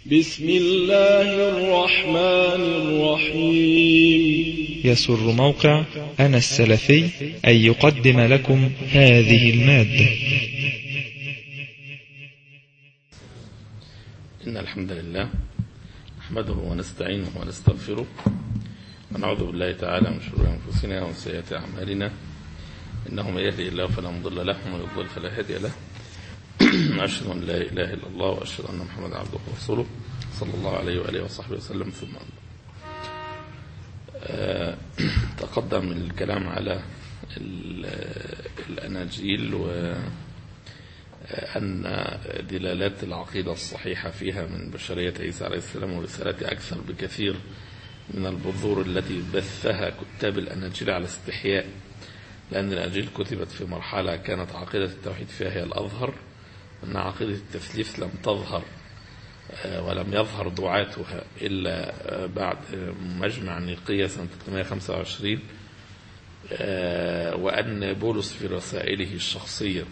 بسم الله الرحمن الرحيم يسر موقع أنا السلفي أن يقدم لكم هذه المادة إن الحمد لله نحمده ونستعينه ونستغفره ونعوذ بالله تعالى من شرور أنفسنا ومن سيئات أعمالنا إنه من يهدي الله فلا مضل له ومن يضلل فلا هادي له أشهد أن لا إله إلا الله وأشهد أن محمدا عبده ورسوله صلى الله عليه وآله وصحبه وسلم ثم أه تقدم الكلام على الأناجيل وأن دلالات العقيدة الصحيحة فيها من بشرية عيسى عليه السلام ورسالته أكثر بكثير من البذور التي بثها كتاب الأناجيل على استحياء لأن الأناجيل كتبت في مرحلة كانت عقيدة التوحيد فيها هي الأظهر أن عقيدة التثليث لم تظهر ولم يظهر دعاتها إلا بعد مجمع نيقية سنة 325 وأن بولس في رسائله الشخصية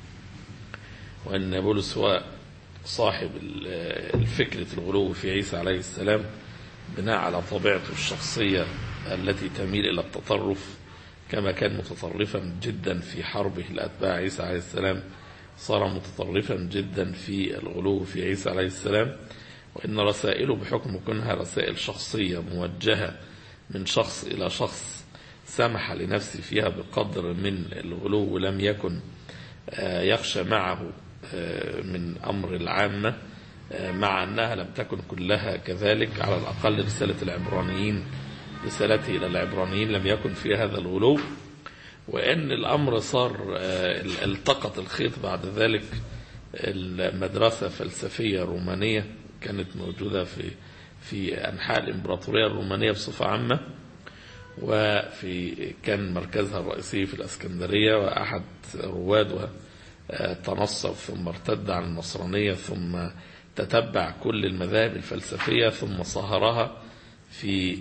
وأن بولس هو صاحب الفكرة الغلو في عيسى عليه السلام بناء على طبيعته الشخصية التي تميل إلى التطرف كما كان متطرفا جدا في حربه لأتباع عيسى عليه السلام صار متطرفا جدا في الغلو في عيسى عليه السلام وإن رسائله بحكم كونها رسائل شخصية موجهة من شخص إلى شخص سمح لنفسه فيها بقدر من الغلو ولم يكن يخشى معه من أمر العامة مع أنها لم تكن كلها كذلك على الأقل رسالة العبرانيين رسالته إلى العبرانيين لم يكن فيها هذا الغلو وأن الأمر صار التقط الخيط بعد ذلك المدرسة فلسفية رومانية كانت موجودة في في أنحاء الإمبراطورية الرومانية بصفة عامة وفي كان مركزها الرئيسي في الأسكندرية وأحد روادها تنصب ثم ارتد عن النصرانية ثم تتبع كل المذاهب الفلسفية ثم صهرها في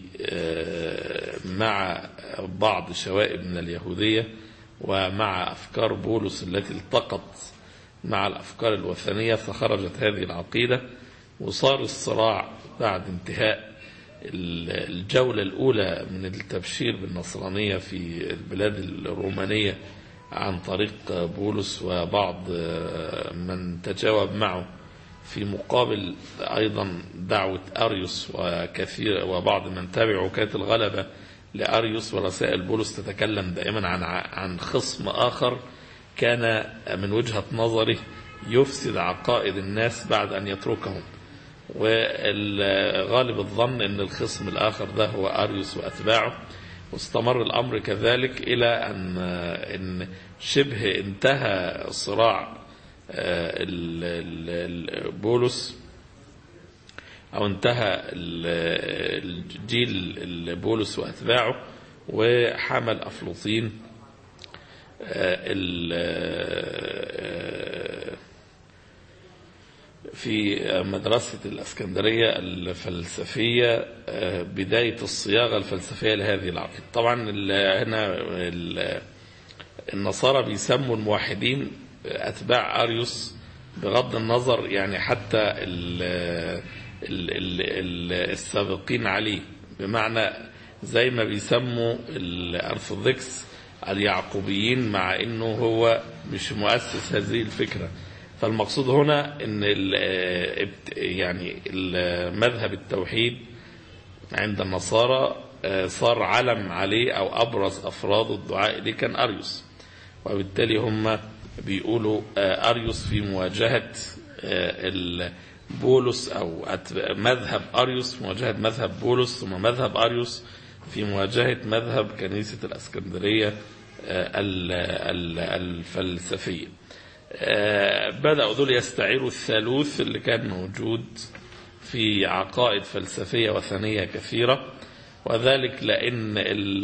مع بعض شوائب من اليهودية ومع أفكار بولس التي التقت مع الأفكار الوثنية فخرجت هذه العقيدة وصار الصراع بعد انتهاء الجولة الأولى من التبشير بالنصرانية في البلاد الرومانية عن طريق بولس وبعض من تجاوب معه في مقابل أيضا دعوة أريوس وكثير وبعض من تابعوا كانت الغلبة لأريوس ورسائل بولس تتكلم دائما عن عن خصم آخر كان من وجهة نظره يفسد عقائد الناس بعد أن يتركهم وغالب الظن أن الخصم الآخر ده هو أريوس وأتباعه واستمر الأمر كذلك إلى أن إن شبه انتهى صراع بولس أو انتهى الجيل بولس وأتباعه وحمل أفلوطين في مدرسة الأسكندرية الفلسفية بداية الصياغة الفلسفية لهذه العقيدة طبعا هنا النصارى بيسموا الموحدين أتباع أريوس بغض النظر يعني حتى ال ال ال السابقين عليه بمعنى زي ما بيسموا الأرثوذكس اليعقوبيين مع أنه هو مش مؤسس هذه الفكرة فالمقصود هنا أن يعني مذهب التوحيد عند النصارى صار علم عليه أو أبرز أفراد الدعاء إليه كان أريوس وبالتالي هم بيقولوا أريوس في مواجهة بولس أو مذهب أريوس مواجهة مذهب بولس ثم مذهب أريوس في مواجهة مذهب كنيسة الأسكندرية الفلسفية بدأوا دول يستعيروا الثالوث اللي كان موجود في عقائد فلسفية وثنية كثيرة وذلك لأن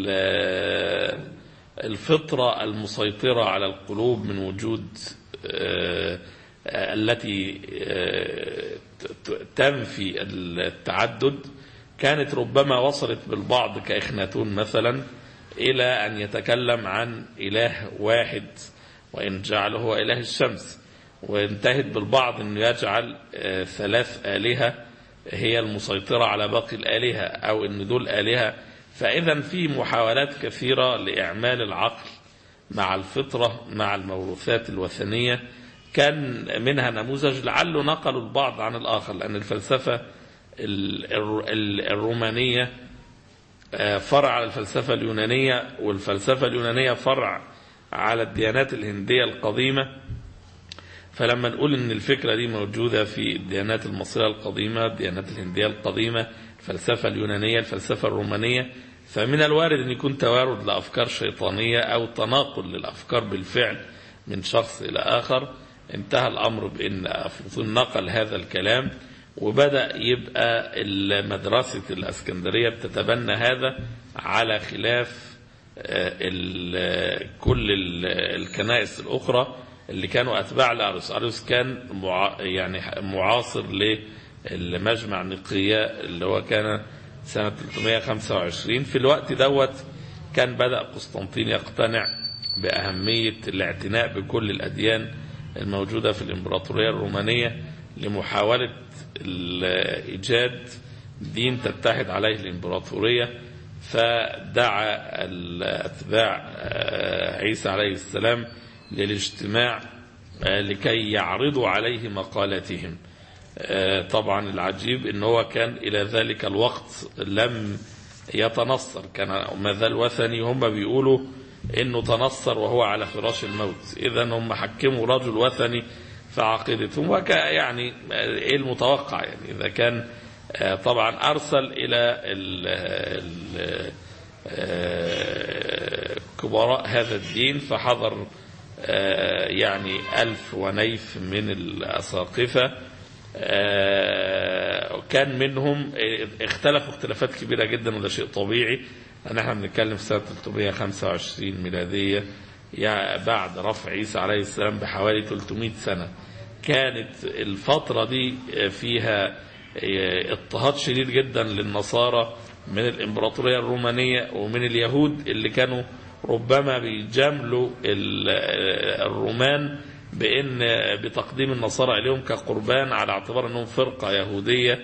الفطرة المسيطرة على القلوب من وجود التي تنفي التعدد كانت ربما وصلت بالبعض كإخناتون مثلا إلى أن يتكلم عن إله واحد وإن جعله هو إله الشمس وانتهت بالبعض أن يجعل ثلاث آلهة هي المسيطرة على باقي الآلهة أو أن دول آلهة فإذا في محاولات كثيرة لإعمال العقل مع الفطرة مع الموروثات الوثنية كان منها نموذج لعله نقلوا البعض عن الآخر لأن الفلسفة الرومانية فرع على الفلسفة اليونانية والفلسفة اليونانية فرع على الديانات الهندية القديمة فلما نقول ان الفكرة دي موجودة في الديانات المصرية القديمة الديانات الهندية القديمة الفلسفة اليونانية الفلسفة الرومانية فمن الوارد ان يكون توارد لأفكار شيطانية او تناقل للأفكار بالفعل من شخص إلى آخر انتهى الأمر بأن أفلاطون نقل هذا الكلام وبدأ يبقى مدرسة الأسكندرية بتتبنى هذا على خلاف كل الكنائس الأخرى اللي كانوا أتباع لأريوس أريوس كان مع يعني معاصر للمجمع نقية اللي هو كان سنة 325 في الوقت دوت كان بدأ قسطنطين يقتنع بأهمية الاعتناء بكل الأديان الموجودة في الإمبراطورية الرومانية لمحاولة إيجاد دين تتحد عليه الإمبراطورية فدعا الأتباع عيسى عليه السلام للاجتماع لكي يعرضوا عليه مقالاتهم طبعا العجيب ان هو كان الى ذلك الوقت لم يتنصر كان ما زال وثني هم بيقولوا انه تنصر وهو على فراش الموت اذا هم حكموا رجل وثني في عقيدتهم وك يعني ايه المتوقع يعني اذا كان طبعا ارسل الى ال ال كبراء هذا الدين فحضر يعني ألف ونيف من الأساقفة كان منهم اختلفوا اختلافات كبيرة جدا وده شيء طبيعي لأن احنا بنتكلم في سنة 325 ميلادية يعني بعد رفع عيسى عليه السلام بحوالي 300 سنة كانت الفترة دي فيها اضطهاد شديد جدا للنصارى من الإمبراطورية الرومانية ومن اليهود اللي كانوا ربما بيجاملوا الرومان بان بتقديم النصارى اليهم كقربان على اعتبار انهم فرقه يهوديه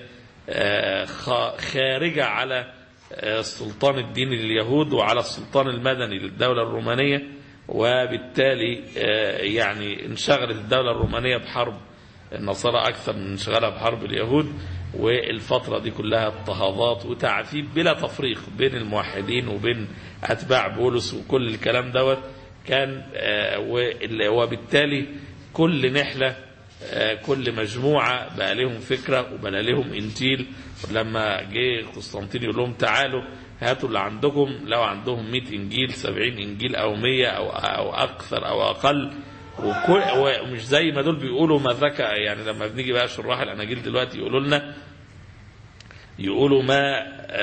خارجه على السلطان الديني لليهود وعلى السلطان المدني للدوله الرومانيه وبالتالي يعني انشغلت الدوله الرومانيه بحرب النصارى اكثر من انشغالها بحرب اليهود والفترة دي كلها اضطهادات وتعذيب بلا تفريق بين الموحدين وبين أتباع بولس وكل الكلام دوت كان وبالتالي كل نحلة كل مجموعة بقى لهم فكرة وبقى لهم إنجيل لما جه قسطنطين يقول لهم تعالوا هاتوا اللي عندكم لو عندهم 100 إنجيل 70 إنجيل أو 100 أو, أو أكثر أو أقل ومش زي ما دول بيقولوا ما ذكى يعني لما بنيجي بقى شراح الاناجيل دلوقتي يقولوا لنا يقولوا ما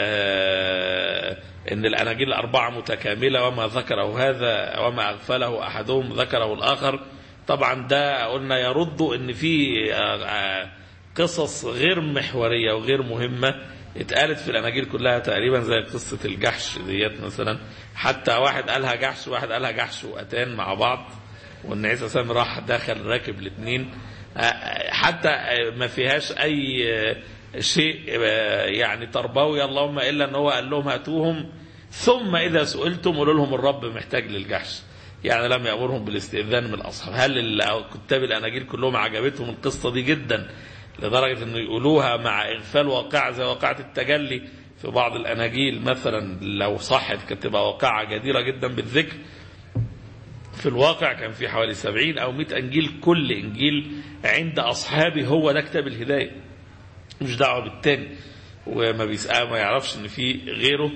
آه ان الاناجيل الاربعه متكامله وما ذكره هذا وما اغفله احدهم ذكره الاخر طبعا ده قلنا يرد ان في آه قصص غير محوريه وغير مهمه اتقالت في الاناجيل كلها تقريبا زي قصه الجحش ديت مثلا حتى واحد قالها جحش وواحد قالها جحش واتان مع بعض وان عيسى سام راح دخل راكب الاثنين حتى ما فيهاش اي شيء يعني تربوي اللهم الا ان هو قال لهم هاتوهم ثم اذا سئلتم قولوا لهم الرب محتاج للجحش يعني لم يامرهم بالاستئذان من الاصحاب هل كتاب الاناجيل كلهم عجبتهم القصه دي جدا لدرجه انه يقولوها مع اغفال واقعه زي واقعه التجلي في بعض الاناجيل مثلا لو صحت كانت تبقى واقعه جديره جدا بالذكر في الواقع كان في حوالي سبعين أو مئة أنجيل كل إنجيل عند أصحابه هو ده كتاب الهداية مش دعوة بالتاني وما بيسأل ما يعرفش ان في غيره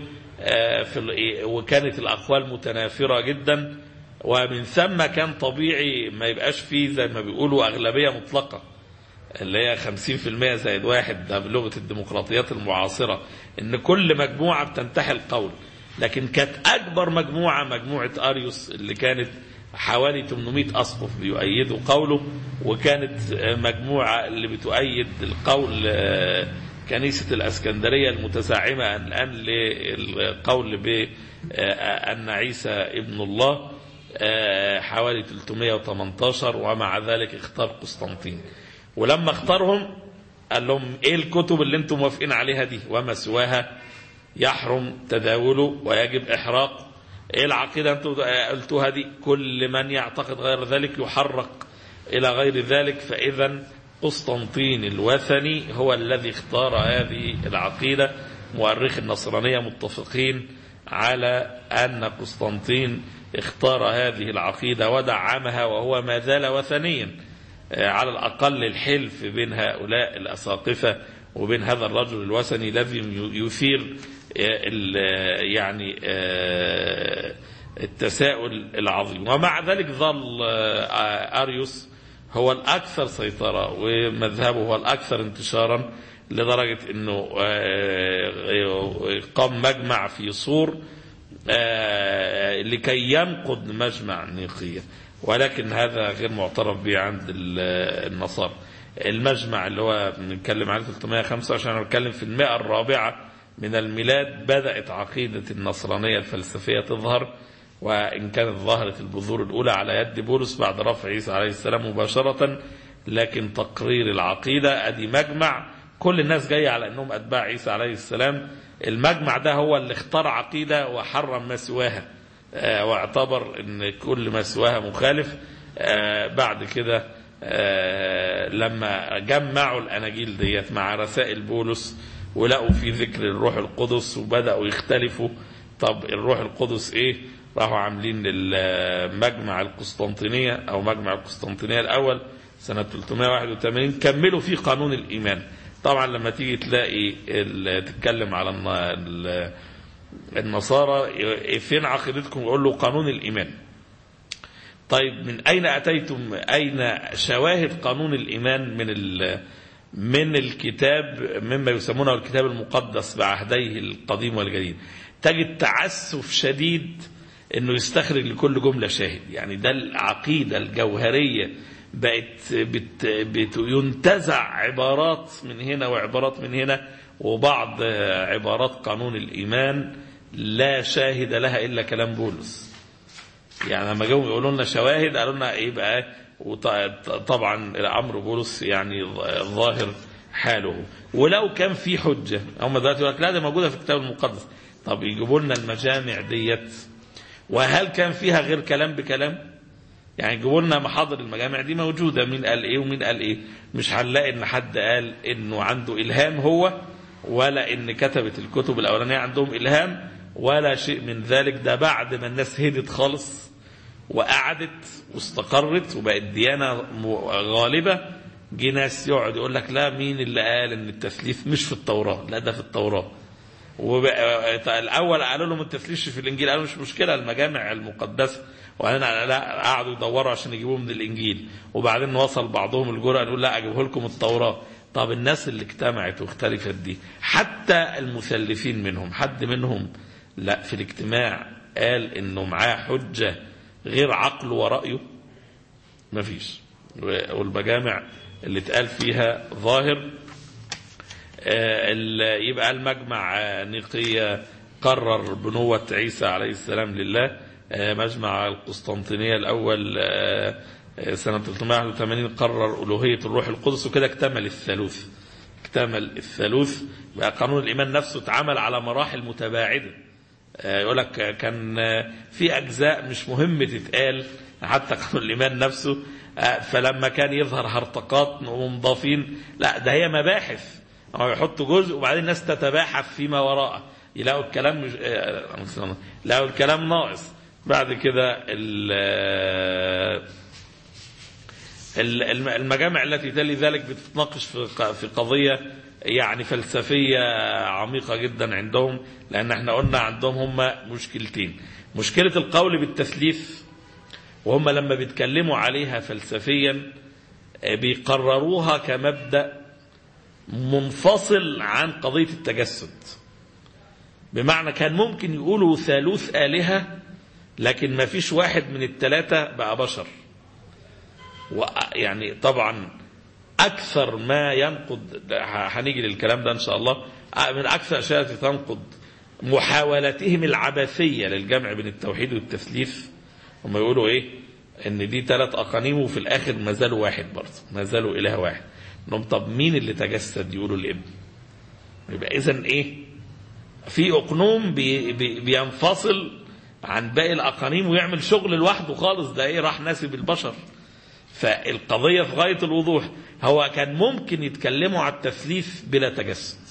في وكانت الأقوال متنافرة جدا ومن ثم كان طبيعي ما يبقاش فيه زي ما بيقولوا أغلبية مطلقة اللي هي 50% زائد واحد ده بلغة الديمقراطيات المعاصرة ان كل مجموعة بتنتحل قول لكن كانت أكبر مجموعة مجموعة أريوس اللي كانت حوالي 800 أسقف بيؤيدوا قوله وكانت مجموعة اللي بتؤيد القول كنيسة الأسكندرية المتزعمة الآن للقول بأن عيسى ابن الله حوالي 318 ومع ذلك اختار قسطنطين ولما اختارهم قال لهم ايه الكتب اللي انتم موافقين عليها دي وما سواها يحرم تداوله ويجب احراق ايه العقيده انتم قلتوها دي كل من يعتقد غير ذلك يحرق الى غير ذلك فاذا قسطنطين الوثني هو الذي اختار هذه العقيده مؤرخ النصرانيه متفقين على ان قسطنطين اختار هذه العقيده ودعمها وهو ما زال وثنيا على الأقل الحلف بين هؤلاء الأساقفة وبين هذا الرجل الوثني الذي يثير يعني التساؤل العظيم ومع ذلك ظل أريوس هو الأكثر سيطرة ومذهبه هو الأكثر انتشارا لدرجة أنه قام مجمع في صور لكي ينقض مجمع نيقية ولكن هذا غير معترف به عند النصارى المجمع اللي هو بنتكلم عليه 325 انا بتكلم في المئة الرابعة من الميلاد بدأت عقيدة النصرانية الفلسفية تظهر وإن كانت ظهرت البذور الأولى على يد بولس بعد رفع عيسى عليه السلام مباشرة لكن تقرير العقيدة أدي مجمع كل الناس جاية على أنهم أتباع عيسى عليه السلام المجمع ده هو اللي اختار عقيدة وحرم ما سواها واعتبر ان كل ما سواها مخالف بعد كده لما جمعوا الاناجيل ديت مع رسائل بولس ولقوا في ذكر الروح القدس وبداوا يختلفوا طب الروح القدس ايه راحوا عاملين المجمع القسطنطينية او مجمع القسطنطينية الاول سنة 381 كملوا فيه قانون الايمان طبعا لما تيجي تلاقي تتكلم على النصارى فين عقيدتكم يقول له قانون الإيمان طيب من أين أتيتم أين شواهد قانون الإيمان من من الكتاب مما يسمونه الكتاب المقدس بعهديه القديم والجديد تجد تعسف شديد انه يستخرج لكل جمله شاهد يعني ده العقيده الجوهريه بقت بت بت ينتزع عبارات من هنا وعبارات من هنا وبعض عبارات قانون الإيمان لا شاهد لها إلا كلام بولس يعني لما جاوا يقولوا لنا شواهد قالوا لنا ايه بقى طبعا امر بولس يعني ظاهر حاله ولو كان في حجه هم دلوقتي يقول لك لا ده موجوده في الكتاب المقدس طب يجيبوا لنا المجامع ديت وهل كان فيها غير كلام بكلام يعني يجيبوا لنا محاضر المجامع دي موجوده مين قال ايه ومين قال ايه مش هنلاقي ان حد قال انه عنده الهام هو ولا ان كتبت الكتب الاولانيه عندهم الهام ولا شيء من ذلك ده بعد ما الناس هدت خالص وقعدت واستقرت وبقت ديانه غالبه جه ناس يقعد يقول لك لا مين اللي قال ان التثليث مش في التوراه لا ده في التوراه الاول قالوا لهم التثليث في الانجيل قالوا مش مشكله المجامع المقدسه وبعدين لا قعدوا يدوروا عشان يجيبوه من الانجيل وبعدين وصل بعضهم الجرأه يقول لا اجيبه لكم التوراه طب الناس اللي اجتمعت واختلفت دي حتى المثلثين منهم حد منهم لا في الاجتماع قال انه معاه حجه غير عقله ورأيه مفيش والمجامع اللي اتقال فيها ظاهر يبقى المجمع نقية قرر بنوة عيسى عليه السلام لله مجمع القسطنطينية الأول سنة 381 قرر ألوهية الروح القدس وكده اكتمل الثالوث اكتمل الثالوث بقى قانون الإيمان نفسه اتعمل على مراحل متباعدة يقول لك كان في أجزاء مش مهم تتقال حتى قانون الإيمان نفسه فلما كان يظهر هرطقات ومضافين لا ده هي مباحث هو يحط جزء وبعدين الناس تتباحث فيما وراءه يلاقوا الكلام مش يلاقوا الكلام ناقص بعد كده المجامع التي تلي ذلك بتتناقش في قضية يعني فلسفية عميقة جدا عندهم لأن احنا قلنا عندهم هم مشكلتين مشكلة القول بالتثليث وهم لما بيتكلموا عليها فلسفيا بيقرروها كمبدأ منفصل عن قضية التجسد بمعنى كان ممكن يقولوا ثالوث آلهة لكن ما فيش واحد من الثلاثة بقى بشر يعني طبعا أكثر ما ينقض هنيجي للكلام ده إن شاء الله من أكثر الأشياء التي تنقض محاولتهم العبثية للجمع بين التوحيد والتثليث هم يقولوا إيه إن دي ثلاث أقانيم وفي الآخر ما زالوا واحد برضه ما زالوا إله واحد انهم طب مين اللي تجسد يقولوا الابن يبقى اذا ايه في اقنوم بي بي بينفصل عن باقي الاقانيم ويعمل شغل لوحده خالص ده ايه راح ناسب البشر فالقضيه في غايه الوضوح هو كان ممكن يتكلموا على التثليث بلا تجسد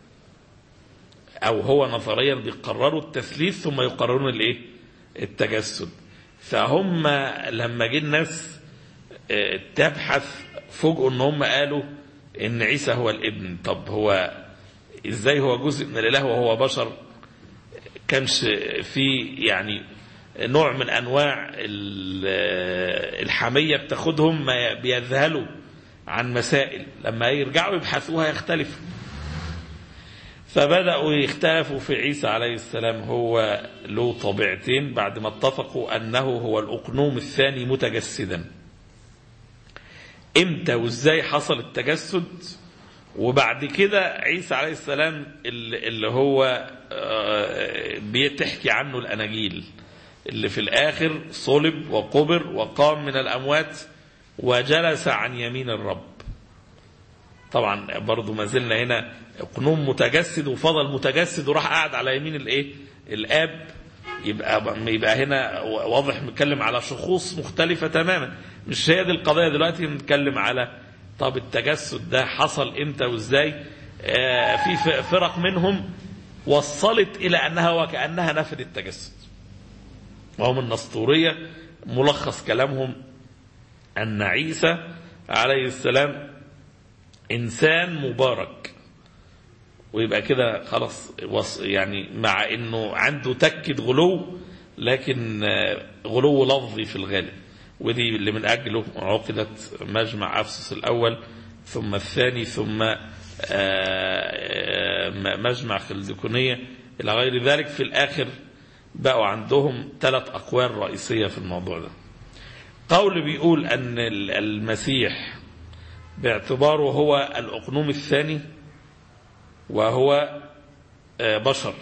او هو نظريا بيقرروا التثليث ثم يقررون الايه التجسد فهم لما جه الناس آه، تبحث فوجئوا ان هم قالوا ان عيسى هو الابن طب هو ازاي هو جزء من الاله وهو بشر كانش في يعني نوع من انواع ال- الحميه بتاخدهم ما بيذهلوا عن مسائل لما يرجعوا يبحثوها يختلفوا فبدأوا يختلفوا في عيسى عليه السلام هو له طبيعتين بعد ما اتفقوا أنه هو الأقنوم الثاني متجسدا امتى وازاي حصل التجسد وبعد كده عيسى عليه السلام اللي اللي هو آه، بتحكي عنه الأناجيل اللي في الآخر صلب وقبر وقام من الأموات وجلس عن يمين الرب طبعا برضو ما زلنا هنا قنوم متجسد وفضل متجسد وراح قاعد على يمين الايه الاب يبقى يبقى هنا واضح بنتكلم على شخوص مختلفه تماما مش هي دي القضيه دلوقتي بنتكلم على طب التجسد ده حصل امتى وازاي آه في ف- فرق منهم وصلت الى انها وكانها نفت التجسد وهم النسطوريه ملخص كلامهم ان عيسى عليه السلام انسان مبارك ويبقى كده خلاص وص- يعني مع انه عنده تكة غلو لكن آه، غلو لفظي في الغالب ودي اللي من اجله عقدت مجمع افسس الاول ثم الثاني ثم آه، آه، م- مجمع خلدكونية الى غير ذلك في الاخر بقوا عندهم ثلاث اقوال رئيسية في الموضوع ده قول بيقول ان ال- المسيح باعتباره هو الأقنوم الثاني وهو آه، بشر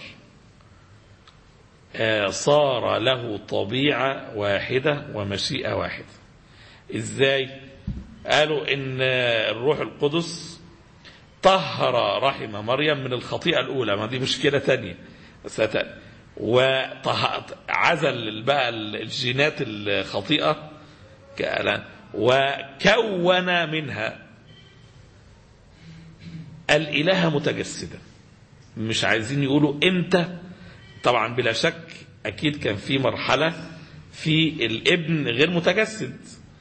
آه، صار له طبيعة واحدة ومشيئة واحدة ازاي قالوا ان آه، الروح القدس طهر رحم مريم من الخطيئة الأولى ما دي مشكلة تانية ست- وعزل بقى الجينات الخطيئة كألا وكون منها الإله متجسدا مش عايزين يقولوا امتى طبعا بلا شك أكيد كان في مرحلة في الابن غير متجسد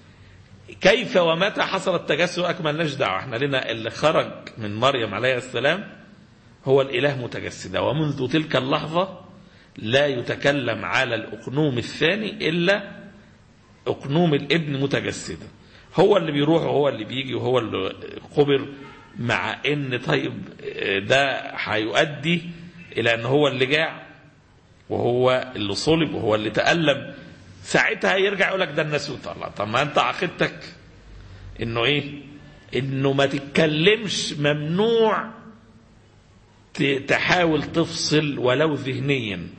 كيف ومتى حصل التجسد أكملناش دعوة احنا لنا اللي خرج من مريم عليه السلام هو الإله متجسدا ومنذ تلك اللحظة لا يتكلم على الأقنوم الثاني إلا أقنوم الابن متجسدا هو اللي بيروح وهو اللي بيجي وهو اللي قبر مع ان طيب ده هيؤدي الى ان هو اللي جاع وهو اللي صلب وهو اللي تألم ساعتها يرجع يقول لك ده الناسوت الله طب ما انت عقيدتك انه ايه انه ما تتكلمش ممنوع ت- تحاول تفصل ولو ذهنيا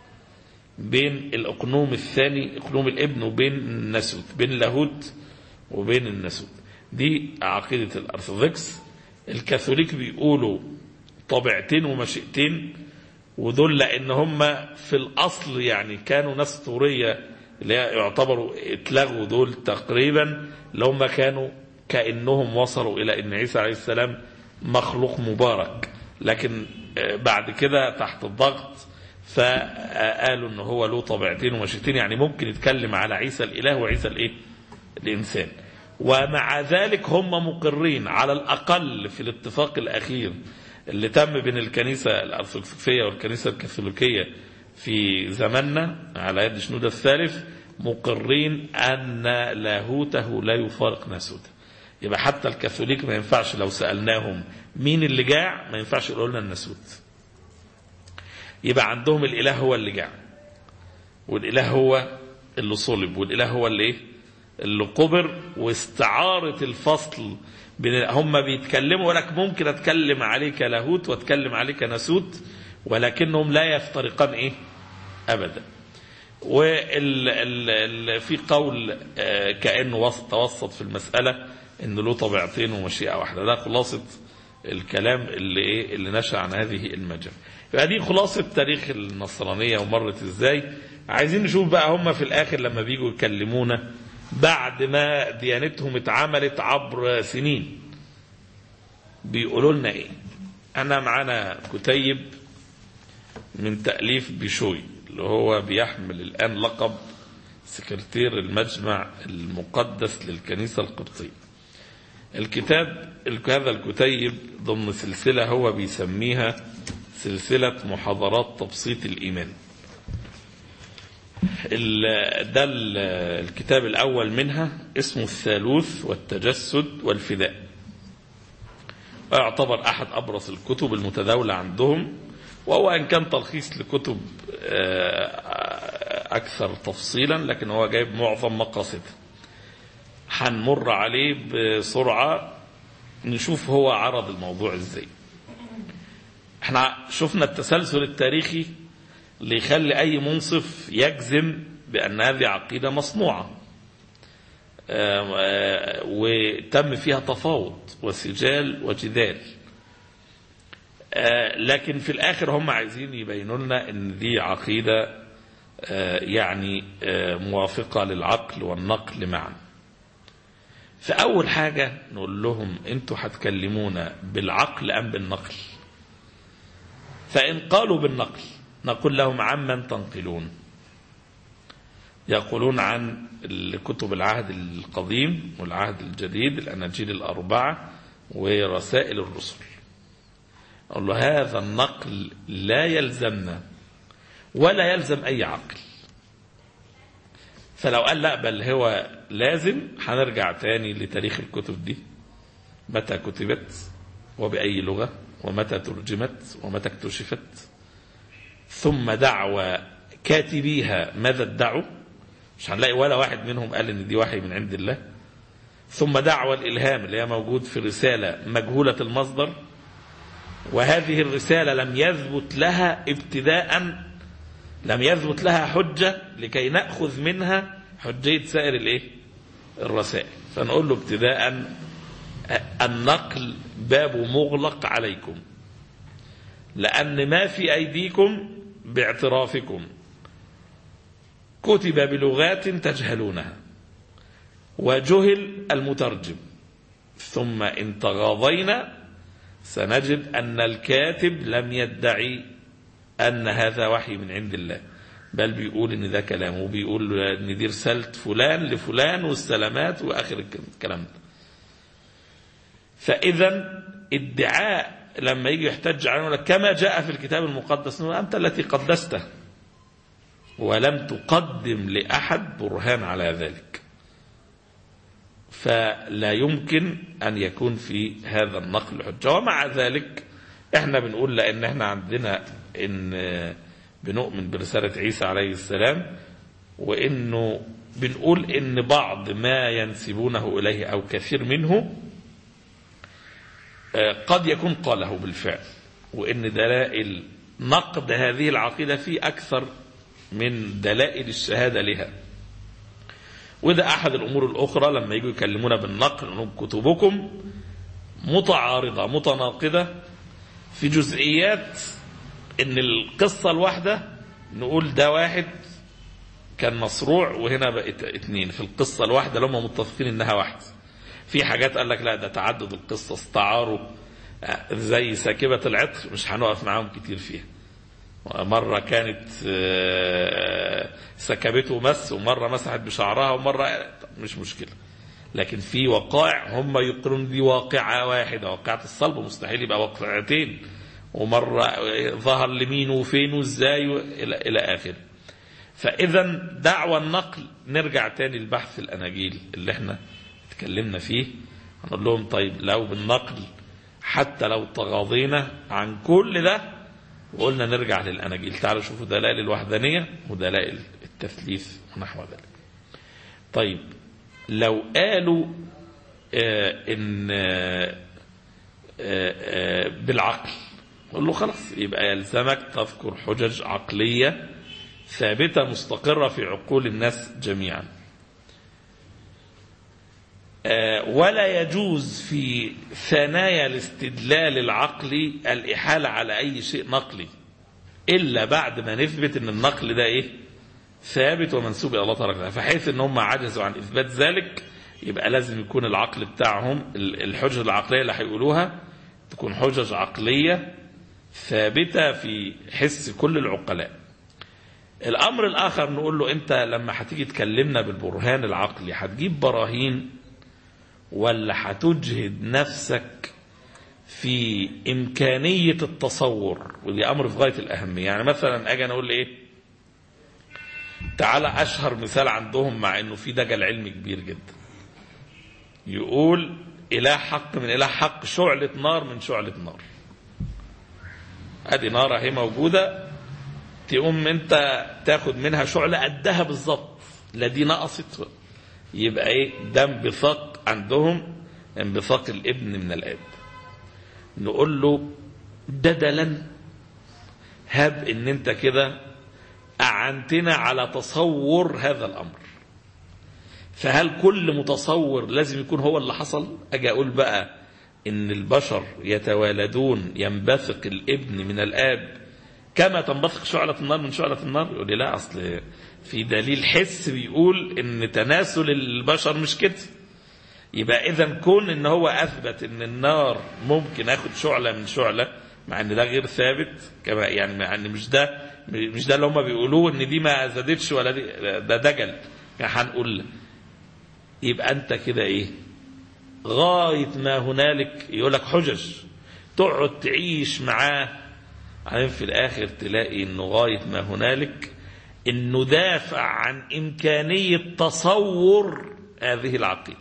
بين الأقنوم الثاني أقنوم الابن وبين الناسوت بين اللاهوت وبين الناسوت دي عقيدة الأرثوذكس الكاثوليك بيقولوا طبيعتين ومشيئتين ودول لأن هم في الأصل يعني كانوا ناس طورية اللي هي يعتبروا اتلغوا دول تقريبا اللي هم كانوا كأنهم وصلوا إلى أن عيسى عليه السلام مخلوق مبارك لكن آه، بعد كده تحت الضغط فقالوا ان هو له طبيعتين ومشيئتين يعني ممكن يتكلم على عيسى الاله وعيسى الايه الانسان ومع ذلك هم مقرين على الاقل في الاتفاق الاخير اللي تم بين الكنيسه الارثوذكسيه والكنيسه الكاثوليكيه في زماننا على يد شنوده الثالث مقرين ان لاهوته لا يفارق ناسوته يبقى حتى الكاثوليك ما ينفعش لو سالناهم مين اللي جاع ما ينفعش يقولوا لنا الناسوت يبقى عندهم الاله هو اللي جاع والاله هو اللي صلب والاله هو اللي ايه اللي قبر واستعارة الفصل بين هم بيتكلموا يقول لك ممكن اتكلم عليك لاهوت واتكلم عليك ناسوت ولكنهم لا يفترقان ايه ابدا وال ال ال في قول آه، كانه وسط توسط في المساله ان له طبيعتين ومشيئة واحدة ده خلاصة الكلام اللي ايه اللي نشأ عن هذه المجال يبقى دي خلاصة تاريخ النصرانية ومرت ازاي عايزين نشوف بقى هم في الاخر لما بيجوا يكلمونا بعد ما ديانتهم اتعملت عبر سنين بيقولوا لنا ايه انا معانا كتيب من تأليف بيشوي اللي هو بيحمل الآن لقب سكرتير المجمع المقدس للكنيسة القبطية الكتاب هذا الكتيب ضمن سلسلة هو بيسميها سلسلة محاضرات تبسيط الإيمان ده الكتاب الأول منها اسمه الثالوث والتجسد والفداء ويعتبر أحد أبرز الكتب المتداولة عندهم وهو إن كان تلخيص لكتب أكثر تفصيلا لكن هو جايب معظم مقاصده هنمر عليه بسرعة نشوف هو عرض الموضوع ازاي احنا شفنا التسلسل التاريخي اللي يخلي اي منصف يجزم بان هذه عقيدة مصنوعة وتم فيها تفاوض وسجال وجدال لكن في الاخر هم عايزين يبينوا لنا ان دي عقيدة يعني موافقة للعقل والنقل معا فأول حاجة نقول لهم أنتوا هتكلمونا بالعقل أم بالنقل فإن قالوا بالنقل نقول لهم عمن تنقلون يقولون عن كتب العهد القديم والعهد الجديد الأناجيل الأربعة ورسائل الرسل أقول له هذا النقل لا يلزمنا ولا يلزم أي عقل فلو قال لا بل هو لازم هنرجع تاني لتاريخ الكتب دي متى كتبت وبأي لغة ومتى ترجمت ومتى اكتشفت ثم دعوى كاتبيها ماذا ادعوا مش هنلاقي ولا واحد منهم قال ان دي وحي من عند الله ثم دعوى الإلهام اللي هي موجود في رسالة مجهولة المصدر وهذه الرسالة لم يثبت لها ابتداء لم يثبت لها حجة لكي نأخذ منها حجية سائر الايه الرسائل فنقول له ابتداء النقل بابه مغلق عليكم لأن ما في أيديكم باعترافكم كتب بلغات تجهلونها وجهل المترجم ثم إن تغاضينا سنجد أن الكاتب لم يدعي أن هذا وحي من عند الله بل بيقول ان ده كلام وبيقول ان دي رساله فلان لفلان والسلامات واخر الكلام ده فاذا ادعاء لما يجي يحتج عليه كما جاء في الكتاب المقدس انت التي قدسته ولم تقدم لاحد برهان على ذلك فلا يمكن ان يكون في هذا النقل حجه ومع ذلك احنا بنقول لان احنا عندنا ان بنؤمن برسالة عيسى عليه السلام وانه بنقول ان بعض ما ينسبونه اليه او كثير منه قد يكون قاله بالفعل وان دلائل نقد هذه العقيدة فيه اكثر من دلائل الشهادة لها وده احد الامور الاخرى لما يجوا يكلمونا بالنقل كتبكم متعارضة متناقضة في جزئيات ان القصة الواحدة نقول ده واحد كان مصروع وهنا بقت اتنين في القصة الواحدة اللي هم متفقين انها واحدة في حاجات قال لك لا ده تعدد القصة استعاروا زي ساكبة العطر مش هنقف معاهم كتير فيها مرة كانت سكبته مس ومرة مسحت بشعرها ومرة مش مشكلة لكن في وقائع هم يقولون دي واقعة واحدة واقعة الصلب مستحيل يبقى واقعتين ومرة ظهر لمين وفين وازاي إلى, إلى آخره فإذا دعوى النقل نرجع تاني لبحث الأناجيل اللي احنا اتكلمنا فيه هنقول لهم طيب لو بالنقل حتى لو تغاضينا عن كل ده وقلنا نرجع للأناجيل تعالوا شوفوا دلائل الوحدانية ودلائل التثليث ونحو ذلك طيب لو قالوا آه ان آه آه بالعقل قل له خلاص يبقى يلزمك تذكر حجج عقلية ثابتة مستقرة في عقول الناس جميعا آه، ولا يجوز في ثنايا الاستدلال العقلي الإحالة على أي شيء نقلي إلا بعد ما نثبت أن النقل ده إيه ثابت ومنسوب إلى الله تبارك وتعالى فحيث أن هم عجزوا عن إثبات ذلك يبقى لازم يكون العقل بتاعهم ال- الحجج العقلية اللي هيقولوها تكون حجج عقلية ثابتة في حس كل العقلاء الأمر الآخر نقول له أنت لما هتيجي تكلمنا بالبرهان العقلي هتجيب براهين ولا هتجهد نفسك في إمكانية التصور ودي أمر في غاية الأهمية يعني مثلا أجي أنا أقول إيه تعالى أشهر مثال عندهم مع أنه في دجل علمي كبير جدا يقول إله حق من إله حق شعلة نار من شعلة نار ادي نار اهي موجوده تقوم انت تاخد منها شعله قدها بالظبط لا دي نقصت يبقى ايه ده انبثاق عندهم انبثاق الابن من الاب نقول له ددلا هب ان انت كده اعنتنا على تصور هذا الامر فهل كل متصور لازم يكون هو اللي حصل اجي اقول بقى ان البشر يتوالدون ينبثق الابن من الاب كما تنبثق شعلة النار من شعلة النار يقول لي لا اصل في دليل حس بيقول ان تناسل البشر مش كده يبقى اذا كون ان هو اثبت ان النار ممكن اخد شعلة من شعلة مع ان ده غير ثابت كما يعني مع ان مش ده مش ده اللي هم بيقولوه ان دي ما زادتش ولا دي ده دجل يعني هنقول يبقى انت كده ايه غاية ما هنالك يقول لك حجج تقعد تعيش معاه بعدين في الآخر تلاقي إنه غاية ما هنالك إنه دافع عن إمكانية تصور هذه العقيدة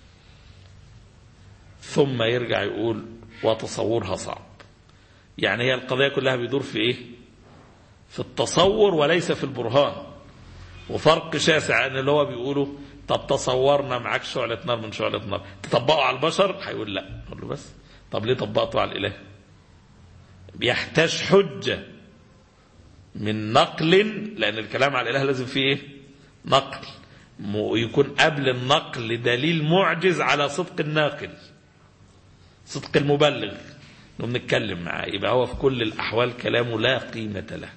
ثم يرجع يقول وتصورها صعب يعني هي القضية كلها بيدور في إيه في التصور وليس في البرهان وفرق شاسع ان اللي هو بيقوله طب تصورنا معاك شعلة نار من شعلة نار تطبقه على البشر هيقول لا اقول له بس طب ليه طبقته على الاله بيحتاج حجة من نقل لان الكلام على الاله لازم فيه ايه نقل م- يكون قبل النقل دليل معجز على صدق الناقل صدق المبلغ نقوم نتكلم معاه يبقى هو في كل الاحوال كلامه لا قيمة له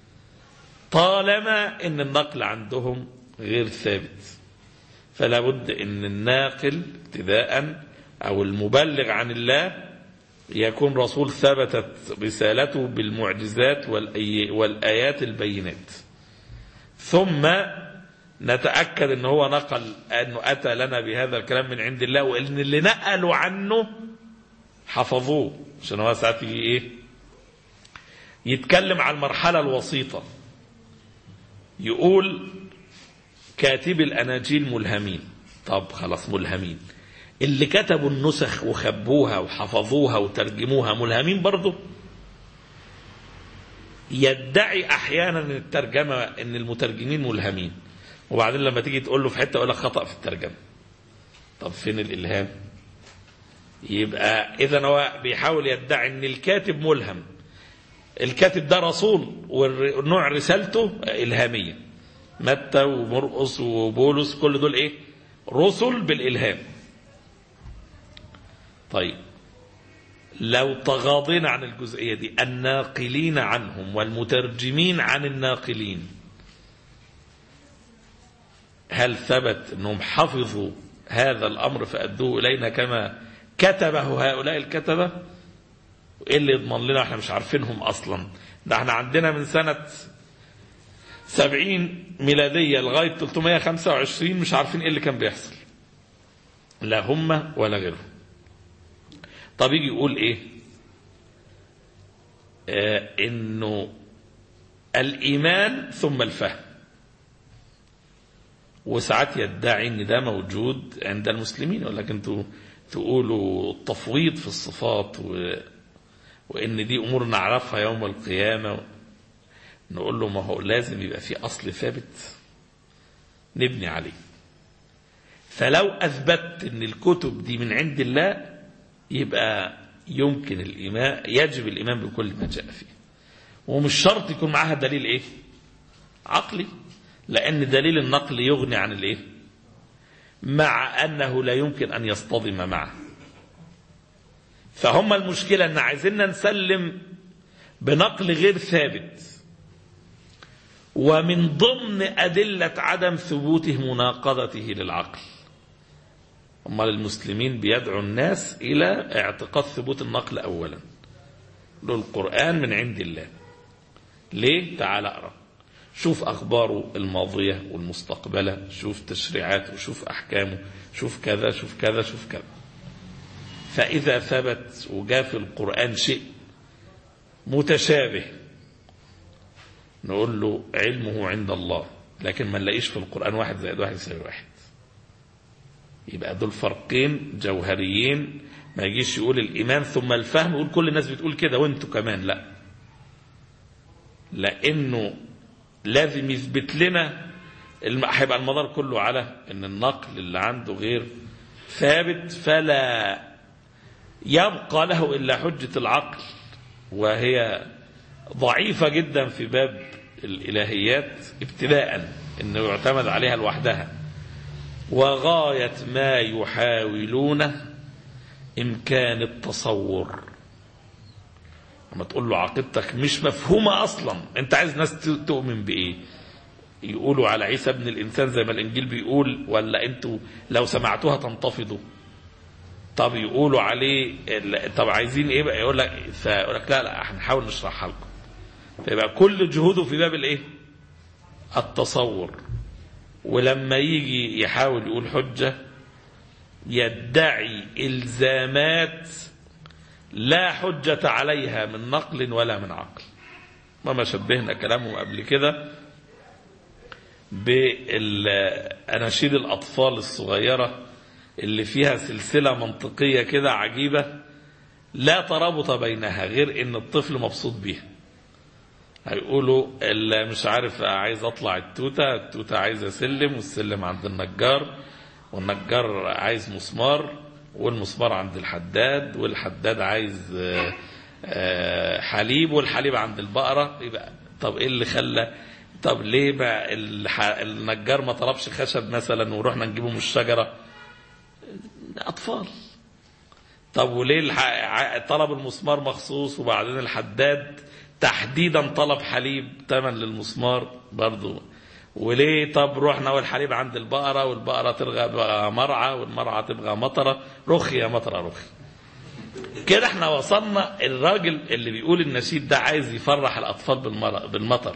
طالما ان النقل عندهم غير ثابت فلا بد ان الناقل ابتداء او المبلغ عن الله يكون رسول ثبتت رسالته بالمعجزات والأي- والايات البينات ثم نتاكد ان هو نقل انه اتى لنا بهذا الكلام من عند الله وان اللي نقلوا عنه حفظوه عشان هو ساعات يجي ايه يتكلم عن المرحله الوسيطه يقول كاتب الأناجيل ملهمين طب خلاص ملهمين اللي كتبوا النسخ وخبوها وحفظوها وترجموها ملهمين برضه يدعي احيانا ان الترجمه ان المترجمين ملهمين وبعدين لما تيجي تقول له في حته يقول لك خطا في الترجمه طب فين الالهام يبقى اذا هو بيحاول يدعي ان الكاتب ملهم الكاتب ده رسول ونوع رسالته إلهامية متى ومرقس وبولس كل دول إيه رسل بالإلهام طيب لو تغاضينا عن الجزئية دي الناقلين عنهم والمترجمين عن الناقلين هل ثبت أنهم حفظوا هذا الأمر فأدوه إلينا كما كتبه هؤلاء الكتبة وايه اللي يضمن لنا احنا مش عارفينهم اصلا ده احنا عندنا من سنة سبعين ميلادية لغاية 325 مش عارفين ايه اللي كان بيحصل لا هم ولا غيرهم طب يجي يقول ايه آه انه الايمان ثم الفهم وساعات يدعي ان ده موجود عند المسلمين يقول لك انتوا تقولوا التفويض في الصفات و... وان دي امور نعرفها يوم القيامه نقول له ما هو لازم يبقى في اصل ثابت نبني عليه فلو اثبتت ان الكتب دي من عند الله يبقى يمكن الايمان يجب الايمان بكل ما جاء فيه ومش شرط يكون معاها دليل ايه عقلي لان دليل النقل يغني عن الايه مع أنه لا يمكن أن يصطدم معه فهم المشكلة أن عايزيننا نسلم بنقل غير ثابت ومن ضمن أدلة عدم ثبوته مناقضته للعقل أمال المسلمين بيدعو الناس إلى اعتقاد ثبوت النقل أولا له القرآن من عند الله ليه؟ تعال اقرأ شوف أخباره الماضية والمستقبلة شوف تشريعاته شوف أحكامه شوف كذا شوف كذا شوف كذا فإذا ثبت وجاء في القرآن شيء متشابه نقول له علمه عند الله لكن ما نلاقيش في القرآن واحد زائد واحد يساوي واحد يبقى دول فرقين جوهريين ما يجيش يقول الإيمان ثم الفهم يقول كل الناس بتقول كده وانتوا كمان لا لأنه لازم يثبت لنا الم- هيبقى المدار كله على ان النقل اللي عنده غير ثابت فلا يبقى له الا حجه العقل وهي ضعيفه جدا في باب الالهيات ابتداء انه يعتمد عليها لوحدها وغايه ما يحاولونه امكان التصور لما تقول له عقيدتك مش مفهومة أصلا أنت عايز ناس ت- تؤمن بإيه يقولوا على عيسى ابن الإنسان زي ما الإنجيل بيقول ولا أنتوا لو سمعتوها تنتفضوا طب يقولوا عليه ال- طب عايزين إيه بقى يقول لك فيقول لك لا لا هنحاول نشرحها لكم فيبقى كل جهوده في باب الإيه التصور ولما يجي يحاول يقول حجة يدعي إلزامات لا حجة عليها من نقل ولا من عقل وما شبهنا كلامهم قبل كده بأناشيد الأطفال الصغيرة اللي فيها سلسلة منطقية كده عجيبة لا ترابط بينها غير ان الطفل مبسوط بيها هيقولوا اللي مش عارف عايز اطلع التوتة التوتة عايزة سلم والسلم عند النجار والنجار عايز مسمار والمسمار عند الحداد والحداد عايز آه، آه، حليب والحليب عند البقرة يبقى طب ايه اللي خلى طب ليه بقى الح- النجار ما طلبش خشب مثلا ورحنا نجيبه من الشجرة أطفال طب وليه الح... ع- طلب المسمار مخصوص وبعدين الحداد تحديدا طلب حليب تمن للمسمار برضو وليه طب رحنا والحليب عند البقرة والبقرة ترغى بقى مرعى والمرعى تبقى مطرة رخي يا مطرة رخي كده احنا وصلنا الراجل اللي بيقول النشيد ده عايز يفرح الأطفال بالمر... بالمطر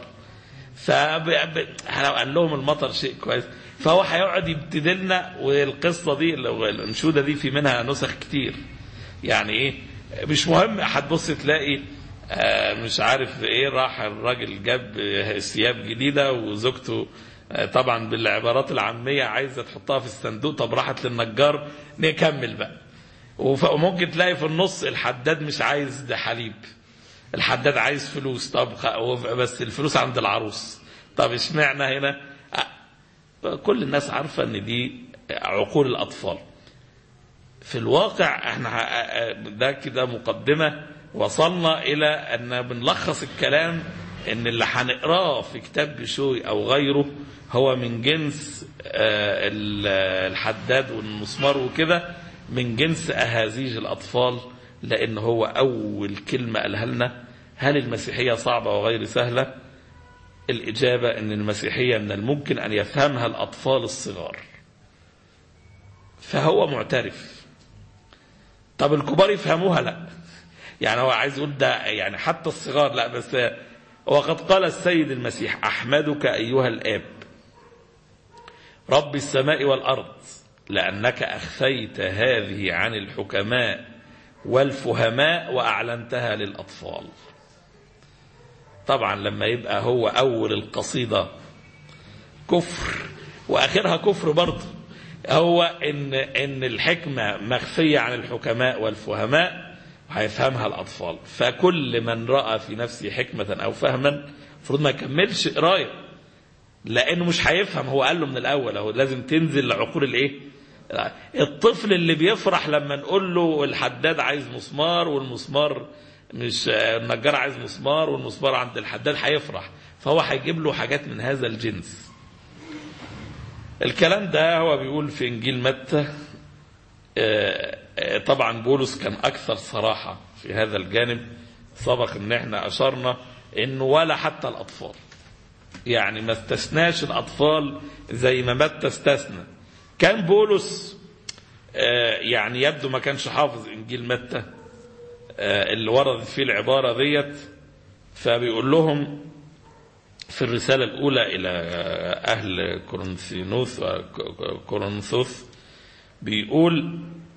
فقال لهم المطر شيء كويس فهو هيقعد يبتدي لنا والقصه دي الانشوده دي في منها نسخ كتير يعني ايه مش مهم هتبص تلاقي آه، مش عارف ايه راح الراجل جاب آه، ثياب جديده وزوجته آه، طبعا بالعبارات العاميه عايزه تحطها في الصندوق طب راحت للنجار نكمل بقى وف- وممكن تلاقي في النص الحداد مش عايز ده حليب الحداد عايز فلوس طب خ- هو بس الفلوس عند العروس طب اشمعنى هنا أ- كل الناس عارفة ان دي عقول الاطفال في الواقع احنا ه- ده كده مقدمة وصلنا الى ان بنلخص الكلام ان اللي هنقراه في كتاب بشوي او غيره هو من جنس آه، ال- الحداد والمسمار وكده من جنس اهازيج الاطفال لان هو اول كلمة قالها لنا هل المسيحية صعبة وغير سهلة الإجابة أن المسيحية من الممكن أن يفهمها الأطفال الصغار فهو معترف طب الكبار يفهموها لا يعني هو عايز يقول ده يعني حتى الصغار لا بس وقد قال السيد المسيح أحمدك أيها الآب رب السماء والأرض لأنك أخفيت هذه عن الحكماء والفهماء وأعلنتها للأطفال طبعا لما يبقى هو أول القصيدة كفر وآخرها كفر برضه هو إن إن الحكمة مخفية عن الحكماء والفهماء هيفهمها الأطفال فكل من رأى في نفسه حكمة أو فهما المفروض ما يكملش قراية لأنه مش هيفهم هو قال له من الأول هو لازم تنزل لعقول الإيه الطفل اللي بيفرح لما نقول له الحداد عايز مسمار والمسمار مش النجار عايز مسمار والمسمار عند الحداد هيفرح فهو هيجيب له حاجات من هذا الجنس الكلام ده هو بيقول في إنجيل متى آه، آه، طبعا بولس كان أكثر صراحة في هذا الجانب سبق ان احنا أشرنا انه ولا حتى الأطفال يعني ما استثناش الأطفال زي ما متى استثنى كان بولس آه، يعني يبدو ما كانش حافظ إنجيل متى آه، اللي وردت فيه العبارة ديت فبيقول لهم في الرسالة الأولى إلى أهل كورنثينوس كورنثوس بيقول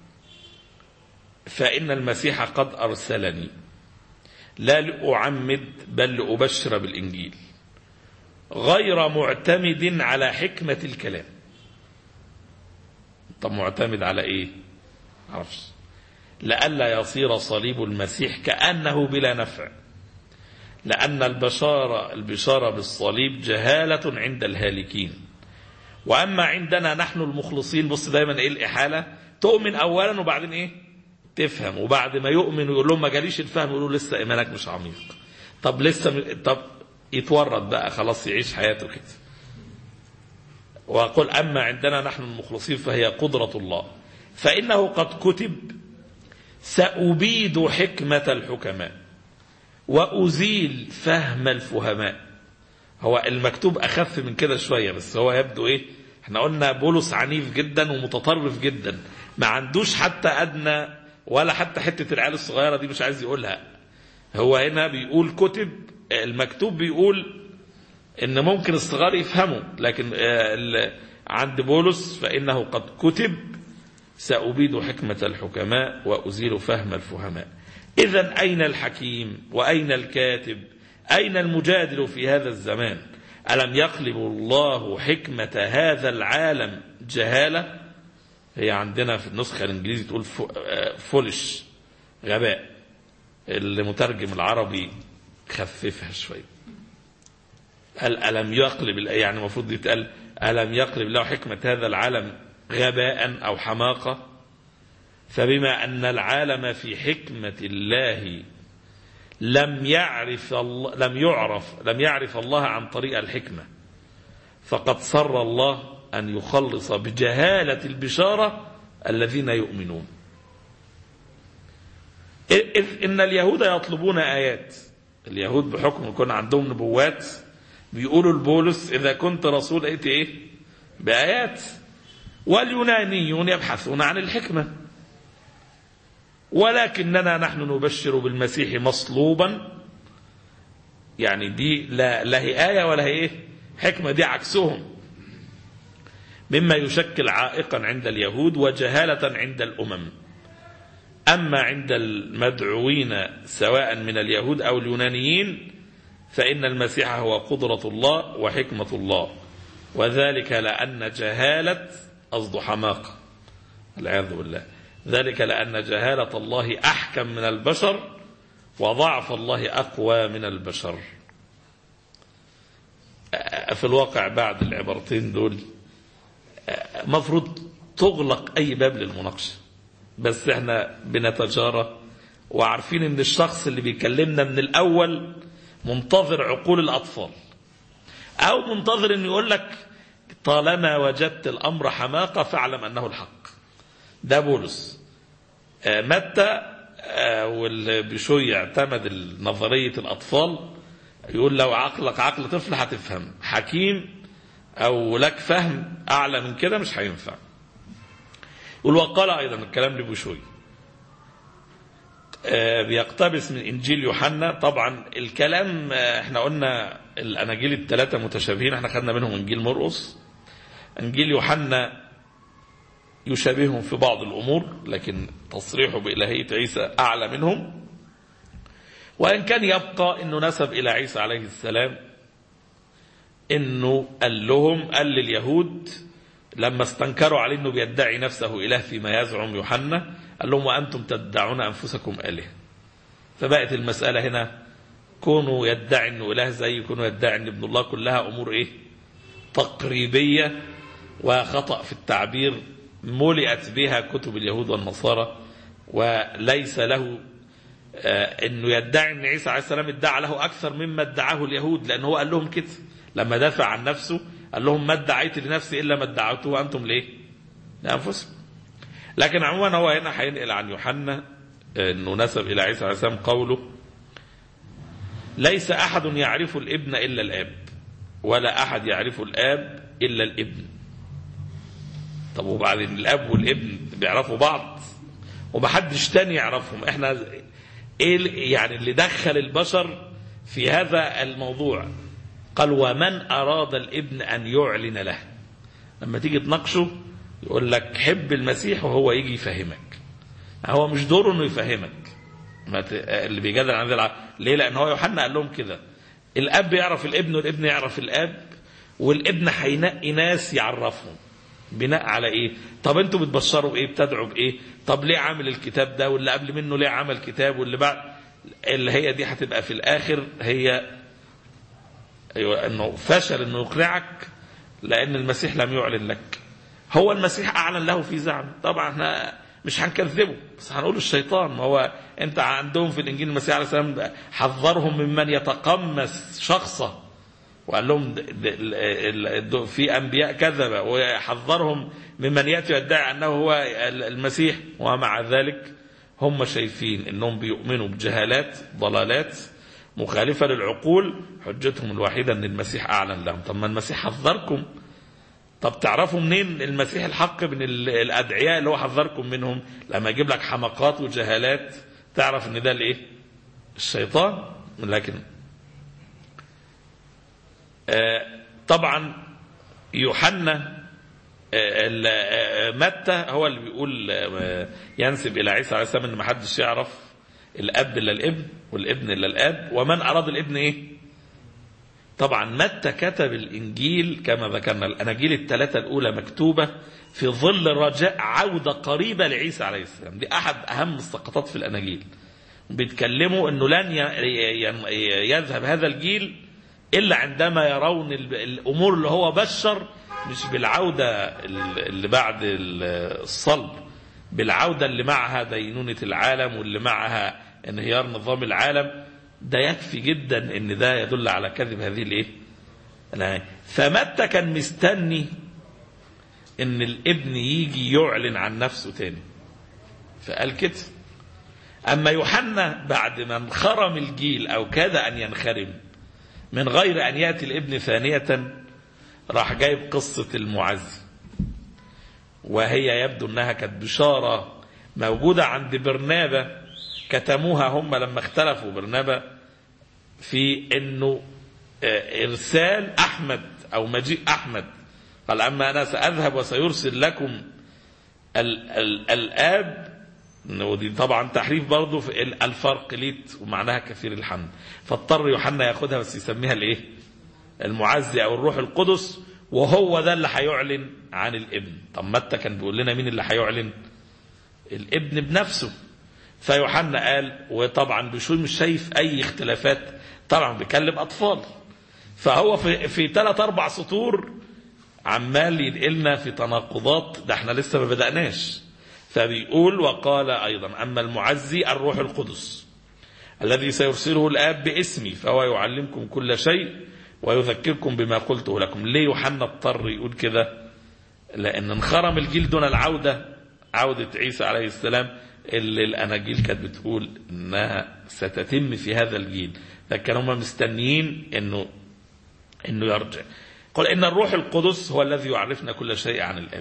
فإن المسيح قد أرسلني لا لأعمد بل لأبشر بالإنجيل غير معتمد على حكمة الكلام طب معتمد على إيه عرفش لئلا يصير صليب المسيح كأنه بلا نفع لأن البشارة البشارة بالصليب جهالة عند الهالكين وأما عندنا نحن المخلصين بص دايما إيه الإحالة تؤمن أولا وبعدين إيه تفهم وبعد ما يؤمن ويقول لهم ما جاليش الفهم يقولوا لسه إيمانك مش عميق طب لسه م... طب يتورط بقى خلاص يعيش حياته كده وأقول أما عندنا نحن المخلصين فهي قدرة الله فإنه قد كتب سأبيد حكمة الحكماء وأزيل فهم الفهماء هو المكتوب أخف من كده شوية بس هو يبدو إيه احنا قلنا بولس عنيف جدا ومتطرف جدا ما عندوش حتى أدنى ولا حتى حتة العيال الصغيرة دي مش عايز يقولها هو هنا بيقول كتب المكتوب بيقول ان ممكن الصغار يفهموا لكن عند بولس فإنه قد كتب سأبيد حكمة الحكماء وأزيل فهم الفهماء إذا أين الحكيم وأين الكاتب أين المجادل في هذا الزمان ألم يقلب الله حكمة هذا العالم جهالة هي عندنا في النسخة الإنجليزية تقول فولش غباء المترجم العربي خففها شوية قال ألم يقلب يعني المفروض يتقال ألم يقلب له حكمة هذا العالم غباء أو حماقة فبما أن العالم في حكمة الله لم يعرف الله لم يعرف لم يعرف الله عن طريق الحكمة فقد سر الله أن يخلص بجهالة البشارة الذين يؤمنون إذ إن اليهود يطلبون آيات اليهود بحكم يكون عندهم نبوات بيقولوا لبولس إذا كنت رسول أيت إيه بآيات واليونانيون يبحثون عن الحكمة ولكننا نحن نبشر بالمسيح مصلوبا يعني دي لا, لا هي آية ولا هي إيه حكمة دي عكسهم مما يشكل عائقا عند اليهود وجهالة عند الأمم أما عند المدعوين سواء من اليهود أو اليونانيين فإن المسيح هو قدرة الله وحكمة الله وذلك لأن جهالة قصد حماقة والعياذ بالله ذلك لأن جهالة الله أحكم من البشر وضعف الله أقوى من البشر في الواقع بعد العبارتين دول مفروض تغلق أي باب للمناقشة بس احنا بنتجارى وعارفين ان الشخص اللي بيكلمنا من الأول منتظر عقول الأطفال أو منتظر أن يقول لك طالما وجدت الأمر حماقة فاعلم أنه الحق ده بولس متى واللي بشوي اعتمد نظرية الأطفال يقول لو عقلك عقل طفل هتفهم حكيم أو لك فهم أعلى من كده مش هينفع يقول وقال أيضا الكلام لبشوي بيقتبس من إنجيل يوحنا طبعا الكلام احنا قلنا الأناجيل الثلاثة متشابهين احنا خدنا منهم إنجيل مرقس إنجيل يوحنا يشابههم في بعض الأمور لكن تصريحه بإلهية عيسى أعلى منهم وإن كان يبقى أنه نسب إلى عيسى عليه السلام أنه قال لهم قال لليهود لما استنكروا عليه أنه بيدعي نفسه إله فيما يزعم يوحنا قال لهم وأنتم تدعون أنفسكم آلهة فبقت المسألة هنا كونوا يدعي أنه إله زي كونوا يدعي أن ابن الله كلها أمور إيه تقريبية وخطأ في التعبير ملئت بها كتب اليهود والنصارى وليس له انه يدعي ان عيسى عليه السلام ادعى له اكثر مما ادعاه اليهود لان هو قال لهم كده لما دافع عن نفسه قال لهم ما ادعيت لنفسي إلا ما ادعيته أنتم ليه لأنفسكم لكن عموما هو هنا هينقل عن يوحنا أنه نسب إلى عيسى عليه السلام قوله ليس أحد يعرف الابن إلا الآب ولا أحد يعرف الآب إلا الابن طب وبعدين الأب والابن بيعرفوا بعض ومحدش تاني يعرفهم احنا ايه يعني اللي دخل البشر في هذا الموضوع قال ومن أراد الابن أن يعلن له لما تيجي تناقشه يقول لك حب المسيح وهو يجي يفهمك هو مش دوره انه يفهمك ما ت... اللي بيجادل عن ذلك ليه لان هو يوحنا قال لهم كده الاب يعرف الابن والابن يعرف الاب والابن هينقي ناس يعرفهم بناء على ايه طب انتوا بتبشروا بايه بتدعوا بايه طب ليه عامل الكتاب ده واللي قبل منه ليه عمل كتاب واللي بعد اللي هي دي هتبقى في الاخر هي أيوة انه فشل انه يقنعك لان المسيح لم يعلن لك هو المسيح اعلن له في زعم طبعا احنا مش هنكذبه بس هنقول الشيطان ما هو انت عندهم في الانجيل المسيح عليه السلام حذرهم ممن يتقمص شخصه وقال لهم في انبياء كذبه وحذرهم ممن ياتي ويدعي انه هو المسيح ومع ذلك هم شايفين انهم بيؤمنوا بجهالات ضلالات مخالفه للعقول حجتهم الوحيده ان المسيح اعلن لهم طب ما المسيح حذركم طب تعرفوا منين المسيح الحق من الادعياء اللي هو حذركم منهم لما يجيب لك حماقات وجهالات تعرف ان ده الايه الشيطان لكن آه طبعا يوحنا آه متى هو اللي بيقول آه ينسب الى عيسى عليه السلام ان ما حدش يعرف الاب الا الابن والابن الا الاب ومن اراد الابن ايه طبعا متى كتب الانجيل كما ذكرنا الاناجيل الثلاثه الاولى مكتوبه في ظل رجاء عوده قريبه لعيسى عليه السلام دي احد اهم السقطات في الاناجيل بيتكلموا انه لن يذهب هذا الجيل الا عندما يرون الامور اللي هو بشر مش بالعوده اللي بعد الصلب بالعوده اللي معها دينونه العالم واللي معها انهيار نظام العالم ده يكفي جدا ان ده يدل على كذب هذه الايه فمتى كان مستني ان الابن يجي يعلن عن نفسه تاني فقال كده اما يوحنا بعد ما انخرم الجيل او كاد ان ينخرم من غير ان ياتي الابن ثانيه راح جايب قصه المعزي وهي يبدو انها كانت بشاره موجوده عند برنابه كتموها هم لما اختلفوا برنابا في انه ارسال احمد او مجيء احمد قال اما انا ساذهب وسيرسل لكم ال ال الاب ودي طبعا تحريف برضه في الفرق ليت ومعناها كثير الحمد فاضطر يوحنا ياخدها بس يسميها الايه المعزي او الروح القدس وهو ده اللي هيعلن عن الابن طب متى كان بيقول لنا مين اللي هيعلن الابن بنفسه فيوحنا قال وطبعا بشوي مش شايف اي اختلافات طبعا بيكلم اطفال فهو في في ثلاث اربع سطور عمال ينقلنا في تناقضات ده احنا لسه ما بدأناش فبيقول وقال ايضا اما المعزي الروح القدس الذي سيرسله الاب باسمي فهو يعلمكم كل شيء ويذكركم بما قلته لكم ليه يوحنا اضطر يقول كده لان انخرم الجيل دون العوده عوده عيسى عليه السلام اللي الاناجيل كانت بتقول انها ستتم في هذا الجيل لكن هم مستنيين انه انه يرجع قل ان الروح القدس هو الذي يعرفنا كل شيء عن الاب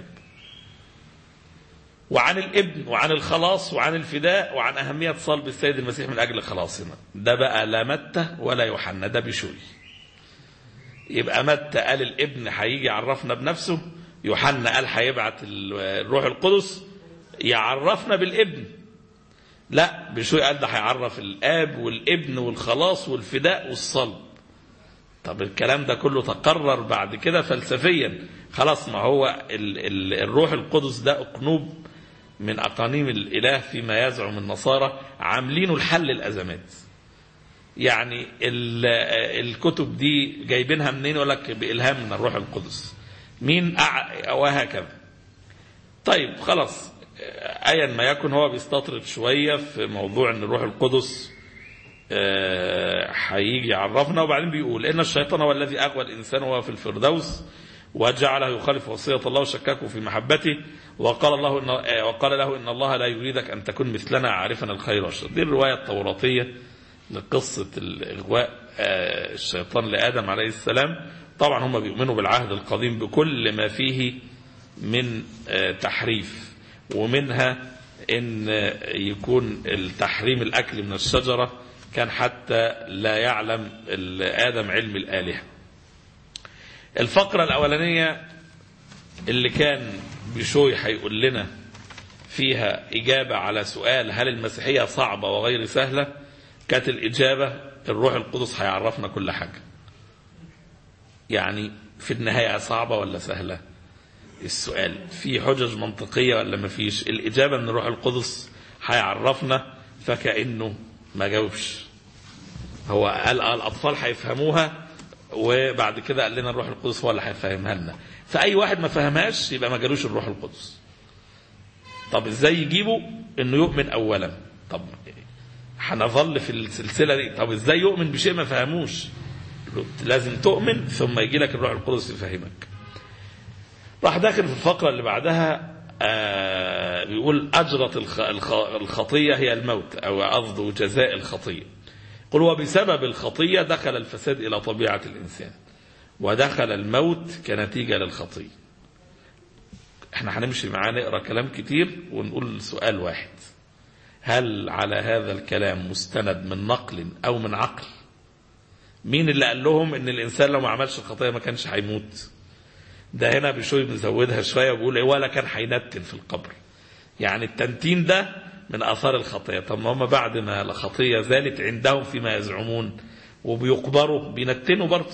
وعن الابن وعن الخلاص وعن الفداء وعن أهمية صلب السيد المسيح من أجل خلاصنا ده بقى لا متى ولا يوحنا ده بشوي يبقى متى قال الابن هيجي يعرفنا بنفسه يوحنا قال هيبعت الروح القدس يعرفنا بالابن لا بشوي قال ده هيعرف الاب والابن والخلاص والفداء والصلب طب الكلام ده كله تقرر بعد كده فلسفيا خلاص ما هو ال ال الروح القدس ده اقنوب من اقانيم الاله فيما يزعم النصارى عاملينه الحل الازمات يعني الكتب دي جايبينها منين يقول لك بالهام من الروح القدس مين أع... وهكذا طيب خلاص ايا ما يكن هو بيستطرد شويه في موضوع ان الروح القدس هيجي يعرفنا وبعدين بيقول ان الشيطان هو الذي اغوى الانسان وهو في الفردوس وجعله يخالف وصية الله وشككه في محبته وقال الله إن وقال له إن الله لا يريدك أن تكون مثلنا عارفا الخير والشر دي الرواية التوراتية لقصة الإغواء آه، الشيطان لآدم عليه السلام طبعا هم بيؤمنوا بالعهد القديم بكل ما فيه من آه، تحريف ومنها ان آه، يكون التحريم الاكل من الشجره كان حتى لا يعلم ال- ادم علم الالهه. الفقره الاولانيه اللي كان بشوي هيقول لنا فيها اجابه على سؤال هل المسيحيه صعبه وغير سهله؟ كانت الاجابه الروح القدس هيعرفنا كل حاجه. يعني في النهايه صعبه ولا سهله؟ السؤال في حجج منطقية ولا ما فيش الإجابة أن الروح القدس هيعرفنا فكأنه ما جاوبش هو قال آه الأطفال هيفهموها وبعد كده قال لنا الروح القدس هو اللي هيفهمها لنا فأي واحد ما فهمهاش يبقى ما جالوش الروح القدس طب ازاي يجيبه انه يؤمن اولا طب هنظل في السلسله دي طب ازاي يؤمن بشيء ما فهموش لازم تؤمن ثم يجي لك الروح القدس يفهمك راح داخل في الفقرة اللي بعدها آه بيقول أجرت الخ- الخ- الخطية هي الموت أو قصده جزاء الخطية قل وبسبب الخطية دخل الفساد إلى طبيعة الإنسان ودخل الموت كنتيجة للخطية احنا هنمشي معاه نقرا كلام كتير ونقول سؤال واحد هل على هذا الكلام مستند من نقل او من عقل مين اللي قال لهم ان الانسان لو ما عملش الخطيه ما كانش هيموت ده هنا بشوي بنزودها شويه وبيقول ايه ولا كان هينتن في القبر يعني التنتين ده من اثار الخطيه طب ما هم بعد ما الخطيه زالت عندهم فيما يزعمون وبيقبروا بينتنوا برضه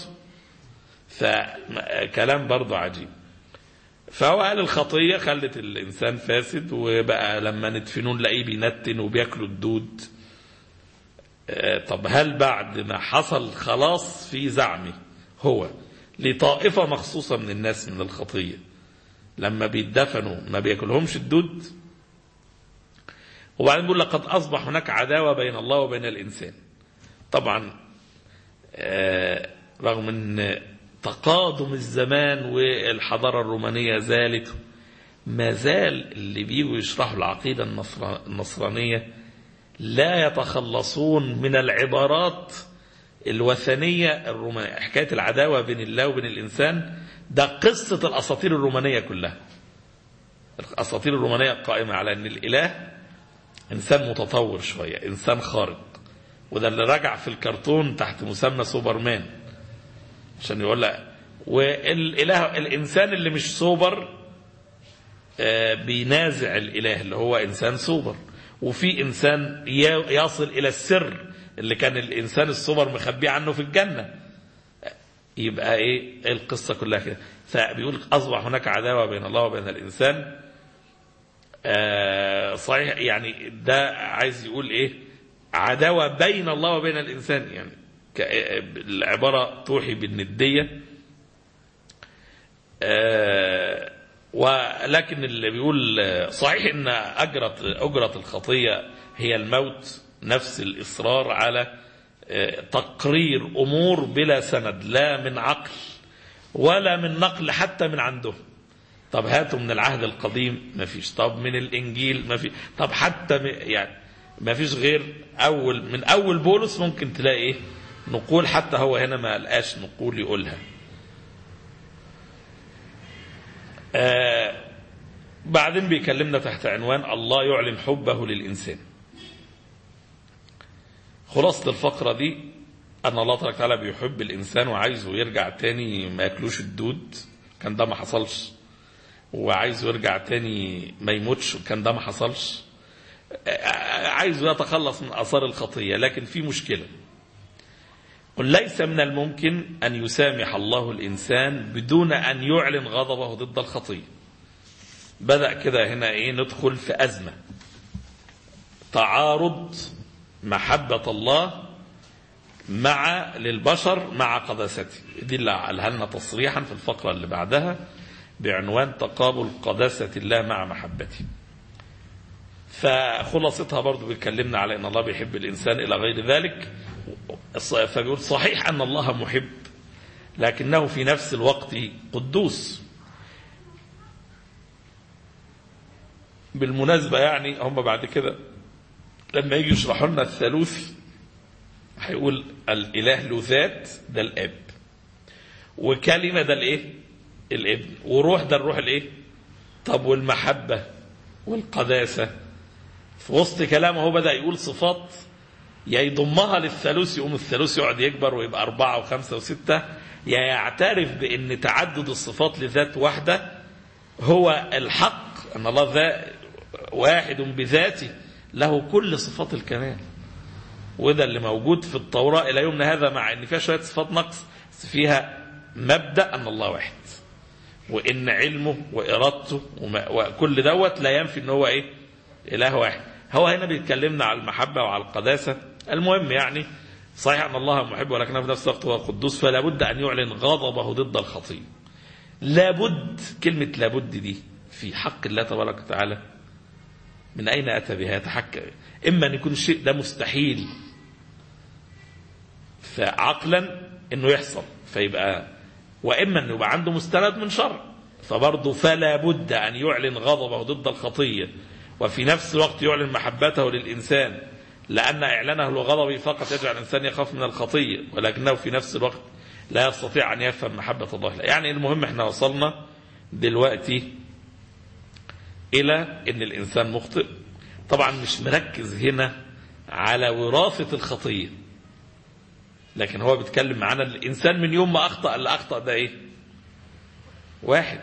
فكلام برضه عجيب فهو قال الخطية خلت الإنسان فاسد وبقى لما ندفنون نلاقيه بينتن وبياكلوا الدود آه، طب هل بعد ما حصل خلاص في زعمه هو لطائفة مخصوصة من الناس من الخطية لما بيدفنوا ما بياكلهمش الدود وبعدين بيقول لقد أصبح هناك عداوة بين الله وبين الإنسان طبعا آه، رغم ان تقادم الزمان والحضارة الرومانية زالت ما زال اللي بيجوا يشرحوا العقيدة النصر- النصرانية لا يتخلصون من العبارات الوثنية الرومانية حكاية العداوة بين الله وبين الإنسان ده قصة الأساطير الرومانية كلها الأساطير الرومانية قائمة على أن الإله إنسان متطور شوية إنسان خارق وده اللي رجع في الكرتون تحت مسمى سوبرمان عشان يقول لك والاله الانسان اللي مش سوبر آه، بينازع الاله اللي هو انسان سوبر وفي انسان ي- يصل الى السر اللي كان الانسان السوبر مخبيه عنه في الجنه يبقى ايه القصه كلها كده فبيقول اصبح هناك عداوه بين الله وبين الانسان آه، صحيح يعني ده عايز يقول ايه عداوة بين الله وبين الإنسان يعني ك- العبارة توحي بالندية آه، ولكن اللي بيقول آه، صحيح ان أجرة أجرة الخطية هي الموت نفس الإصرار على آه، تقرير أمور بلا سند لا من عقل ولا من نقل حتى من عندهم طب هاتوا من العهد القديم ما فيش طب من الانجيل ما في طب حتى م- يعني ما فيش غير اول من اول بولس ممكن تلاقي ايه نقول حتى هو هنا ما لقاش نقول يقولها آه بعدين بيكلمنا تحت عنوان الله يعلن حبه للانسان خلاصة الفقرة دي أن الله تبارك وتعالى بيحب الإنسان وعايزه يرجع تاني ما ياكلوش الدود كان ده ما حصلش وعايزه يرجع تاني ما يموتش وكان ده ما حصلش عايزه يتخلص من اثار الخطيه لكن في مشكله قل ليس من الممكن ان يسامح الله الانسان بدون ان يعلن غضبه ضد الخطيه بدا كده هنا ايه ندخل في ازمه تعارض محبه الله مع للبشر مع قداسته دي اللي قالها لنا تصريحا في الفقره اللي بعدها بعنوان تقابل قداسه الله مع محبته فخلاصتها برضو بيتكلمنا على ان الله بيحب الانسان الى غير ذلك فبيقول صحيح ان الله محب لكنه في نفس الوقت قدوس بالمناسبة يعني هم بعد كده لما يجي يشرحوا لنا الثالوث هيقول الإله له ذات ده الأب وكلمة ده الإيه الابن وروح ده الروح الإيه طب والمحبة والقداسة في وسط كلامه هو بدأ يقول صفات يا يضمها للثالوث يقوم الثالوث يقعد يكبر ويبقى أربعة وخمسة وستة يا يعترف بأن تعدد الصفات لذات واحدة هو الحق أن الله ذا واحد بذاته له كل صفات الكمال وده اللي موجود في التوراة إلى يومنا هذا مع أن فيها شوية صفات نقص بس فيها مبدأ أن الله واحد وإن علمه وإرادته وكل دوت لا ينفي أن هو إيه إله واحد هو هنا بيتكلمنا على المحبة وعلى القداسة المهم يعني صحيح أن الله محب ولكنه في نفس الوقت هو قدوس فلا بد أن يعلن غضبه ضد الخطية لابد كلمة لابد دي في حق الله تبارك وتعالى من أين أتى بها يتحكم إما أن يكون الشيء ده مستحيل فعقلا أنه يحصل فيبقى وإما أنه يبقى عنده مستند من شرع فبرضه فلا بد أن يعلن غضبه ضد الخطية وفي نفس الوقت يعلن محبته للإنسان لأن إعلانه لغضبه فقط يجعل الإنسان يخاف من الخطية ولكنه في نفس الوقت لا يستطيع أن يفهم محبة الله يعني المهم احنا وصلنا دلوقتي إلى أن الإنسان مخطئ طبعا مش مركز هنا على وراثة الخطية لكن هو بيتكلم معانا الإنسان من يوم ما أخطأ اللي أخطأ ده إيه واحد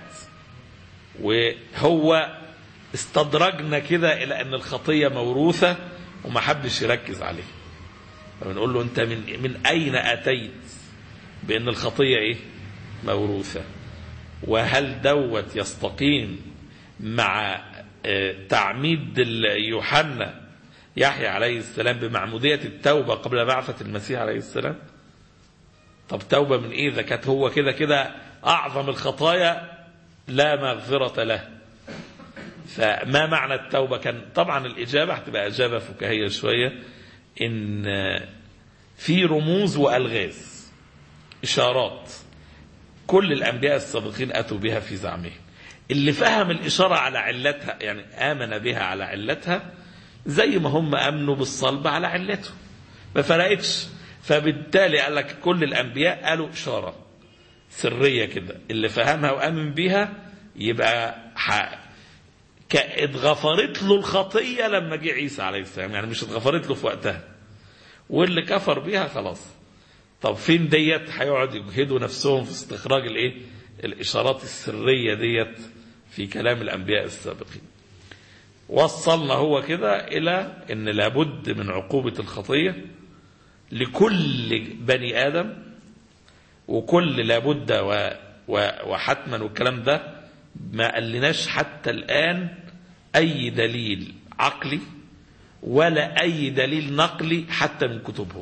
وهو استدرجنا كده إلى أن الخطية موروثة وما حبش يركز عليه فبنقول له أنت من, من أين أتيت بأن الخطية إيه موروثة وهل دوت يستقيم مع تعميد يوحنا يحيى عليه السلام بمعمودية التوبة قبل بعثة المسيح عليه السلام طب توبة من ايه اذا كانت هو كده كده اعظم الخطايا لا مغفرة له فما معنى التوبة كان طبعا الاجابة هتبقى اجابة فكاهية شوية ان في رموز والغاز اشارات كل الانبياء السابقين اتوا بها في زعمهم اللي فهم الإشارة على علتها يعني آمن بها على علتها زي ما هم أمنوا بالصلب على علته ما فرقتش فبالتالي قال لك كل الأنبياء قالوا إشارة سرية كده اللي فهمها وآمن بيها يبقى حق. اتغفرت له الخطية لما جه عيسى عليه السلام يعني مش اتغفرت له في وقتها واللي كفر بيها خلاص طب فين ديت هيقعد يجهدوا نفسهم في استخراج الايه الاشارات السريه ديت في كلام الانبياء السابقين وصلنا هو كده الى ان لابد من عقوبه الخطيه لكل بني ادم وكل لابد و وحتما والكلام ده ما قالناش حتى الان اي دليل عقلي ولا اي دليل نقلي حتى من كتبهم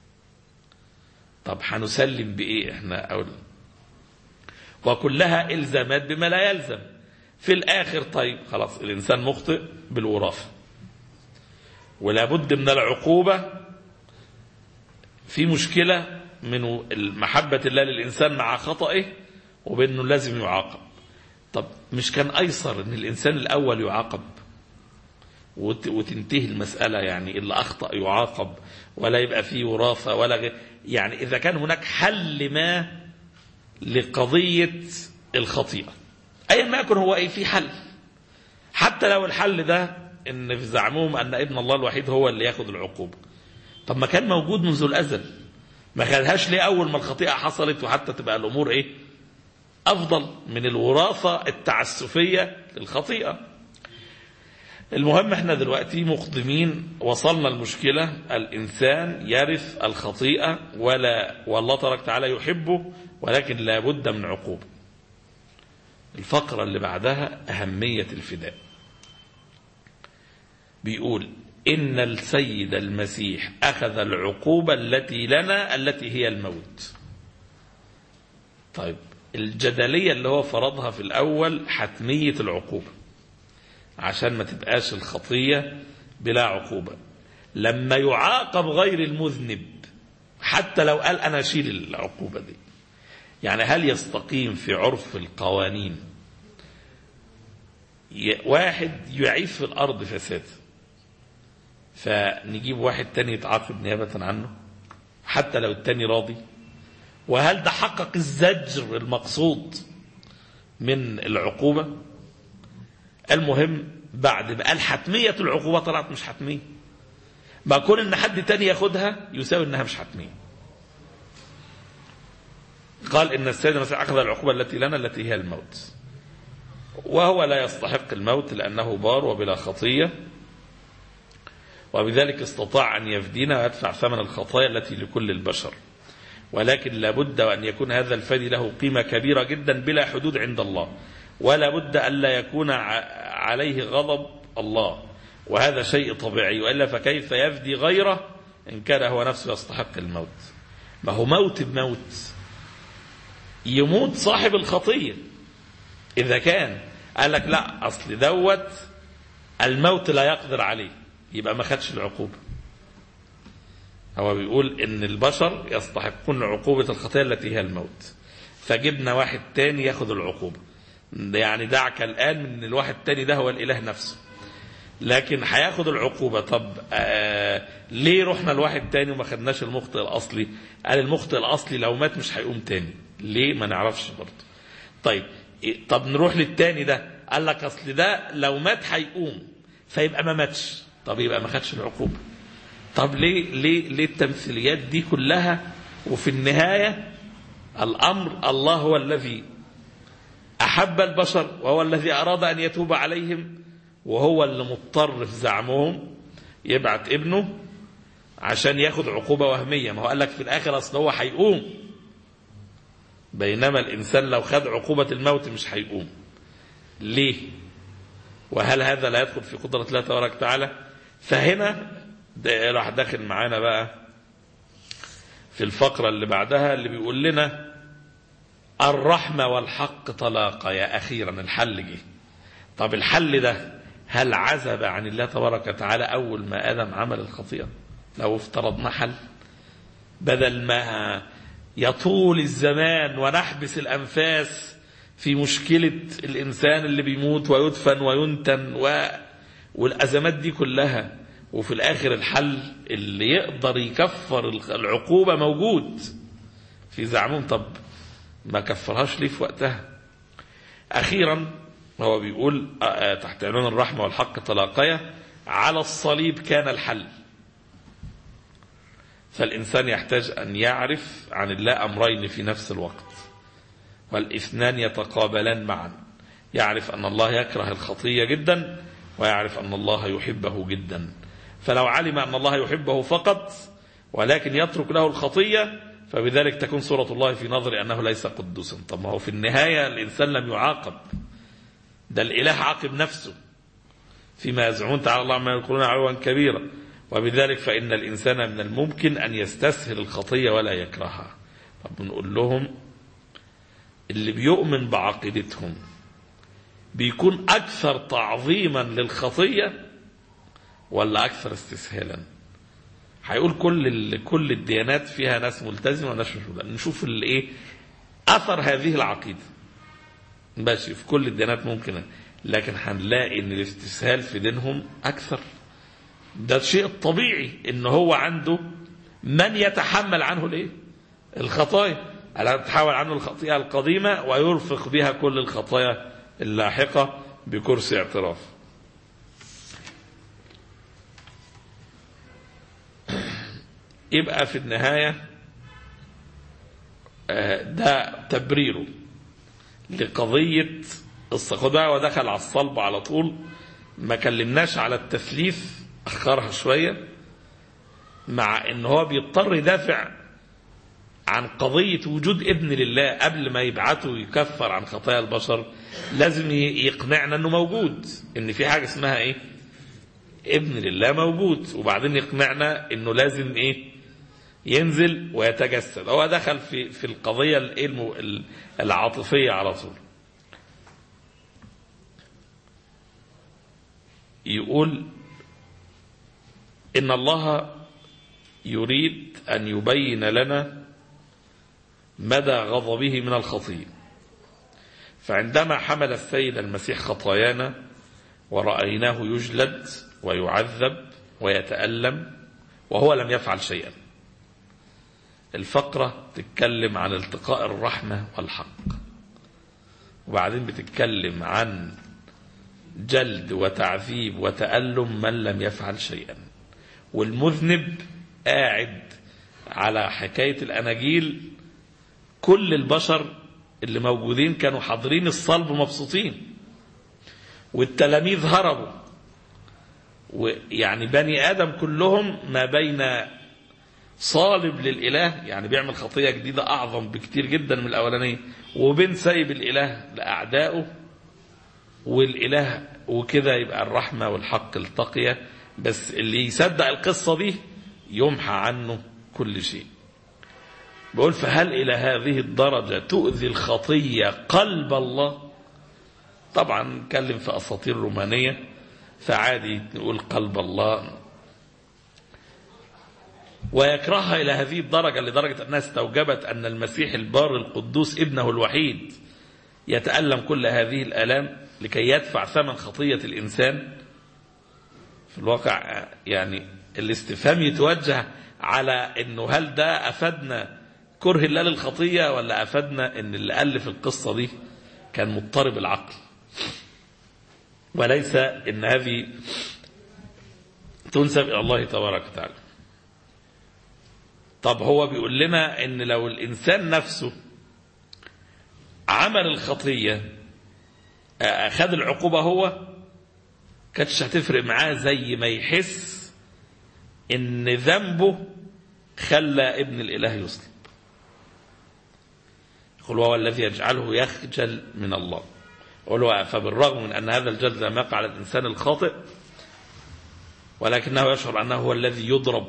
طب هنسلم بايه احنا أولا وكلها الزامات بما لا يلزم في الاخر طيب خلاص الانسان مخطئ بالوراثه ولا بد من العقوبه في مشكله من محبه الله للانسان مع خطئه وبانه لازم يعاقب طب مش كان ايسر ان الانسان الاول يعاقب وتنتهي المسألة يعني اللي أخطأ يعاقب ولا يبقى فيه وراثة ولا غير يعني إذا كان هناك حل ما لقضية الخطيئة أيا ما يكن هو أي في حل حتى لو الحل ده إن في زعمهم أن ابن الله الوحيد هو اللي ياخذ العقوبة طب ما كان موجود منذ الأزل ما خدهاش ليه أول ما الخطيئة حصلت وحتى تبقى الأمور إيه أفضل من الوراثة التعسفية للخطيئة المهم احنا دلوقتي مقدمين وصلنا المشكلة الإنسان يرث الخطيئة ولا والله تبارك تعالى يحبه ولكن لا بد من عقوبة الفقرة اللي بعدها أهمية الفداء بيقول إن السيد المسيح أخذ العقوبة التي لنا التي هي الموت طيب الجدلية اللي هو فرضها في الأول حتمية العقوبة عشان ما تبقاش الخطية بلا عقوبة لما يعاقب غير المذنب حتى لو قال أنا أشيل العقوبة دي يعني هل يستقيم في عرف القوانين ي- واحد يعيث في الأرض فساد فنجيب واحد تاني يتعاقب نيابة عنه حتى لو التاني راضي وهل ده حقق الزجر المقصود من العقوبة المهم بعد ما قال حتمية العقوبة طلعت مش حتمية ما كون ان حد تاني ياخدها يساوي انها مش حتمية قال ان السيد مثلا اخذ العقوبة التي لنا التي هي الموت وهو لا يستحق الموت لانه بار وبلا خطية وبذلك استطاع ان يفدينا ويدفع ثمن الخطايا التي لكل البشر ولكن لابد وأن يكون هذا الفدي له قيمة كبيرة جدا بلا حدود عند الله ولا بد ألا يكون ع- عليه غضب الله وهذا شيء طبيعي وإلا فكيف يفدي غيره إن كان هو نفسه يستحق الموت ما هو موت بموت يموت صاحب الخطية إذا كان قال لك لا أصل دوت الموت لا يقدر عليه يبقى ما خدش العقوبة هو بيقول ان البشر يستحقون عقوبة الخطيئة التي هي الموت فجبنا واحد تاني ياخد العقوبة يعني دعك الآن من الواحد التاني ده هو الإله نفسه لكن هياخد العقوبة طب آه ليه رحنا لواحد تاني وما خدناش المخطئ الأصلي قال المخطئ الأصلي لو مات مش هيقوم تاني ليه ما نعرفش برضه طيب إيه- طب نروح للتاني ده قال لك أصل ده لو مات هيقوم فيبقى ما ماتش طب يبقى ما خدش العقوبة طب ليه ليه ليه التمثيليات دي كلها وفي النهاية الأمر الله هو الذي أحب البشر وهو الذي أراد أن يتوب عليهم وهو اللي مضطر في زعمهم يبعت ابنه عشان ياخد عقوبة وهمية ما هو قال لك في الآخر أصل هو هيقوم بينما الإنسان لو خد عقوبة الموت مش هيقوم ليه وهل هذا لا يدخل في قدرة الله تبارك وتعالى فهنا ده راح داخل معانا بقى في الفقرة اللي بعدها اللي بيقول لنا الرحمة والحق طلاقة يا أخيرا الحل جه طب الحل ده هل عزب عن الله تبارك وتعالى أول ما آدم عمل الخطيئة لو افترضنا حل بدل ما يطول الزمان ونحبس الأنفاس في مشكلة الإنسان اللي بيموت ويدفن وينتن و... والأزمات دي كلها وفي الآخر الحل اللي يقدر يكفر العقوبة موجود في زعمهم طب ما كفرهاش ليه في وقتها أخيرا هو بيقول آه، آه، تحت عنوان الرحمة والحق طلاقية على الصليب كان الحل فالإنسان يحتاج أن يعرف عن الله أمرين في نفس الوقت والاثنان يتقابلان معا يعرف أن الله يكره الخطية جدا ويعرف أن الله يحبه جدا فلو علم أن الله يحبه فقط ولكن يترك له الخطية فبذلك تكون صورة الله في نظر أنه ليس قدوسا طب ما هو في النهاية الإنسان لم يعاقب ده الإله عاقب نفسه فيما يزعمون تعالى الله عما يقولون علوا كبيرا وبذلك فإن الإنسان من الممكن أن يستسهل الخطية ولا يكرهها طب بنقول لهم اللي بيؤمن بعقيدتهم بيكون أكثر تعظيما للخطية ولا أكثر استسهالا هيقول كل ال... كل الديانات فيها ناس ملتزمة وناس مش ملتزمة نشوف الايه أثر هذه العقيدة ماشي في كل الديانات ممكن لكن هنلاقي ان الاستسهال في دينهم اكثر ده الشيء الطبيعي ان هو عنده من يتحمل عنه الايه الخطايا ألا تحاول عنه الخطيئة القديمة ويرفق بها كل الخطايا اللاحقة بكرسي اعتراف يبقى في النهاية آه، ده تبريره لقضية الصخدة ودخل على الصلب على طول ما كلمناش على التثليث أخرها شوية مع ان هو بيضطر يدافع عن قضية وجود ابن لله قبل ما يبعته يكفر عن خطايا البشر لازم يقنعنا انه موجود ان في حاجة اسمها ايه ابن لله موجود وبعدين يقنعنا انه لازم ايه ينزل ويتجسد هو دخل في في القضية الايه الم- العاطفية على طول يقول إن الله يريد أن يبين لنا مدى غضبه من الخطية فعندما حمل السيد المسيح خطايانا ورأيناه يجلد ويعذب ويتألم وهو لم يفعل شيئا الفقرة تتكلم عن التقاء الرحمة والحق وبعدين بتتكلم عن جلد وتعذيب وتألم من لم يفعل شيئا والمذنب قاعد على حكاية الأناجيل كل البشر اللي موجودين كانوا حاضرين الصلب مبسوطين والتلاميذ هربوا ويعني بني آدم كلهم ما بين صالب للإله يعني بيعمل خطية جديدة أعظم بكتير جدا من الأولانية وبين سايب الإله لأعدائه والإله وكده يبقى الرحمة والحق التقية بس اللي يصدق القصة دي يمحى عنه كل شيء بقول فهل إلى هذه الدرجة تؤذي الخطية قلب الله طبعا نتكلم في أساطير رومانية فعادي نقول قلب الله ويكرهها إلى هذه الدرجة لدرجة أنها استوجبت أن المسيح البار القدوس ابنه الوحيد يتألم كل هذه الآلام لكي يدفع ثمن خطية الإنسان في الواقع يعني الاستفهام يتوجه على أنه هل ده أفدنا كره الله للخطية ولا أفدنا أن اللي ألف القصة دي كان مضطرب العقل وليس أن هذه تنسب إلى الله تبارك وتعالى طب هو بيقول لنا ان لو الانسان نفسه عمل الخطيه اخذ العقوبه هو كانتش هتفرق معاه زي ما يحس ان ذنبه خلى ابن الاله يصلب يقول وهو الذي يجعله يخجل من الله يقول فبالرغم من ان هذا الجلد لم يقع على الانسان الخاطئ ولكنه يشعر انه هو الذي يضرب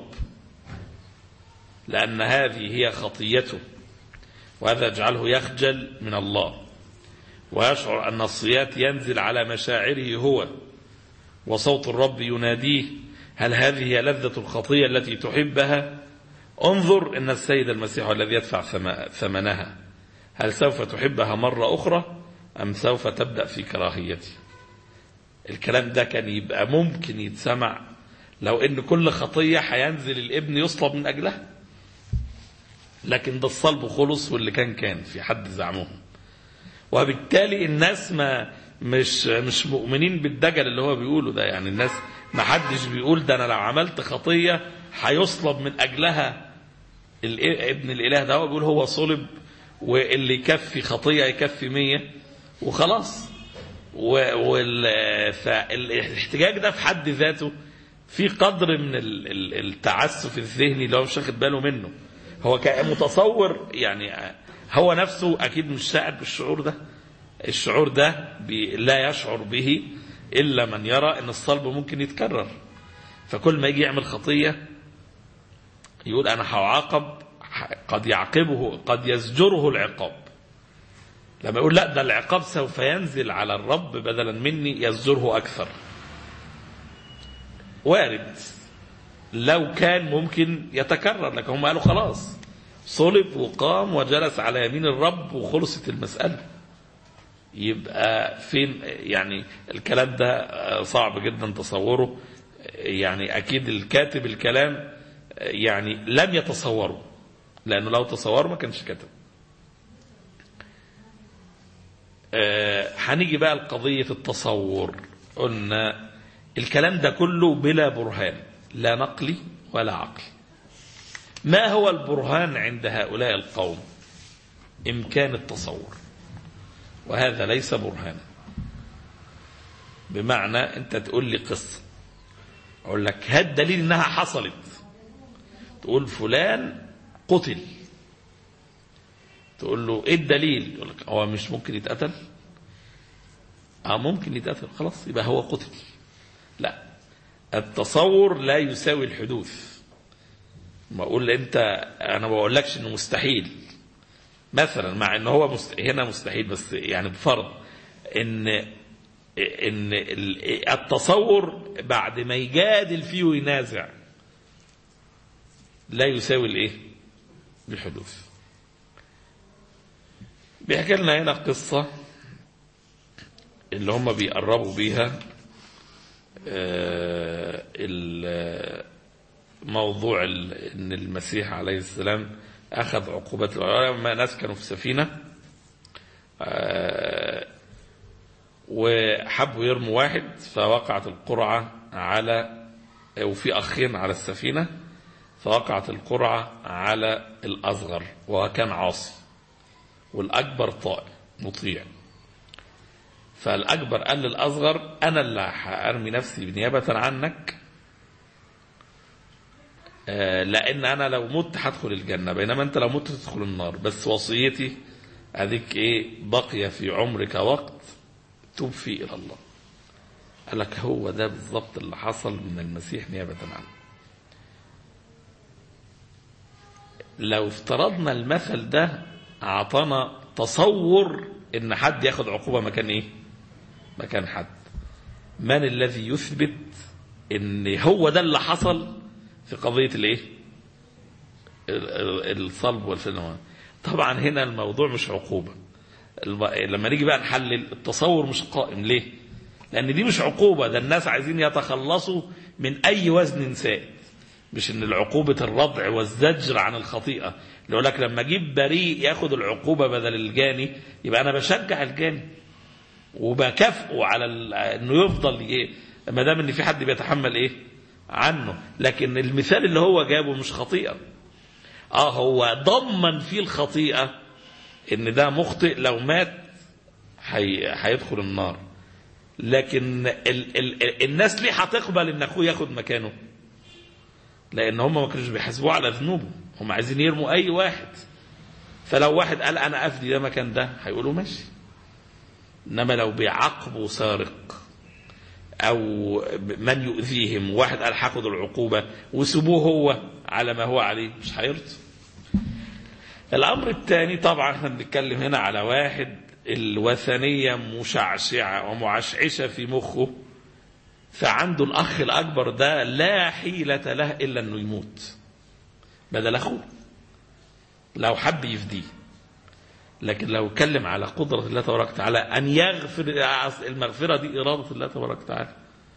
لأن هذه هي خطيته وهذا يجعله يخجل من الله ويشعر أن الصيات ينزل على مشاعره هو وصوت الرب يناديه هل هذه هي لذة الخطية التي تحبها انظر إن السيد المسيح هو الذي يدفع ثمنها هل سوف تحبها مرة أخرى أم سوف تبدأ في كراهيتي الكلام ده كان يبقى ممكن يتسمع لو ان كل خطية هينزل الابن يصلب من أجلها لكن ده الصلب خلص واللي كان كان في حد زعمهم وبالتالي الناس ما مش مش مؤمنين بالدجل اللي هو بيقوله ده يعني الناس ما حدش بيقول ده انا لو عملت خطيه هيصلب من اجلها ابن الاله ده هو بيقول هو صلب واللي يكفي خطيه يكفي مية وخلاص فالاحتجاج ده في حد ذاته في قدر من التعسف الذهني اللي هو مش واخد باله منه هو متصور يعني هو نفسه اكيد مش ساعد بالشعور ده الشعور ده لا يشعر به الا من يرى ان الصلب ممكن يتكرر فكل ما يجي يعمل خطيه يقول انا هعاقب قد يعاقبه قد يزجره العقاب لما يقول لا ده العقاب سوف ينزل على الرب بدلا مني يزجره اكثر وارد لو كان ممكن يتكرر لكن هم قالوا خلاص صلب وقام وجلس على يمين الرب وخلصت المسألة يبقى فين يعني الكلام ده صعب جدا تصوره يعني أكيد الكاتب الكلام يعني لم يتصوره لأنه لو تصوره ما كانش كتب هنيجي بقى لقضية التصور قلنا الكلام ده كله بلا برهان لا نقلي ولا عقلي ما هو البرهان عند هؤلاء القوم إمكان التصور وهذا ليس برهانا بمعنى أنت تقول لي قصة أقول لك هات دليل إنها حصلت تقول فلان قتل تقول له ايه الدليل يقول لك هو مش ممكن يتقتل اه ممكن يتقتل خلاص يبقى هو قتل لا التصور لا يساوي الحدوث ما اقول انت انا ما بقولكش انه مستحيل مثلا مع ان هو مست... هنا مستحيل بس يعني بفرض ان ان التصور بعد ما يجادل فيه وينازع لا يساوي الايه الحدوث بيحكي لنا هنا قصة اللي هم بيقربوا بيها آه، ال- موضوع ال- ان المسيح عليه السلام اخذ عقوبة لما ناس كانوا في سفينة آه، وحبوا يرموا واحد فوقعت القرعة على وفي أخين على السفينة فوقعت القرعة على الأصغر وهو كان عاصي والأكبر طائع مطيع فالأكبر قال للأصغر أنا اللي هأرمي نفسي بنيابة عنك آه، لأن أنا لو مت هدخل الجنة بينما أنت لو مت تدخل النار بس وصيتي أديك إيه بقي في عمرك وقت توب فيه إلى الله قال لك هو ده بالظبط اللي حصل من المسيح نيابة عنه لو افترضنا المثل ده أعطانا تصور إن حد ياخد عقوبة مكان إيه مكان حد من الذي يثبت إن هو ده اللي حصل في قضية الإيه ال- ال- الصلب والفنوان طبعا هنا الموضوع مش عقوبة الم- لما نيجي بقى نحلل التصور مش قائم ليه لأن دي مش عقوبة ده الناس عايزين يتخلصوا من أي وزن سائد مش ان العقوبة الردع والزجر عن الخطيئة اللي يقول لك لما اجيب بريء ياخد العقوبة بدل الجاني يبقى انا بشجع الجاني وبكافئه على ال- انه يفضل ايه ما دام ان في حد بيتحمل ايه عنه لكن المثال اللي هو جابه مش خطيئة اه هو ضمن فيه الخطيئة ان ده مخطئ لو مات هي- هيدخل النار لكن ال ال الناس ليه هتقبل ان اخوه ياخد مكانه لان هم ما كانوش بيحاسبوه على ذنوبه هم عايزين يرموا اي واحد فلو واحد قال انا افدي ده مكان ده هيقولوا ماشي انما لو بيعاقبوا سارق او من يؤذيهم واحد قال هاخد العقوبه وسيبوه هو على ما هو عليه مش هيرضى الامر الثاني طبعا احنا بنتكلم هنا على واحد الوثنيه مشعشعه ومعشعشه في مخه فعنده الأخ الأكبر ده لا حيلة له إلا أنه يموت بدل أخوه لو حب يفديه لكن لو اتكلم على قدرة الله تبارك وتعالى أن يغفر المغفرة دي إرادة الله تبارك وتعالى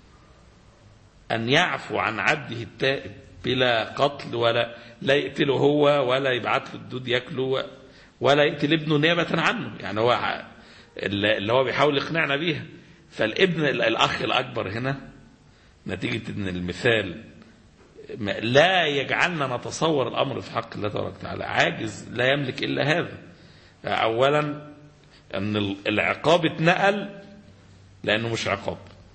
أن يعفو عن عبده التائب بلا قتل ولا لا يقتله هو ولا يبعت له الدود ياكله ولا يقتل ابنه نيابة عنه يعني هو ع- اللي هو بيحاول يقنعنا بيها فالابن الأخ الأكبر هنا نتيجة أن المثال ما- لا يجعلنا نتصور الأمر في حق الله تبارك وتعالى عاجز لا يملك إلا هذا أولا أن ال- العقاب اتنقل لأنه مش عقاب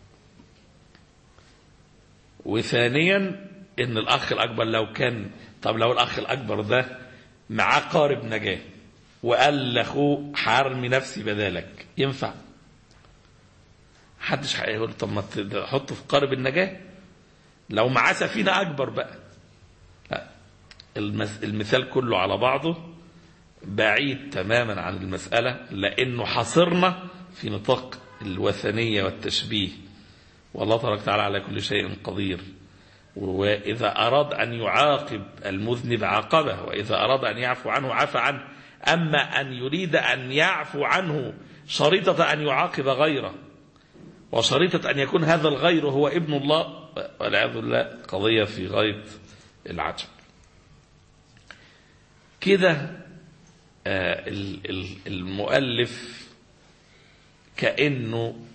وثانيا ان الاخ الاكبر لو كان طب لو الاخ الاكبر ده معاه قارب نجاه وقال لاخوه حرمي نفسي بدالك ينفع محدش هيقول طب ما تحطه في قارب النجاه لو معاه سفينه اكبر بقى لا المس- المثال كله على بعضه بعيد تماما عن المساله لانه حاصرنا في نطاق الوثنيه والتشبيه والله تبارك وتعالى على كل شيء قدير وإذا أراد أن يعاقب المذنب عاقبه وإذا أراد أن يعفو عنه عفى عنه أما أن يريد أن يعفو عنه شريطة أن يعاقب غيره وشريطة أن يكون هذا الغير هو ابن الله والعياذ بالله قضية في غاية العجب كده آه، ال- ال- المؤلف كأنه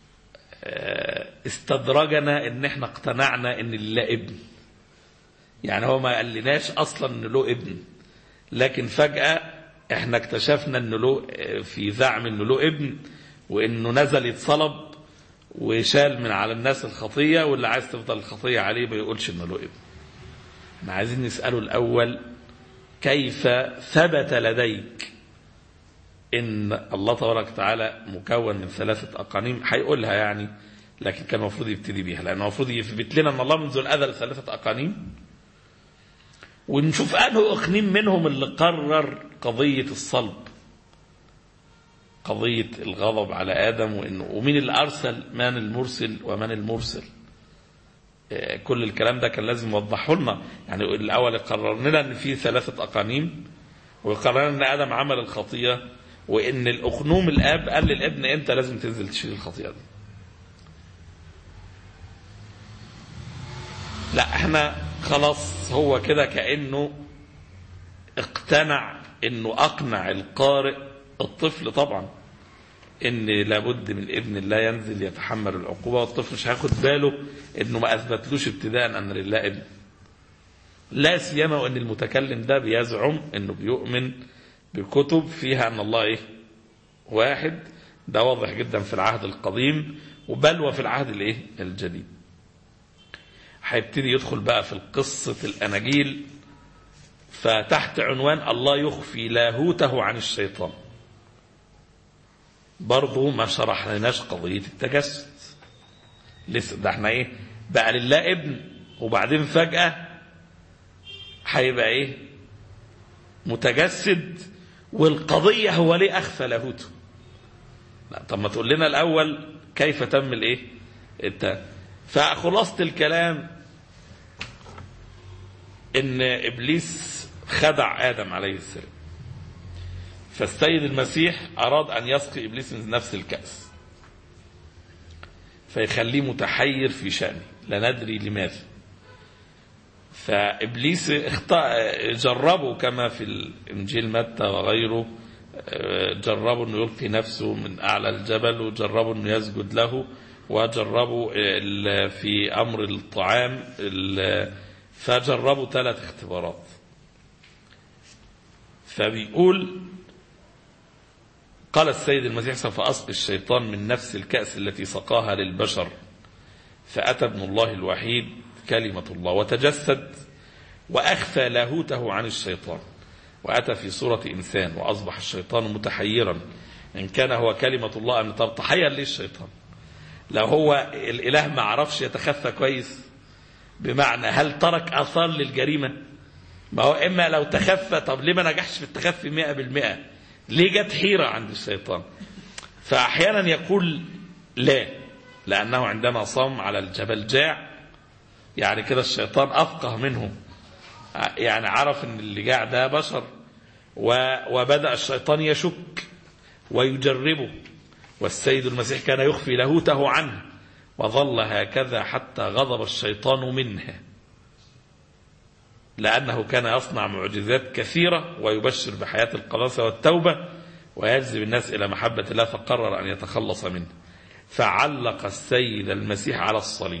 استدرجنا ان احنا اقتنعنا ان لله ابن يعني هو ما قالناش اصلا ان له ابن لكن فجأة احنا اكتشفنا ان له في زعم انه له ابن وانه نزل يتصلب وشال من على الناس الخطية واللي عايز تفضل الخطية عليه ما يقولش انه له ابن احنا عايزين نسأله الاول كيف ثبت لديك ان الله تبارك وتعالى مكون من ثلاثه اقانيم هيقولها يعني لكن كان المفروض يبتدي بيها لانه المفروض يثبت لنا ان الله منذ الازل ثلاثه اقانيم ونشوف انه اقنيم منهم اللي قرر قضيه الصلب قضيه الغضب على ادم وانه ومين اللي ارسل من المرسل ومن المرسل آه، كل الكلام ده كان لازم يوضحه لنا يعني الاول قرر لنا ان في ثلاثه اقانيم وقررنا ان ادم عمل الخطيه وان الاخنوم الاب قال للابن انت لازم تنزل تشيل الخطيئه دي لا احنا خلاص هو كده كانه اقتنع انه اقنع القارئ الطفل طبعا ان لابد من ابن الله ينزل يتحمل العقوبه والطفل مش هياخد باله انه ما اثبتلوش ابتداء ان لله ابن لا سيما وان المتكلم ده بيزعم انه بيؤمن بكتب فيها ان الله ايه واحد ده واضح جدا في العهد القديم وبل وفي العهد الايه الجديد هيبتدي يدخل بقى في قصة الأناجيل فتحت عنوان الله يخفي لاهوته عن الشيطان برضه ما شرح لناش قضية التجسد لسه ده احنا ايه بقى لله ابن وبعدين فجأة هيبقى ايه متجسد والقضية هو ليه أخفى لاهوته لا طب ما تقول لنا الأول كيف تم الايه الت... فخلاصة الكلام ان ابليس خدع ادم عليه السلام فالسيد المسيح اراد ان يسقي ابليس من نفس الكاس فيخليه متحير في شانه لا ندري لماذا فابليس جربه كما في الانجيل متى وغيره جربوا انه يلقي نفسه من اعلى الجبل وجربوا انه يسجد له وجربوا في امر الطعام فجربوا ثلاث اختبارات فبيقول قال السيد المسيح سوف أسقي الشيطان من نفس الكأس التي سقاها للبشر فأتى ابن الله الوحيد كلمة الله وتجسد وأخفى لاهوته عن الشيطان وأتى في صورة إنسان وأصبح الشيطان متحيرا إن كان هو كلمة الله أم طب تحير ليه الشيطان لو هو الإله ما عرفش يتخفى كويس بمعنى هل ترك اثار للجريمه ما هو اما لو تخفى طب ليه ما نجحش في التخفي 100% ليه جت حيره عند الشيطان فاحيانا يقول لا لانه عندما صام على الجبل جاع يعني كده الشيطان افقه منه يعني عرف ان اللي جاع ده بشر وبدا الشيطان يشك ويجربه والسيد المسيح كان يخفي لاهوته عنه وظل هكذا حتى غضب الشيطان منه لأنه كان يصنع معجزات كثيرة ويبشر بحياة القداسة والتوبة ويجذب الناس إلى محبة الله فقرر أن يتخلص منه فعلق السيد المسيح على الصليب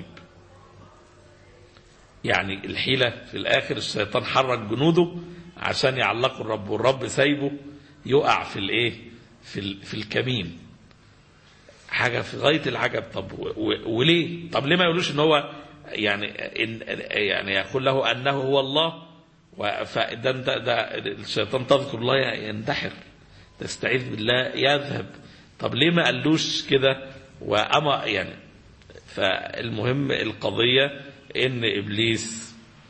يعني الحيلة في الآخر الشيطان حرك جنوده عشان يعلقوا الرب والرب سايبه يقع في الايه في, في الكمين حاجة في غاية العجب طب وليه طب ليه ما يقولوش ان هو يعني إن يعني يقول له انه هو الله فده ده, ده الشيطان تذكر الله يندحر تستعيذ بالله يذهب طب ليه ما قالوش كده واما يعني فالمهم القضية ان ابليس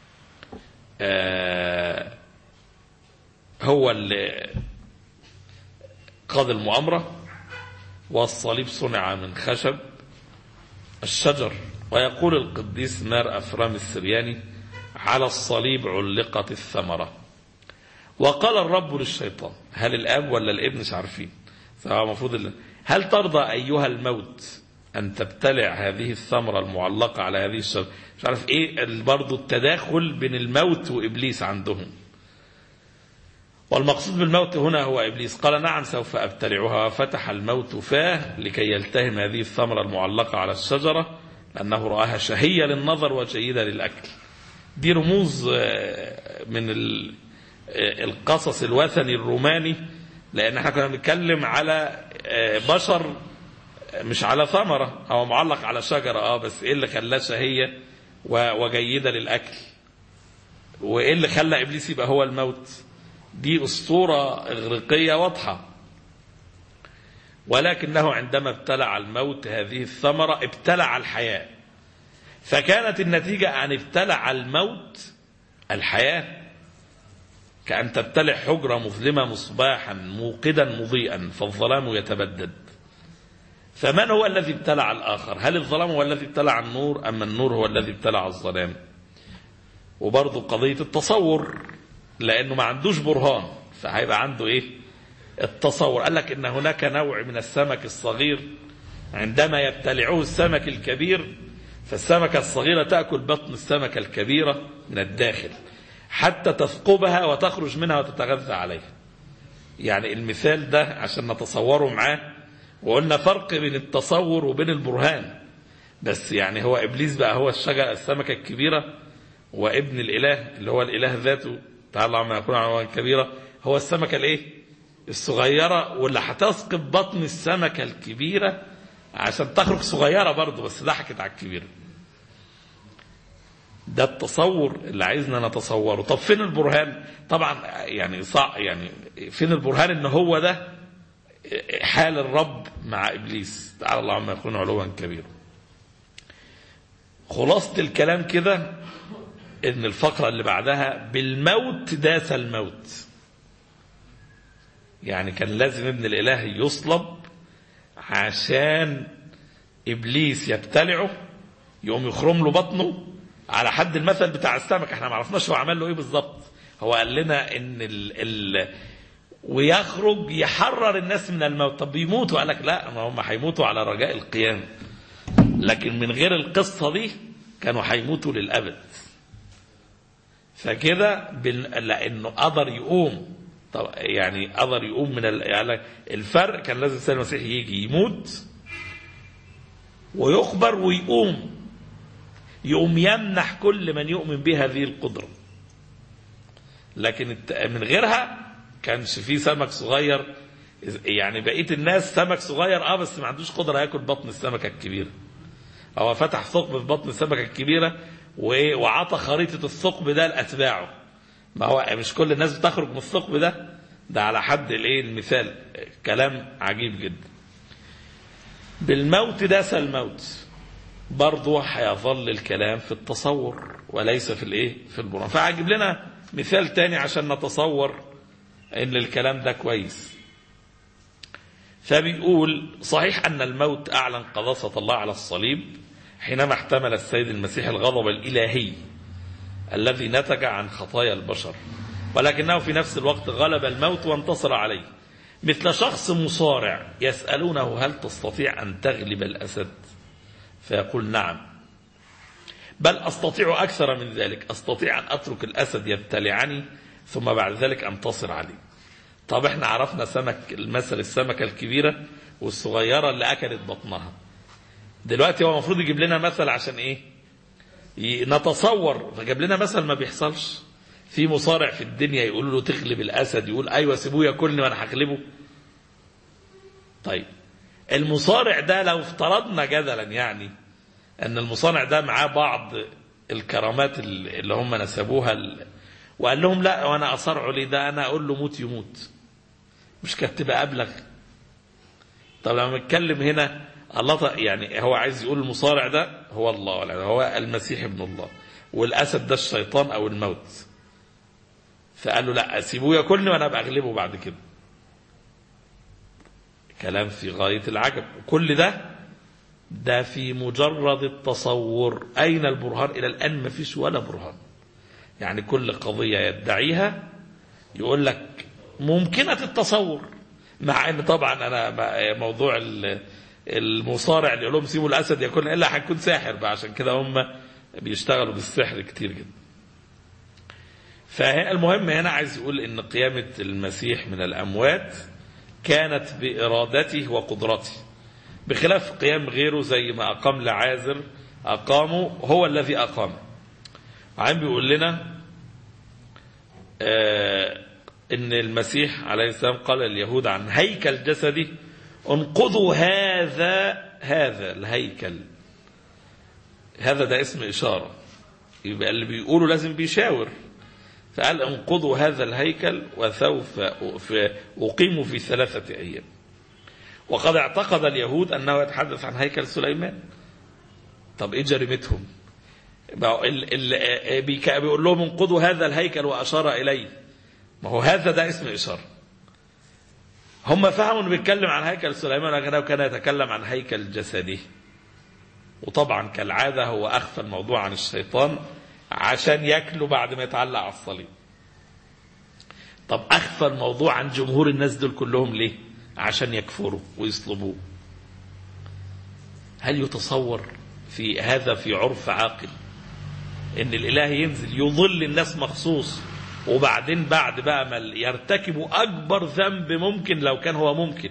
آه هو اللي قاد المؤامره والصليب صنع من خشب الشجر ويقول القديس مار أفرام السرياني على الصليب علقت الثمرة وقال الرب للشيطان هل الأب ولا الابن مش عارفين المفروض هل ترضى أيها الموت أن تبتلع هذه الثمرة المعلقة على هذه الشجرة مش عارف إيه برضو التداخل بين الموت وإبليس عندهم والمقصود بالموت هنا هو إبليس قال نعم سوف أبتلعها وفتح الموت فاه لكي يلتهم هذه الثمرة المعلقة على الشجرة لأنه رآها شهية للنظر وجيدة للأكل دي رموز من القصص الوثني الروماني لأن احنا كنا بنتكلم على بشر مش على ثمرة أو معلق على شجرة اه بس ايه اللي خلاه شهية وجيدة للأكل وايه اللي خلى إبليس يبقى هو الموت دي أسطورة إغريقية واضحة ولكنه عندما ابتلع الموت هذه الثمرة ابتلع الحياة فكانت النتيجة أن ابتلع الموت الحياة كأن تبتلع حجرة مظلمة مصباحا موقدا مضيئا فالظلام يتبدد فمن هو الذي ابتلع الآخر هل الظلام هو الذي ابتلع النور أم النور هو الذي ابتلع الظلام وبرضه قضية التصور لانه ما عندوش برهان فهيبقى عنده ايه التصور قال لك إن هناك نوع من السمك الصغير عندما يبتلعه السمك الكبير فالسمكة الصغيرة تأكل بطن السمكة الكبيرة من الداخل حتى تثقبها وتخرج منها وتتغذى عليها يعني المثال ده عشان نتصوره معاه وقلنا فرق بين التصور وبين البرهان بس يعني هو إبليس بقى هو الشجرة السمكة الكبيرة وابن الإله اللي هو الإله ذاته تعالى عما يكون عنوان كبيرة هو السمكة الإيه الصغيرة واللي هتثقب بطن السمكة الكبيرة عشان تخرج صغيرة برضه بس ضحكت على الكبيرة ده التصور اللي عايزنا نتصوره طب فين البرهان طبعا يعني صع يعني فين البرهان ان هو ده حال الرب مع ابليس تعالى الله عما يكون علوا كبيرا خلاصة الكلام كده ان الفقرة اللي بعدها بالموت داس الموت يعني كان لازم ابن الاله يصلب عشان ابليس يبتلعه يقوم يخرم له بطنه على حد المثل بتاع السمك احنا ما عرفناش هو عمل له ايه بالظبط هو قال لنا ان ال ال ويخرج يحرر الناس من الموت طب بيموتوا قال لك لا ما هم هيموتوا على رجاء القيام لكن من غير القصة دي كانوا هيموتوا للأبد فكده لأنه قدر يقوم طب يعني قدر يقوم من ال... يعني الفرق كان لازم السيد المسيح يجي يموت ويخبر ويقوم يقوم يمنح كل من يؤمن بهذه القدرة لكن من غيرها كانش في سمك صغير يعني بقية الناس سمك صغير اه بس ما عندوش قدرة ياكل بطن السمكة الكبيرة هو فتح ثقب في بطن السمكة الكبيرة وعطى خريطة الثقب ده لأتباعه ما هو مش كل الناس بتخرج من الثقب ده ده على حد الايه المثال كلام عجيب جدا بالموت داس الموت برضه هيظل الكلام في التصور وليس في الايه في البرهان فعجب لنا مثال تاني عشان نتصور ان الكلام ده كويس فبيقول صحيح ان الموت اعلن قداسه الله على الصليب حينما احتمل السيد المسيح الغضب الالهي الذي نتج عن خطايا البشر ولكنه في نفس الوقت غلب الموت وانتصر عليه مثل شخص مصارع يسألونه هل تستطيع أن تغلب الأسد فيقول نعم بل أستطيع أكثر من ذلك أستطيع أن أترك الأسد يبتلعني ثم بعد ذلك أنتصر عليه طب احنا عرفنا سمك المثل السمكة الكبيرة والصغيرة اللي أكلت بطنها دلوقتي هو المفروض يجيب لنا مثل عشان ايه نتصور فجاب لنا مثل ما بيحصلش في مصارع في الدنيا يقول له تغلب الاسد يقول ايوه سيبوه ياكلني وانا هغلبه طيب المصارع ده لو افترضنا جدلا يعني ان المصارع ده معاه بعض الكرامات اللي هم نسبوها وقال لهم لا وانا اصارعه ليه ده انا اقول له موت يموت مش كانت تبقى ابلغ طب لما نتكلم هنا الله يعني هو عايز يقول المصارع ده هو الله ولا هو المسيح ابن الله والاسد ده الشيطان او الموت فقال له لا سيبوه ياكلني وانا ابقى اغلبه بعد كده كلام في غايه العجب كل ده ده في مجرد التصور اين البرهان الى الان ما فيش ولا برهان يعني كل قضيه يدعيها يقول لك ممكنه التصور مع ان طبعا انا موضوع المصارع اللي يقول لهم سيبوا الاسد ياكلنا الا هيكون ساحر بقى عشان كده هم بيشتغلوا بالسحر كتير جدا فالمهم هنا عايز يقول ان قيامة المسيح من الاموات كانت بارادته وقدرته بخلاف قيام غيره زي ما اقام لعازر اقامه هو الذي اقامه عم بيقول لنا آه ان المسيح عليه السلام قال اليهود عن هيكل جسده انقضوا هذا هذا الهيكل هذا ده اسم إشارة يبقى اللي بيقولوا لازم بيشاور فقال انقضوا هذا الهيكل وسوف أقيموا في ثلاثة أيام وقد اعتقد اليهود أنه يتحدث عن هيكل سليمان طب إيه جريمتهم بيقول لهم انقضوا هذا الهيكل وأشار إليه ما هو هذا ده اسم إشارة هم فهموا انه بيتكلم عن هيكل سليمان لكنه كان يتكلم عن هيكل جسده وطبعا كالعاده هو اخفى الموضوع عن الشيطان عشان ياكله بعد ما يتعلق على الصليب طب أخفى الموضوع عن جمهور الناس دول كلهم ليه عشان يكفروا ويصلبوه هل يتصور في هذا في عرف عاقل ان الاله ينزل يضل الناس مخصوص وبعدين بعد بقى ما يرتكبوا اكبر ذنب ممكن لو كان هو ممكن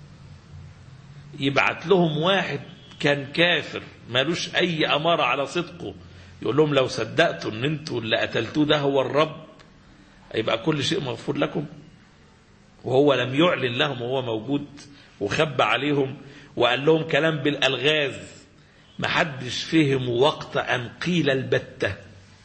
يبعت لهم واحد كان كافر مالوش اي اماره على صدقه يقول لهم لو صدقتوا ان انتوا اللي قتلتوه ده هو الرب يبقى كل شيء مغفور لكم وهو لم يعلن لهم وهو موجود وخبى عليهم وقال لهم كلام بالالغاز محدش فهم وقت ان قيل البته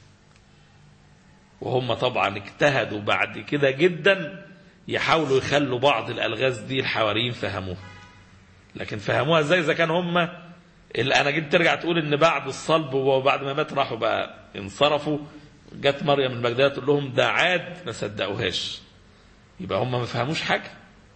وهم طبعا اجتهدوا بعد كده جدا يحاولوا يخلوا بعض الالغاز دي الحواريين فهموها لكن فهموها ازاي اذا كان هم اللي انا جيت ترجع تقول ان بعد الصلب وبعد ما مات راحوا بقى انصرفوا جت مريم المجدليه تقول لهم ده عاد ما صدقوهاش يبقى هم ما فهموش حاجه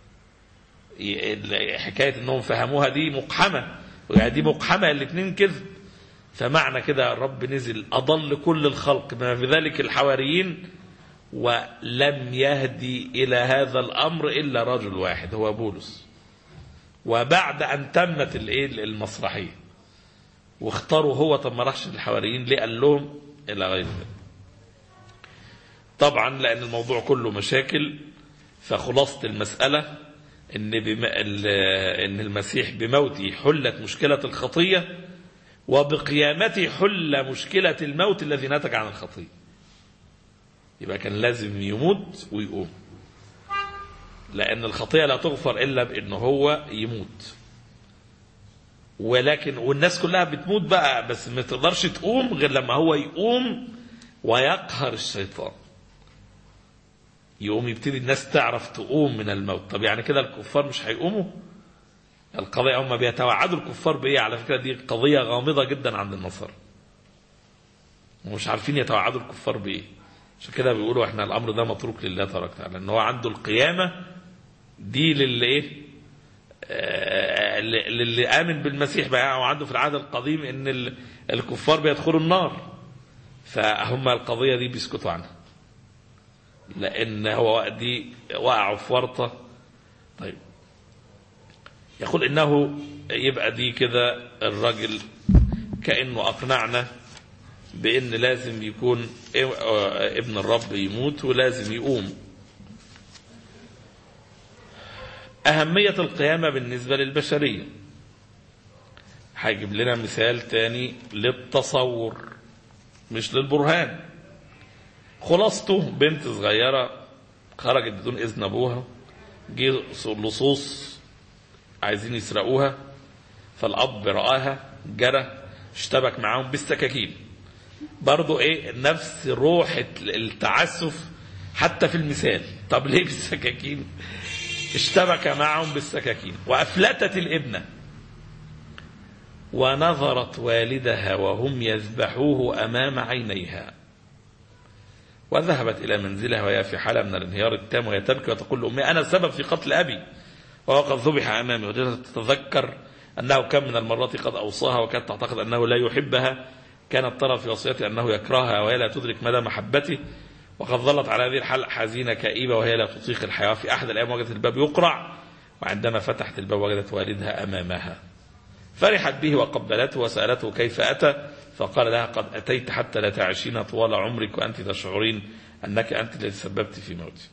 حكايه انهم فهموها دي مقحمه يعني دي مقحمه الاثنين كذب فمعنى كده الرب نزل اضل كل الخلق بما في ذلك الحواريين ولم يهدي الى هذا الامر الا رجل واحد هو بولس وبعد ان تمت الايه المسرحيه واختاروا هو طب ما راحش للحواريين ليه قال لهم الى غير ذلك طبعا لان الموضوع كله مشاكل فخلاصه المساله ان بم... ان المسيح بموته حلت مشكله الخطيه وبقيامته حل مشكله الموت الذي نتج عن الخطيه يبقى كان لازم يموت ويقوم لان الخطيه لا تغفر الا بانه هو يموت ولكن والناس كلها بتموت بقى بس ما تقدرش تقوم غير لما هو يقوم ويقهر الشيطان يقوم يبتدي الناس تعرف تقوم من الموت طب يعني كده الكفار مش هيقوموا القضية هم بيتوعدوا الكفار بإيه على فكرة دي قضية غامضة جدا عند النصارى ومش عارفين يتوعدوا الكفار بإيه عشان كده بيقولوا احنا الأمر ده متروك لله تبارك وتعالى لأن هو عنده القيامة دي للي إيه آه للي آمن بالمسيح بقى وعنده في العهد القديم إن الكفار بيدخلوا النار فهم القضية دي بيسكتوا عنها لان هو دي وقعوا في ورطه طيب يقول انه يبقى دي كده الراجل كانه اقنعنا بان لازم يكون ابن الرب يموت ولازم يقوم أهمية القيامة بالنسبة للبشرية هيجيب لنا مثال تاني للتصور مش للبرهان خلاصته بنت صغيرة خرجت بدون إذن أبوها جه لصوص عايزين يسرقوها فالأب رآها جرى اشتبك معاهم بالسكاكين برضو ايه نفس روح التعسف حتى في المثال طب ليه بالسكاكين اشتبك معهم بالسكاكين وأفلتت الابنة ونظرت والدها وهم يذبحوه أمام عينيها وذهبت إلى منزلها وهي في حالة من الانهيار التام وهي تبكي وتقول لأمي أنا السبب في قتل أبي وهو قد ذبح أمامي وجدت تتذكر أنه كم من المرات قد أوصاها وكانت تعتقد أنه لا يحبها كانت ترى في وصيته أنه يكرهها وهي لا تدرك مدى محبته وقد ظلت على هذه الحال حزينة كئيبة وهي لا تطيق الحياة في أحد الأيام وجدت الباب يقرع وعندما فتحت الباب وجدت والدها أمامها فرحت به وقبلته وسألته كيف أتى فقال لها قد أتيت حتى لا تعيشين طوال عمرك وأنت تشعرين أنك أنت الذي سببت في موتي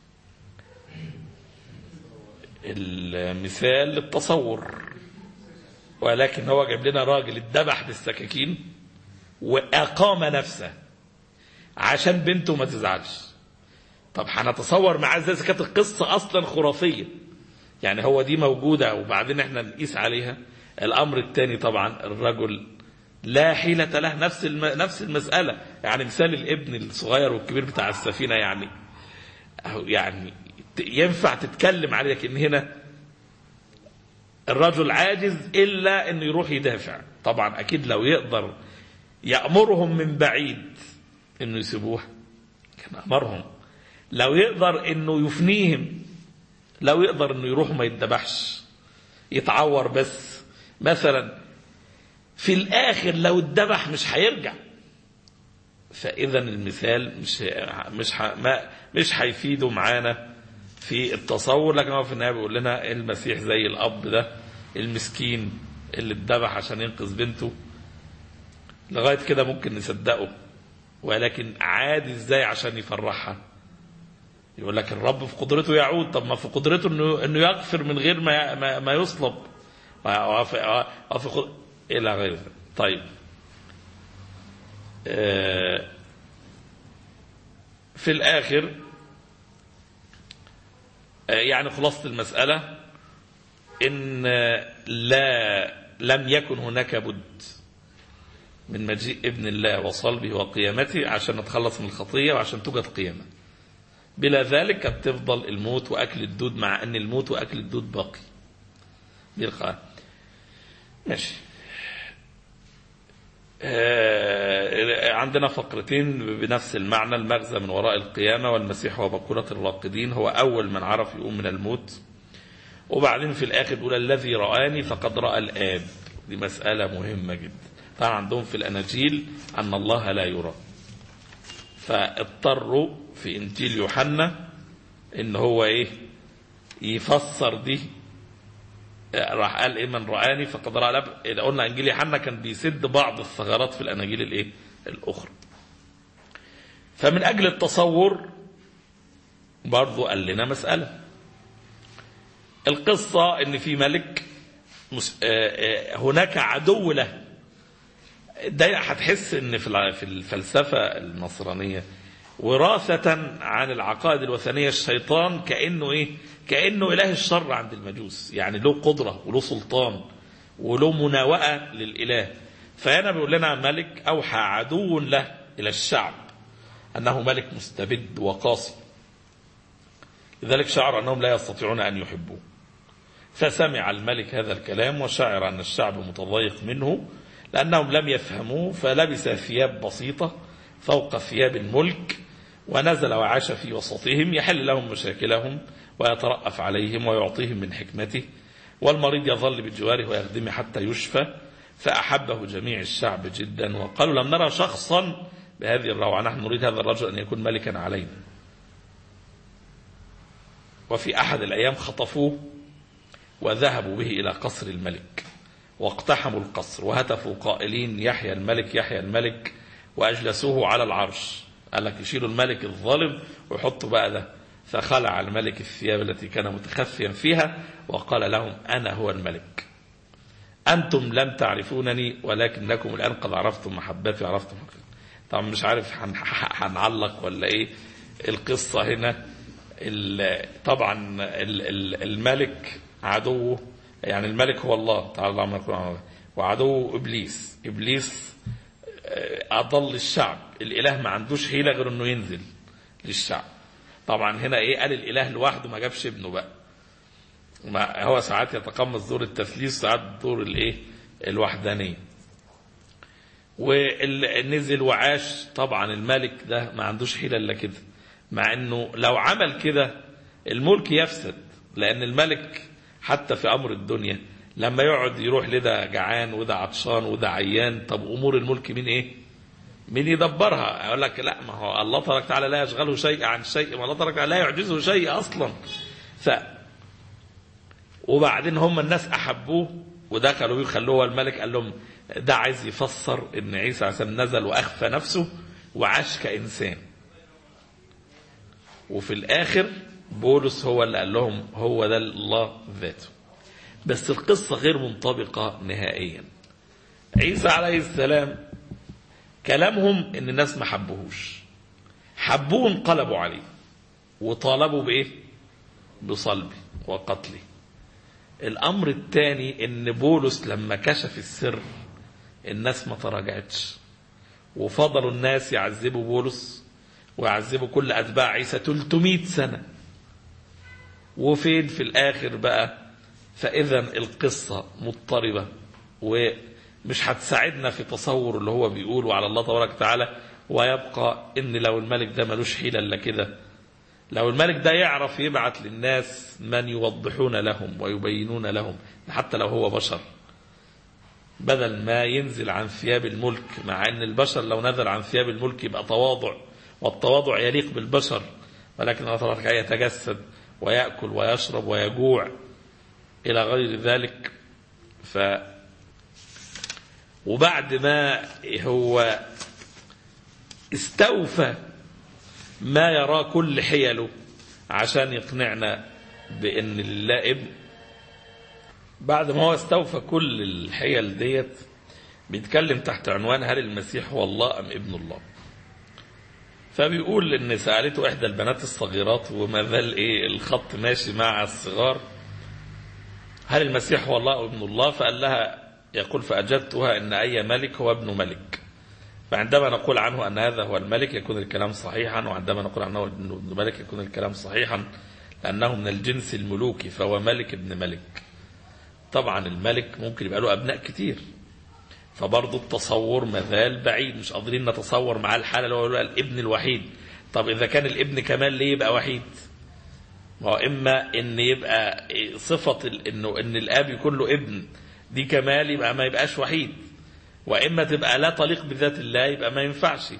المثال للتصور ولكن هو جاب لنا راجل اتذبح بالسكاكين وأقام نفسه عشان بنته ما تزعلش طب هنتصور معاه ازاي كانت القصة أصلا خرافية يعني هو دي موجودة وبعدين احنا نقيس عليها الأمر الثاني طبعا الرجل لا حيلة له نفس الم... نفس المسألة يعني مثال الابن الصغير والكبير بتاع السفينة يعني أو يعني ينفع تتكلم عليه لكن هنا الرجل عاجز إلا أنه يروح يدافع طبعا أكيد لو يقدر يأمرهم من بعيد أنه يسيبوها كان أمرهم لو يقدر أنه يفنيهم لو يقدر أنه يروح ما يتذبحش يتعور بس مثلا في الآخر لو اتذبح مش هيرجع فإذا المثال مش مش ما مش هيفيده معانا في التصور لكن هو في النهايه بيقول لنا المسيح زي الاب ده المسكين اللي اتذبح عشان ينقذ بنته لغايه كده ممكن نصدقه ولكن عادي ازاي عشان يفرحها يقول لك الرب في قدرته يعود طب ما في قدرته انه انه يغفر من غير ما ما, ما يصلب وفي وفي قد... الى غير ذلك طيب آه في الاخر آه يعني خلاصه المساله ان لا لم يكن هناك بد من مجيء ابن الله وصلبه وقيامته عشان نتخلص من الخطيه وعشان توجد قيامه بلا ذلك قد تفضل الموت واكل الدود مع ان الموت واكل الدود باقي دي القاعده ماشي آه عندنا فقرتين بنفس المعنى المغزى من وراء القيامة والمسيح وبقولة الراقدين هو أول من عرف يقوم من الموت وبعدين في الآخر بيقول الذي رآني فقد رأى الآب دي مسألة مهمة جدا طبعا عندهم في الأناجيل أن الله لا يرى فاضطروا في إنجيل يوحنا إن هو إيه يفسر دي راح قال ايه من رآني فقد رأى الاب اذا قلنا انجيل يوحنا كان بيسد بعض الثغرات في الاناجيل الايه الاخرى فمن اجل التصور برضو قال لنا مسألة القصة ان في ملك هناك عدو له ده هتحس ان في الفلسفة النصرانية وراثة عن العقائد الوثنية الشيطان كأنه ايه كأنه إله الشر عند المجوس يعني له قدرة وله سلطان وله مناوئة للإله فهنا بيقول لنا ملك أوحى عدو له إلى الشعب أنه ملك مستبد وقاسي لذلك شعر أنهم لا يستطيعون أن يحبوه فسمع الملك هذا الكلام وشعر أن الشعب متضايق منه لأنهم لم يفهموه فلبس ثياب بسيطة فوق ثياب الملك ونزل وعاش في وسطهم يحل لهم مشاكلهم ويترأف عليهم ويعطيهم من حكمته والمريض يظل بجواره ويخدمه حتى يشفى فأحبه جميع الشعب جدا وقالوا لم نرى شخصا بهذه الروعة نحن نريد هذا الرجل أن يكون ملكا علينا وفي أحد الأيام خطفوه وذهبوا به إلى قصر الملك واقتحموا القصر وهتفوا قائلين يحيى الملك يحيى الملك وأجلسوه على العرش قال لك يشيلوا الملك الظالم ويحطوا بقى ده فخلع الملك الثياب التي كان متخفيا فيها وقال لهم أنا هو الملك أنتم لم تعرفونني ولكنكم الآن قد عرفتم محبتي وعرفتم محبتي طبعا مش عارف هنعلق ولا إيه القصة هنا طبعا الملك عدوه يعني الملك هو الله تعالى الله يكون وعدوه إبليس إبليس أضل الشعب الإله ما عندوش حيلة غير أنه ينزل للشعب طبعا هنا ايه قال الاله لوحده ما جابش ابنه بقى ما هو ساعات يتقمص دور التثليث ساعات دور الايه الوحدانيه ونزل وعاش طبعا الملك ده ما عندوش حيله الا كده مع انه لو عمل كده الملك يفسد لان الملك حتى في امر الدنيا لما يقعد يروح لده جعان وده عطشان وده عيان طب امور الملك مين ايه مين يدبرها يقول لك لا ما هو الله تبارك وتعالى لا يشغله شيء عن شيء ما الله تبارك وتعالى لا يعجزه شيء اصلا ف وبعدين هم الناس احبوه ودخلوا بيه خلوه هو الملك قال لهم ده عايز يفسر ان عيسى عليه السلام نزل واخفى نفسه وعاش كانسان وفي الاخر بولس هو اللي قال لهم هو ده الله ذاته بس القصه غير منطبقه نهائيا عيسى عليه السلام كلامهم ان الناس ما حبوهوش حبوه انقلبوا عليه وطالبوا بايه بصلبه وقتله الامر الثاني ان بولس لما كشف السر الناس ما تراجعتش وفضلوا الناس يعذبوا بولس ويعذبوا كل اتباع عيسى 300 سنه وفين في الاخر بقى فاذا القصه مضطربه و مش هتساعدنا في تصور اللي هو بيقوله على الله تبارك وتعالى ويبقى ان لو الملك ده ملوش حيلة الا كده لو الملك ده يعرف يبعت للناس من يوضحون لهم ويبينون لهم حتى لو هو بشر بدل ما ينزل عن ثياب الملك مع ان البشر لو نزل عن ثياب الملك يبقى تواضع والتواضع يليق بالبشر ولكن الله تبارك وتعالى يتجسد ويأكل ويشرب ويجوع إلى غير ذلك ف وبعد ما هو استوفى ما يراه كل حيله عشان يقنعنا بأن لله ابن بعد ما هو استوفى كل الحيل ديت بيتكلم تحت عنوان هل المسيح هو الله أم ابن الله فبيقول ان سألته احدى البنات الصغيرات وما زال ايه الخط ماشي مع الصغار هل المسيح هو الله او ابن الله فقال لها يقول فأجبتها ان اي ملك هو ابن ملك فعندما نقول عنه ان هذا هو الملك يكون الكلام صحيحا وعندما نقول عنه ابن ملك يكون الكلام صحيحا لانه من الجنس الملوكي فهو ملك ابن ملك طبعا الملك ممكن يبقى له ابناء كتير فبرضه التصور مازال بعيد مش قادرين نتصور معاه الحاله اللي هو يقول الابن الوحيد طب اذا كان الابن كمان ليه يبقى وحيد ما هو اما ان يبقى صفه ال- انه ان الاب يكون له ابن دي كمال يبقى ما يبقاش وحيد واما تبقى لا تليق بذات الله يبقى ما ينفعش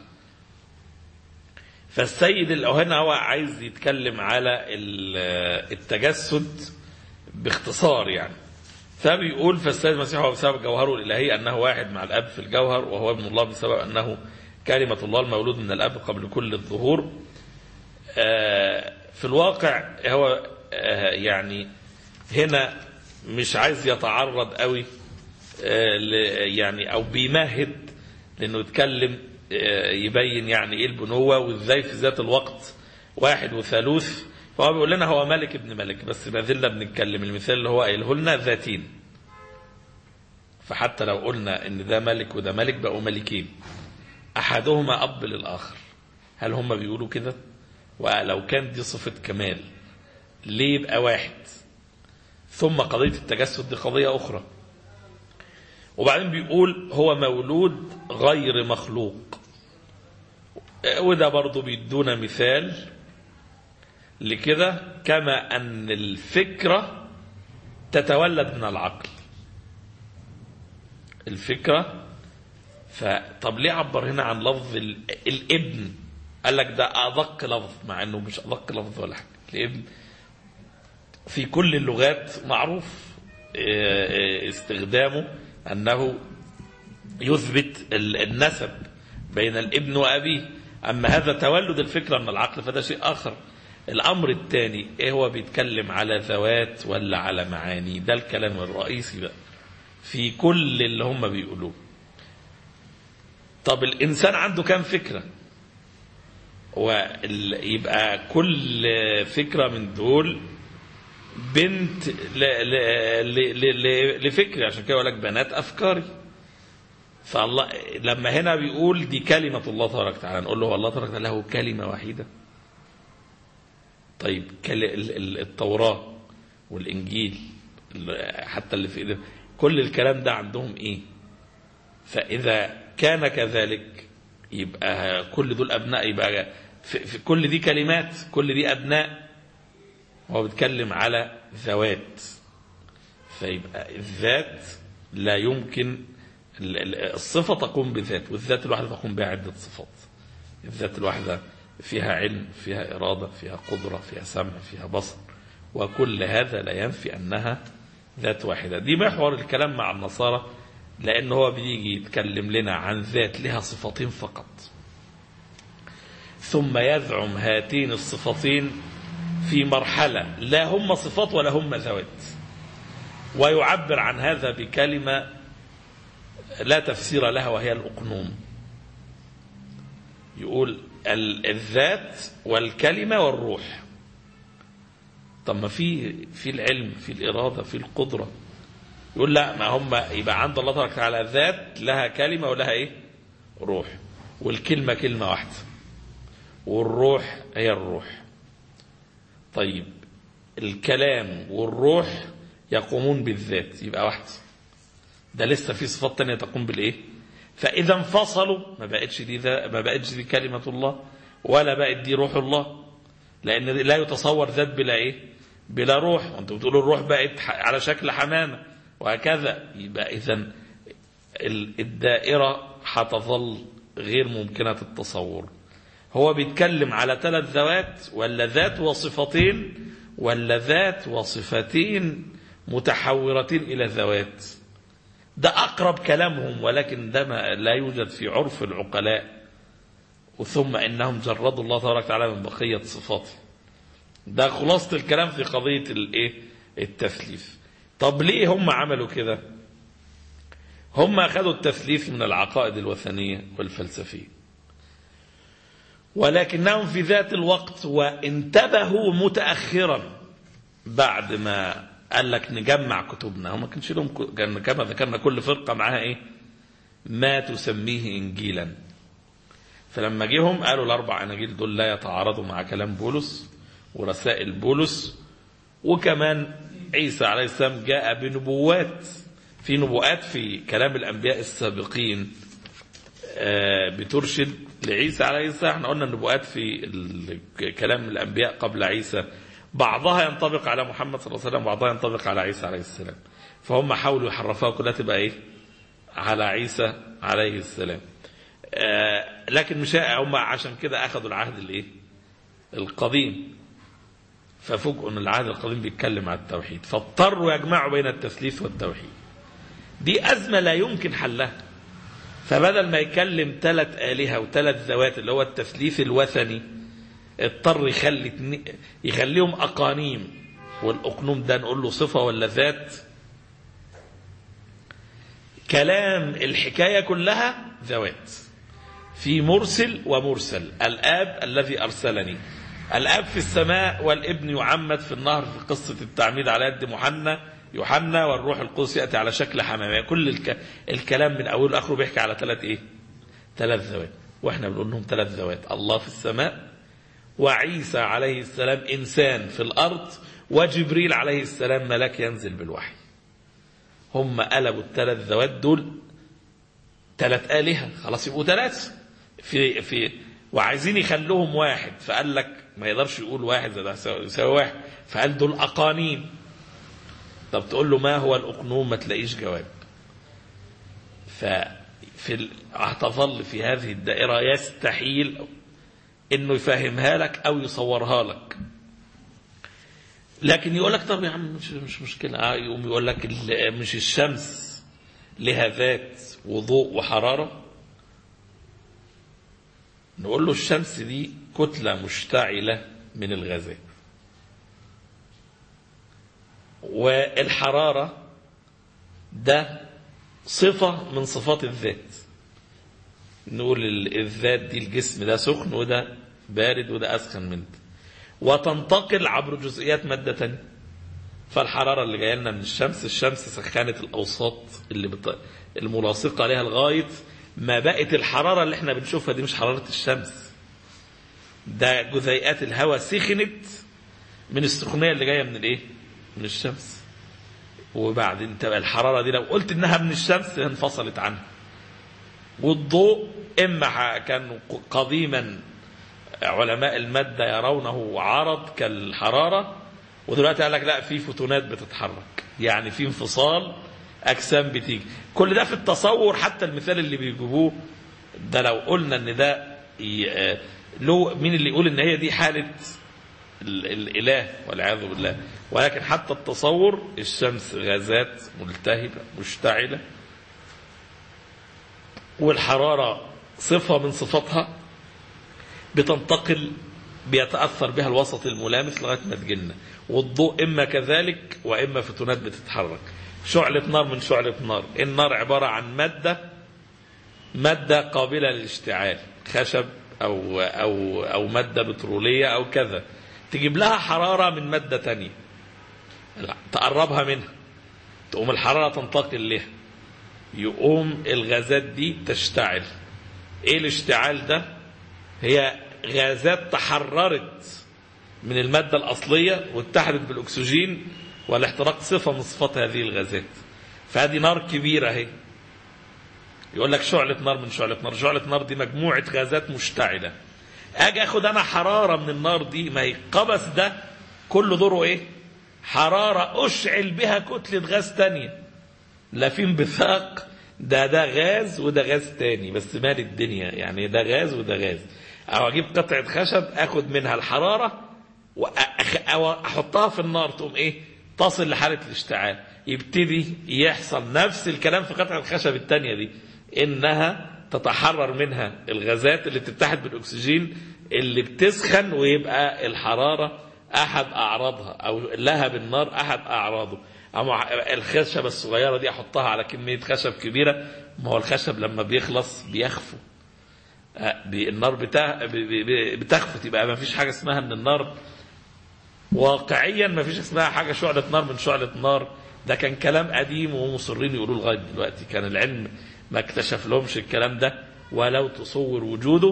فالسيد اللي هنا هو عايز يتكلم على ال- التجسد باختصار يعني فبيقول فالسيد المسيح هو بسبب جوهره الالهي انه واحد مع الاب في الجوهر وهو ابن الله بسبب انه كلمه الله المولود من الاب قبل كل الظهور آه، في الواقع هو آه، يعني هنا مش عايز يتعرض قوي آه، ل- يعني او بيمهد لانه يتكلم آه، يبين يعني ايه البنوه وازاي في ذات الوقت واحد وثالوث فهو بيقول لنا هو ملك ابن ملك بس ما زلنا بنتكلم المثال اللي هو قايله لنا ذاتين فحتى لو قلنا ان ده ملك وده ملك بقوا ملكين احدهما اب للاخر هل هم بيقولوا كده ولو كان دي صفه كمال ليه يبقى واحد ثم قضيه التجسد دي قضيه اخرى وبعدين بيقول هو مولود غير مخلوق وده برضه بيدونا مثال لكده كما أن الفكرة تتولد من العقل الفكرة فطب ليه عبر هنا عن لفظ ال- الابن قال لك ده أدق لفظ مع أنه مش أدق لفظ ولا حاجة الابن في كل اللغات معروف آه، آه، استخدامه أنه يثبت ال- النسب بين الابن وأبيه أما هذا تولد الفكرة من العقل فده شيء آخر الأمر الثاني إيه هو بيتكلم على ذوات ولا على معاني ده الكلام الرئيسي بقى في كل اللي هم بيقولوه طب الإنسان عنده كام فكرة ويبقى كل فكرة من دول بنت ل... ل... ل... ل... لفكري عشان كده يقول لك بنات أفكاري فالله لما هنا بيقول دي كلمة الله تبارك وتعالى نقول له هو الله تبارك وتعالى له كلمة واحدة طيب كل- ال- ال- التوراة والإنجيل ال- حتى اللي في إيديهم كل الكلام ده عندهم إيه فإذا كان كذلك يبقى كل دول أبناء يبقى في, في كل دي كلمات كل دي أبناء هو بيتكلم على ذوات فيبقى الذات لا يمكن ال- ال- الصفة تقوم بذات والذات الواحدة تقوم بعدة صفات الذات الواحدة فيها علم فيها إرادة فيها قدرة فيها سمع فيها بصر وكل هذا لا ينفي أنها ذات واحدة دي محور الكلام مع النصارى لأن هو بيجي يتكلم لنا عن ذات لها صفتين فقط ثم يزعم هاتين الصفتين في مرحلة لا هم صفات ولا هم ذوات ويعبر عن هذا بكلمة لا تفسير لها وهي الأقنوم يقول ال- الذات والكلمة والروح طب ما في في العلم في الإرادة في القدرة يقول لا ما هم يبقى عند الله تبارك وتعالى ذات لها كلمة ولها إيه روح والكلمة كلمة واحدة والروح هي الروح طيب الكلام والروح يقومون بالذات يبقى واحدة ده لسه في صفات تانية تقوم بالايه فاذا انفصلوا ما بقتش دي ذا ما بقتش دي كلمة الله ولا بقت دي روح الله لان لا يتصور ذات بلا ايه بلا روح وانتوا بتقولوا الروح بقت ح- على شكل حمامة وهكذا يبقى اذا ال- الدائرة هتظل غير ممكنة التصور هو بيتكلم على ثلاث ذوات ولا ذات وصفتين ولا ذات وصفتين متحورتين إلى ذوات ده أقرب كلامهم ولكن ده ما لا يوجد في عرف العقلاء وثم إنهم جردوا الله تبارك وتعالى من بقية صفاته ده خلاصة الكلام في قضية الايه التثليث طب ليه هم عملوا كده هم أخذوا التثليث من العقائد الوثنية والفلسفية ولكنهم في ذات الوقت وانتبهوا متأخرا بعد ما قال لك نجمع كتبنا هم ما كانش لهم ك- كان كما ذكرنا كل فرقة معاها ايه ما تسميه انجيلا فلما جيهم قالوا الاربع اناجيل دول لا يتعارضوا مع كلام بولس ورسائل بولس وكمان عيسى عليه السلام جاء بنبوات في نبوءات في كلام الانبياء السابقين آه، بترشد لعيسى عليه السلام احنا قلنا النبوءات في ال- كلام الانبياء قبل عيسى بعضها ينطبق على محمد صلى الله عليه وسلم وبعضها ينطبق على عيسى عليه السلام فهم حاولوا يحرفوها كلها تبقى ايه على عيسى عليه السلام آه، لكن مش هم عشان كده اخذوا العهد الايه القديم ففوجئوا ان العهد القديم بيتكلم عن التوحيد فاضطروا يجمعوا بين التثليث والتوحيد دي ازمه لا يمكن حلها فبدل ما يكلم ثلاث آلهة وثلاث ذوات اللي هو التثليث الوثني اضطر يخلي اتني- يخليهم أقانيم والأقنوم ده نقول له صفة ولا ذات كلام الحكاية كلها ذوات في مرسل ومرسل الآب الذي أرسلني الآب في السماء والابن يعمد في النهر في قصة التعميد على يد محنة يوحنا والروح القدس يأتي على شكل حمامة كل الك... الكلام من أوله لآخره بيحكي على ثلاث إيه ثلاث ذوات وإحنا بنقول لهم ثلاث ذوات الله في السماء وعيسى عليه السلام إنسان في الأرض وجبريل عليه السلام ملاك ينزل بالوحي هم قلبوا الثلاث ذوات دول ثلاث آلهة خلاص يبقوا ثلاثة في في وعايزين يخلوهم واحد فقال لك ما يقدرش يقول واحد زي ده يساوي يساوي واحد فقال دول أقانيم طب تقول له ما هو الأقنوم ما تلاقيش جواب ففي ال... هتظل في هذه الدائرة يستحيل انه يفهمها لك او يصورها لك لكن يقول لك طب يا عم مش مش مشكله آه، يقوم يقول لك ال- مش الشمس لها ذات وضوء وحراره نقول له الشمس دي كتله مشتعله من الغازات والحراره ده صفه من صفات الذات نقول ال- الذات دي الجسم ده سخن وده بارد وده أسخن من ده وتنتقل عبر جزئيات مادة تانية فالحرارة اللي جاية لنا من الشمس الشمس سخنت الأوساط اللي بت... الملاصقة لها لغاية ما بقت الحرارة اللي احنا بنشوفها دي مش حرارة الشمس ده جزيئات الهواء سخنت من السخونية اللي جاية من الايه من الشمس وبعدين تبقى الحرارة دي لو قلت انها من الشمس انفصلت عنها والضوء إما ح- كان قديما علماء المادة يرونه عرض كالحرارة ودلوقتي قال لك لا في فوتونات بتتحرك يعني في انفصال أجسام بتيجي كل ده في التصور حتى المثال اللي بيجيبوه ده لو قلنا ان ده ي- آه، له مين اللي يقول ان هي دي حالة ال- الإله والعياذ بالله ولكن حتى التصور الشمس غازات ملتهبة مشتعلة والحرارة صفة من صفاتها بتنتقل بيتأثر بها الوسط الملامس لغاية ما تجينا والضوء إما كذلك وإما فوتونات بتتحرك شعلة نار من شعلة نار النار عبارة عن مادة مادة قابلة للاشتعال خشب أو, أو, أو مادة بترولية أو كذا تجيب لها حرارة من مادة تانية لا، تقربها منها تقوم الحرارة تنتقل لها يقوم الغازات دي تشتعل ايه الاشتعال ده هي غازات تحررت من المادة الأصلية واتحدت بالأكسجين والاحتراق صفة من صفات هذه الغازات فهذه نار كبيرة اهي يقول لك شعلة نار من شعلة نار شعلة نار دي مجموعة غازات مشتعلة اجي اخد انا حرارة من النار دي ما هي القبس ده كل دوره ايه حرارة اشعل بها كتلة غاز تانية لا في انبثاق ده ده غاز وده غاز تاني بس مال الدنيا يعني ده غاز وده غاز او اجيب قطعة خشب اخد منها الحرارة أخ- أو احطها في النار تقوم ايه تصل لحاله الاشتعال يبتدي يحصل نفس الكلام في قطعه الخشب الثانيه دي انها تتحرر منها الغازات اللي بتتحد بالاكسجين اللي بتسخن ويبقى الحراره احد اعراضها او لهب النار احد اعراضه أما الخشبه الصغيره دي احطها على كميه خشب كبيره ما هو الخشب لما بيخلص بيخفو آه، بي- النار بتا... ب- ب- ب- بتخفت يبقى ما فيش حاجه اسمها ان النار واقعيا ما فيش اسمها حاجه شعله نار من شعله نار ده كان كلام قديم ومصرين يقولوه لغايه دلوقتي كان العلم ما اكتشف لهمش الكلام ده ولو تصور وجوده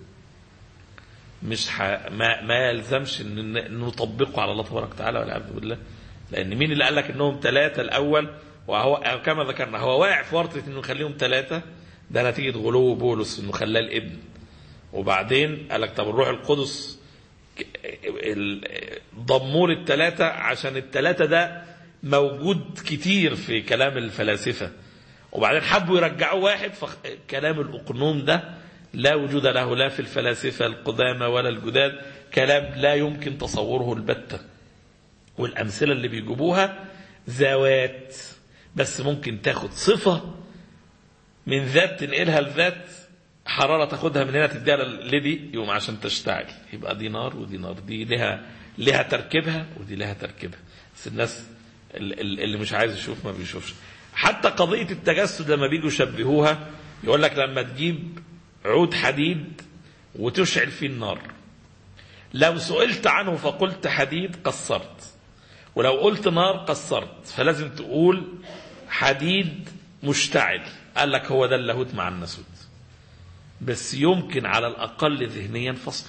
مش ح... ما ما يلزمش ان إن نطبقه على الله تبارك وتعالى والعياذ بالله لان مين اللي قال لك انهم ثلاثه الاول وهو كما ذكرنا هو واقع في ورطه انه يخليهم ثلاثه ده نتيجه غلو بولس انه خلاه الابن وبعدين قال لك طب الروح القدس ك- ال- ضموا للثلاثه عشان الثلاثه ده موجود كتير في كلام الفلاسفه وبعدين حبوا يرجعوا واحد فكلام الاقنوم ده لا وجود له لا في الفلاسفه القدامى ولا الجداد كلام لا يمكن تصوره البته والامثله اللي بيجيبوها ذوات بس ممكن تاخد صفه من ذات تنقلها لذات حراره تاخدها من هنا تديها لدي يقوم عشان تشتعل يبقى دي نار ودي نار دي لها لها تركيبها ودي لها تركيبها بس الناس ال- ال- اللي مش عايز يشوف ما بيشوفش حتى قضيه التجسد لما بيجوا يشبهوها يقول لك لما تجيب عود حديد وتشعل فيه النار لو سئلت عنه فقلت حديد قصرت ولو قلت نار قصرت فلازم تقول حديد مشتعل قال لك هو ده اللاهوت مع الناسوت بس يمكن على الاقل ذهنيا فصله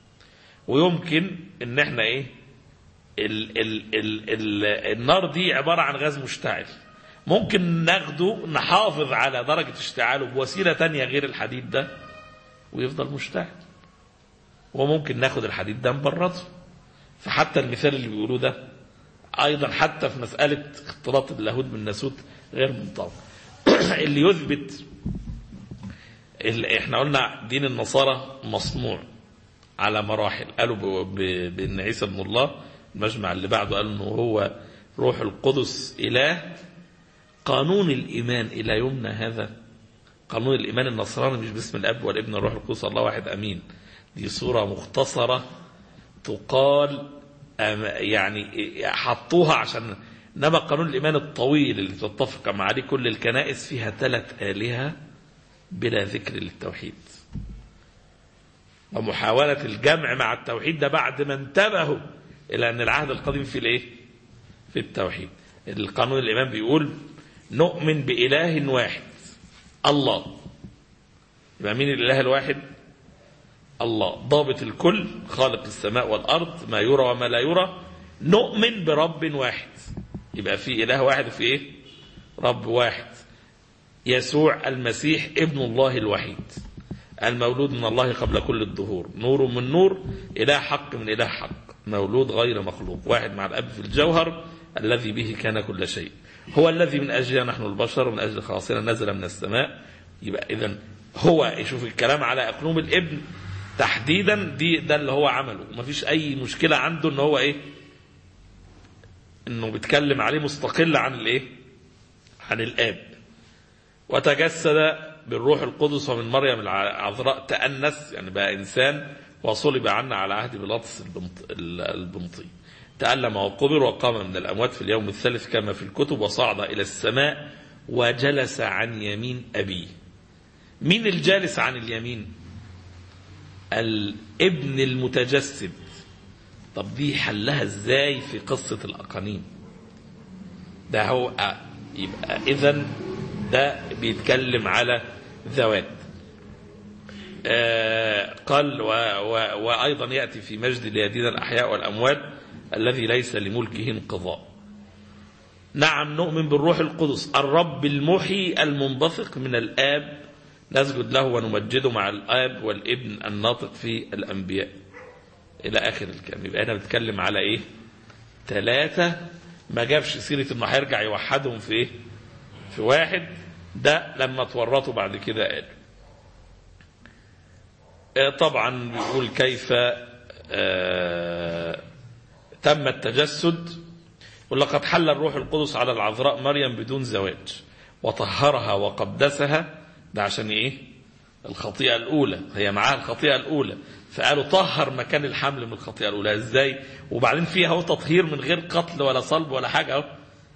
ويمكن ان احنا ايه ال ال ال ال النار دي عباره عن غاز مشتعل ممكن ناخده نحافظ على درجه اشتعاله بوسيله تانية غير الحديد ده ويفضل مشتعل وممكن ناخد الحديد ده نبرده فحتى المثال اللي بيقولوه ده ايضا حتى في مساله اختلاط اللاهوت بالناسوت غير منطبق اللي يثبت اللي احنا قلنا دين النصارى مصنوع على مراحل قالوا ب- ب- بان عيسى ابن الله المجمع اللي بعده قالوا انه هو روح القدس اله قانون الايمان الى يومنا هذا قانون الايمان النصراني مش باسم الاب والابن والروح القدس الله واحد امين دي صوره مختصره تقال أم- يعني حطوها عشان انما قانون الايمان الطويل اللي تتفق مع عليه كل الكنائس فيها ثلاث الهه بلا ذكر للتوحيد ومحاولة الجمع مع التوحيد ده بعد ما انتبهوا إلى أن العهد القديم في الإيه؟ في التوحيد. القانون الإمام بيقول نؤمن بإله واحد الله. يبقى مين الإله الواحد؟ الله ضابط الكل خالق السماء والأرض ما يرى وما لا يرى نؤمن برب واحد يبقى في إله واحد وفي إيه؟ رب واحد يسوع المسيح ابن الله الوحيد المولود من الله قبل كل الظهور نور من نور إله حق من إله حق مولود غير مخلوق واحد مع الأب في الجوهر الذي به كان كل شيء هو الذي من أجلنا نحن البشر من أجل خلاصنا نزل من السماء يبقى إذا هو يشوف الكلام على أقلوم الابن تحديدا دي ده اللي هو عمله مفيش أي مشكلة عنده إن هو إيه إنه بيتكلم عليه مستقل عن الإيه عن الآب وتجسد بالروح القدس ومن مريم العذراء تأنس يعني بقى إنسان وصلب عنا على عهد بيلاطس البنط- البنطي تألم وقبر وقام من الأموات في اليوم الثالث كما في الكتب وصعد إلى السماء وجلس عن يمين أبيه مين الجالس عن اليمين الابن المتجسد طب دي حلها ازاي في قصة الأقانيم ده هو آه، يبقى إذا ده بيتكلم على ذوات آه، قال و و وأيضا يأتي في مجد ليدين الأحياء والأموات الذي ليس لملكه انقضاء نعم نؤمن بالروح القدس الرب المحيي المنبثق من الآب نسجد له ونمجده مع الآب والابن الناطق في الأنبياء إلى آخر الكلام يبقى هنا بنتكلم على إيه ثلاثة ما جابش سيرة إنه هيرجع يوحدهم في إيه في واحد ده لما تورطوا بعد كده قال آه، طبعا بيقول كيف آه، تم التجسد ولقد حل الروح القدس على العذراء مريم بدون زواج وطهرها وقدسها ده عشان ايه الخطيئة الأولى هي معاها الخطيئة الأولى فقالوا طهر مكان الحمل من الخطيئة الأولى ازاي وبعدين فيها هو تطهير من غير قتل ولا صلب ولا حاجة اهو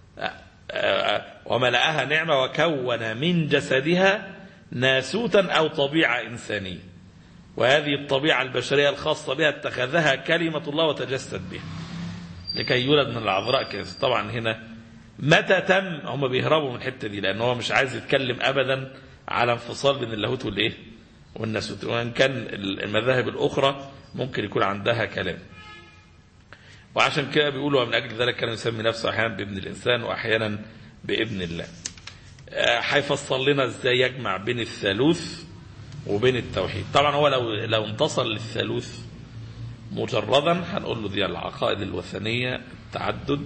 وملأها نعمة وكون من جسدها ناسوتا أو طبيعة إنسانية وهذه الطبيعة البشرية الخاصة بها اتخذها كلمة الله وتجسد بها لكي يولد من العذراء كذا طبعا هنا متى تم هم بيهربوا من الحتة دي لأن هو مش عايز يتكلم أبدا على انفصال بين اللاهوت والإيه والناسوت وإن كان المذاهب الأخرى ممكن يكون عندها كلام وعشان كده بيقولوا من أجل ذلك كان يسمي نفسه أحيانا بابن الإنسان وأحيانا بابن الله هيفصل لنا ازاي يجمع بين الثالوث وبين التوحيد طبعا هو لو لو انتصر للثالوث مجردا هنقول له دي العقائد الوثنية التعدد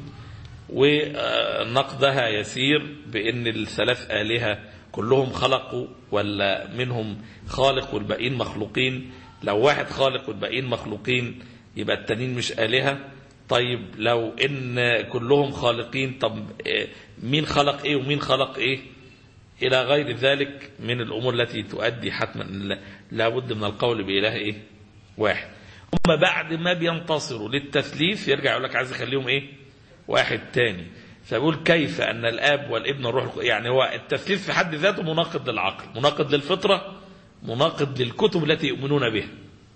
ونقدها يسير بأن الثلاث آلهة كلهم خلقوا ولا منهم خالق والباقيين مخلوقين لو واحد خالق والباقيين مخلوقين يبقى التانيين مش آلهة طيب لو ان كلهم خالقين طب مين خلق ايه ومين خلق ايه الى غير ذلك من الامور التي تؤدي حتما لابد من القول باله ايه واحد هم بعد ما بينتصروا للتثليث يرجع يقول لك عايز يخليهم ايه واحد تاني فبيقول كيف ان الاب والابن والروح يعني هو التثليث في حد ذاته مناقض للعقل مناقض للفطره مناقض للكتب التي يؤمنون بها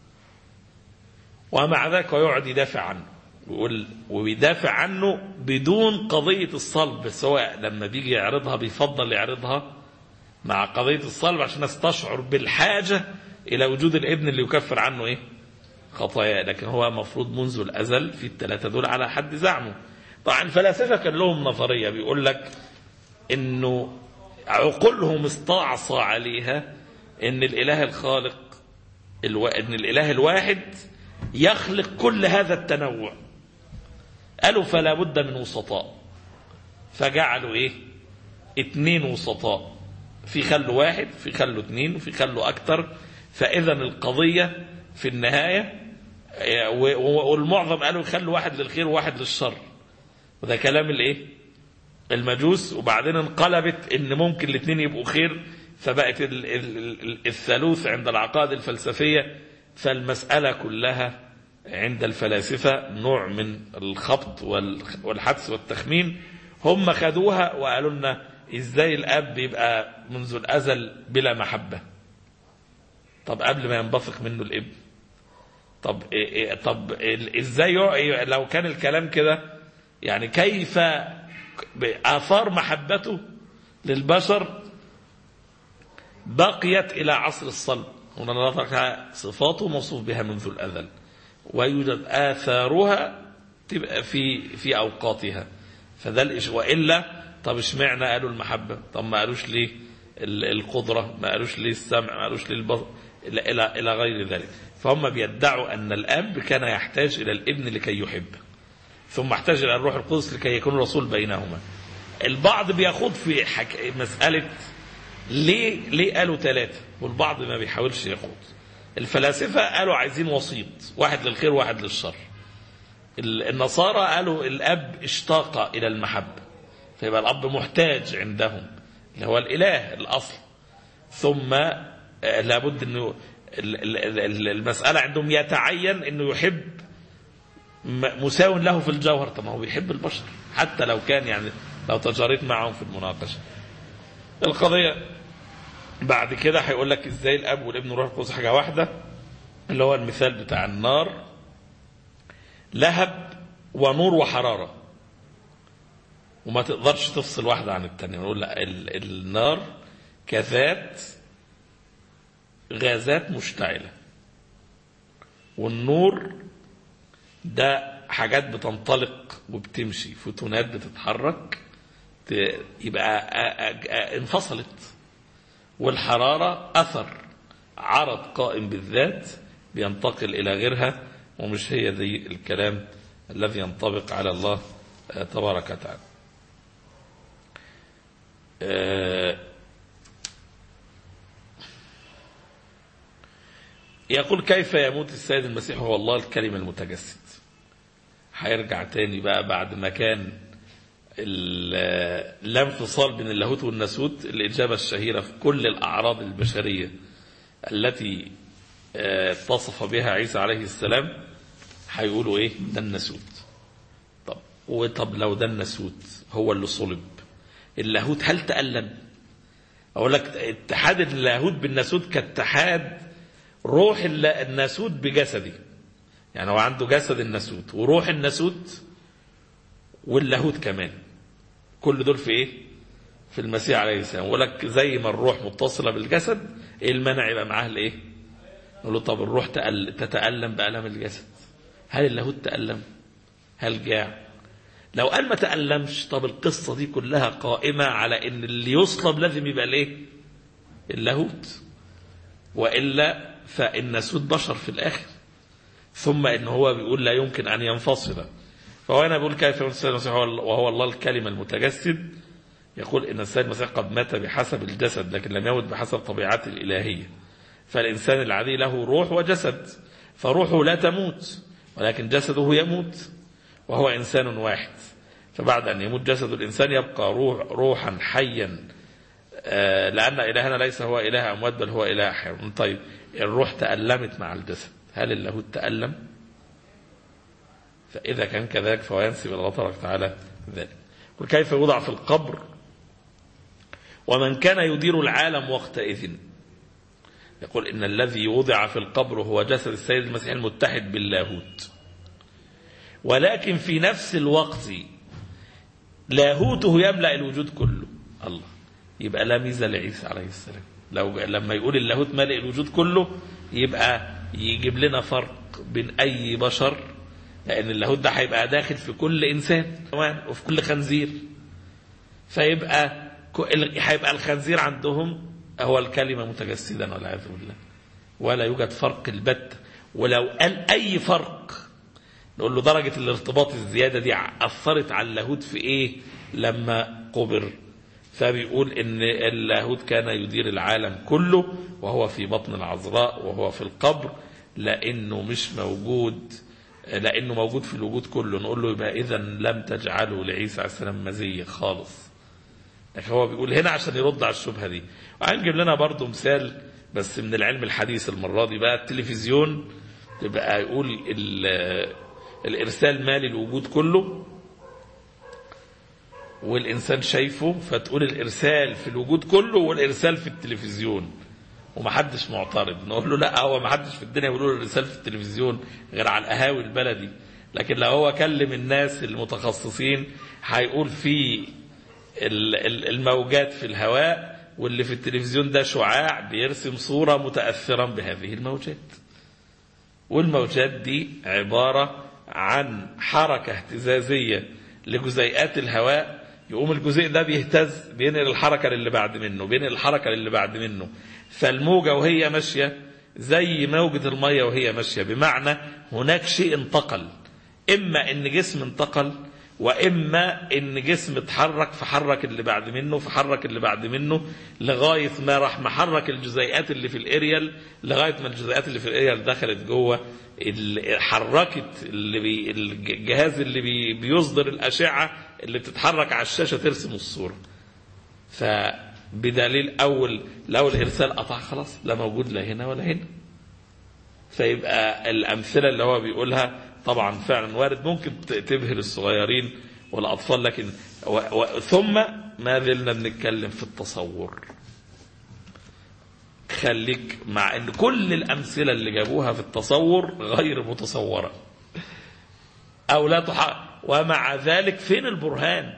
ومع ذلك ويقعد يدافع عنه ويقول وبيدافع عنه بدون قضية الصلب بس هو لما بيجي يعرضها بيفضل يعرضها مع قضية الصلب عشان تستشعر بالحاجة إلى وجود الابن اللي يكفر عنه إيه خطاياه لكن هو مفروض منذ الأزل في الثلاثة دول على حد زعمه طبعا الفلاسفة كان لهم نظرية بيقول لك إنه عقولهم استعصى عليها إن الإله الخالق الو... إن الإله الواحد يخلق كل هذا التنوع قالوا فلا بد من وسطاء فجعلوا ايه اتنين وسطاء في خلوا واحد في خلوا اتنين وفي خلوا اكتر فاذا القضية في النهاية والمعظم قالوا يخلوا واحد للخير وواحد للشر وده كلام الايه المجوس وبعدين انقلبت ان ممكن الاثنين يبقوا خير فبقت الثالوث عند العقائد الفلسفية فالمسألة كلها عند الفلاسفة نوع من الخبط والحدس والتخمين هم خدوها وقالوا لنا ازاي الاب يبقى منذ الازل بلا محبة طب قبل ما ينبثق منه الابن طب إيه طب ازاي لو كان الكلام كده يعني كيف اثار محبته للبشر بقيت الى عصر الصلب هنا نطق صفاته موصوف بها منذ الازل ويوجد آثارها تبقى في في أوقاتها فده الإش... وإلا طب اشمعنى قالوا المحبة طب ما قالوش ليه القدرة ما قالوش ليه السمع ما قالوش ليه البصر إلى, إلى, إلى غير ذلك فهم بيدعوا أن الأب كان يحتاج إلى الابن لكي يحب ثم احتاج إلى الروح القدس لكي يكون رسول بينهما البعض بيخوض في حك... مسألة ليه ليه قالوا ثلاثة والبعض ما بيحاولش يخوض الفلاسفة قالوا عايزين وسيط واحد للخير وواحد للشر النصارى قالوا الأب اشتاق إلى المحبة فيبقى الأب محتاج عندهم اللي هو الإله الأصل ثم لابد أنه المسألة عندهم يتعين أنه يحب مساو له في الجوهر طب ما هو بيحب البشر حتى لو كان يعني لو تجاريت معهم في المناقشة القضية بعد كده هيقول لك ازاي الاب والابن روح القدس حاجه واحده اللي هو المثال بتاع النار لهب ونور وحراره وما تقدرش تفصل واحده عن الثانيه نقول لا النار كذات غازات مشتعله والنور ده حاجات بتنطلق وبتمشي فوتونات بتتحرك يبقى انفصلت والحرارة أثر عرض قائم بالذات بينتقل إلى غيرها ومش هي دي الكلام الذي ينطبق على الله تبارك وتعالى يقول كيف يموت السيد المسيح هو الله الكلمة المتجسد هيرجع تاني بقى بعد ما كان لا انفصال بين اللاهوت والناسوت الإجابة الشهيرة في كل الأعراض البشرية التي اتصف بها عيسى عليه السلام هيقولوا ايه ده الناسوت طب وطب لو ده الناسوت هو اللي صلب اللاهوت هل تألم اقول لك اتحاد اللاهوت بالناسوت كاتحاد روح الناسوت بجسدي يعني هو عنده جسد الناسوت وروح الناسوت واللاهوت كمان كل دول في ايه في المسيح عليه السلام يقول لك زي ما الروح متصله بالجسد ايه المنع يبقى معاه الايه نقول له طب الروح تأل... تتألم بألم الجسد هل اللاهوت تألم هل جاع لو قال ما تألمش طب القصة دي كلها قائمة على ان اللي يصلب لازم يبقى الايه اللاهوت وإلا فالناسوت بشر في الآخر ثم ان هو بيقول لا يمكن ان ينفصل فهو انا بقول كيف يمثل السيد المسيح وهو الله الكلمة المتجسد يقول ان السيد المسيح قد مات بحسب الجسد لكن لم يمت بحسب طبيعته الإلهية فالإنسان العادي له روح وجسد فروحه لا تموت ولكن جسده يموت وهو إنسان واحد فبعد أن يموت جسد الإنسان يبقى روح روحا حيا لأن إلهنا ليس هو إله أموات بل هو إله حي طيب الروح تألمت مع الجسد هل اللاهوت تألم فإذا كان كذلك فهو ينسب إلى الله تبارك وتعالى ذلك وكيف يوضع في القبر ومن كان يدير العالم وقتئذ يقول إن الذي وضع في القبر هو جسد السيد المسيح المتحد باللاهوت ولكن في نفس الوقت لاهوته يملأ الوجود كله الله يبقى لا ميزة لعيسى عليه السلام لو لما يقول اللاهوت ملئ الوجود كله يبقى يجيب لنا فرق بين أي بشر لأن اللاهوت ده هيبقى داخل في كل إنسان وفي كل خنزير فيبقى هيبقى الخنزير عندهم هو الكلمة متجسدا والعياذ بالله ولا يوجد فرق البت ولو قال أي فرق نقول له درجة الارتباط الزيادة دي أثرت على اللاهوت في إيه لما قبر فبيقول إن اللاهوت كان يدير العالم كله وهو في بطن العذراء وهو في القبر لأنه مش موجود لأنه موجود في الوجود كله نقول له يبقى إذا لم تجعله لعيسى عليه السلام مزية خالص لكن هو بيقول هنا عشان يرد على الشبهة دي وهنجيب لنا برضو مثال بس من العلم الحديث المرة دي بقى التلفزيون تبقى يقول الإرسال مالي الوجود كله والإنسان شايفه فتقول الإرسال في الوجود كله والإرسال في التلفزيون ومحدش معترض نقول له لا هو محدش في الدنيا يقول له الإرسال في التلفزيون غير على القهاوي البلدي لكن لو هو كلم الناس المتخصصين هيقول في الموجات في الهواء واللي في التلفزيون ده شعاع بيرسم صورة متأثرا بهذه الموجات والموجات دي عبارة عن حركة اهتزازية لجزيئات الهواء يقوم الجزيء ده بيهتز بينقل الحركة للي بعد منه بينقل الحركة للي بعد منه فالموجة وهي ماشية زي موجة المية وهي ماشية بمعنى هناك شيء انتقل إما إن جسم انتقل واما ان جسم اتحرك فحرك اللي بعد منه فحرك اللي بعد منه لغايه ما راح محرك الجزيئات اللي في الاريال لغايه ما الجزيئات اللي في الاريال دخلت جوه حركت اللي بي الجهاز اللي بي بيصدر الاشعه اللي بتتحرك على الشاشه ترسم الصوره فبدليل اول لو الارسال قطع خلاص لا موجود لا هنا ولا هنا فيبقى الامثله اللي هو بيقولها طبعا فعلا وارد ممكن تبهر الصغيرين والأطفال لكن و و ثم ما زلنا بنتكلم في التصور خليك مع ان كل الأمثلة اللي جابوها في التصور غير متصورة أو لا تحقق ومع ذلك فين البرهان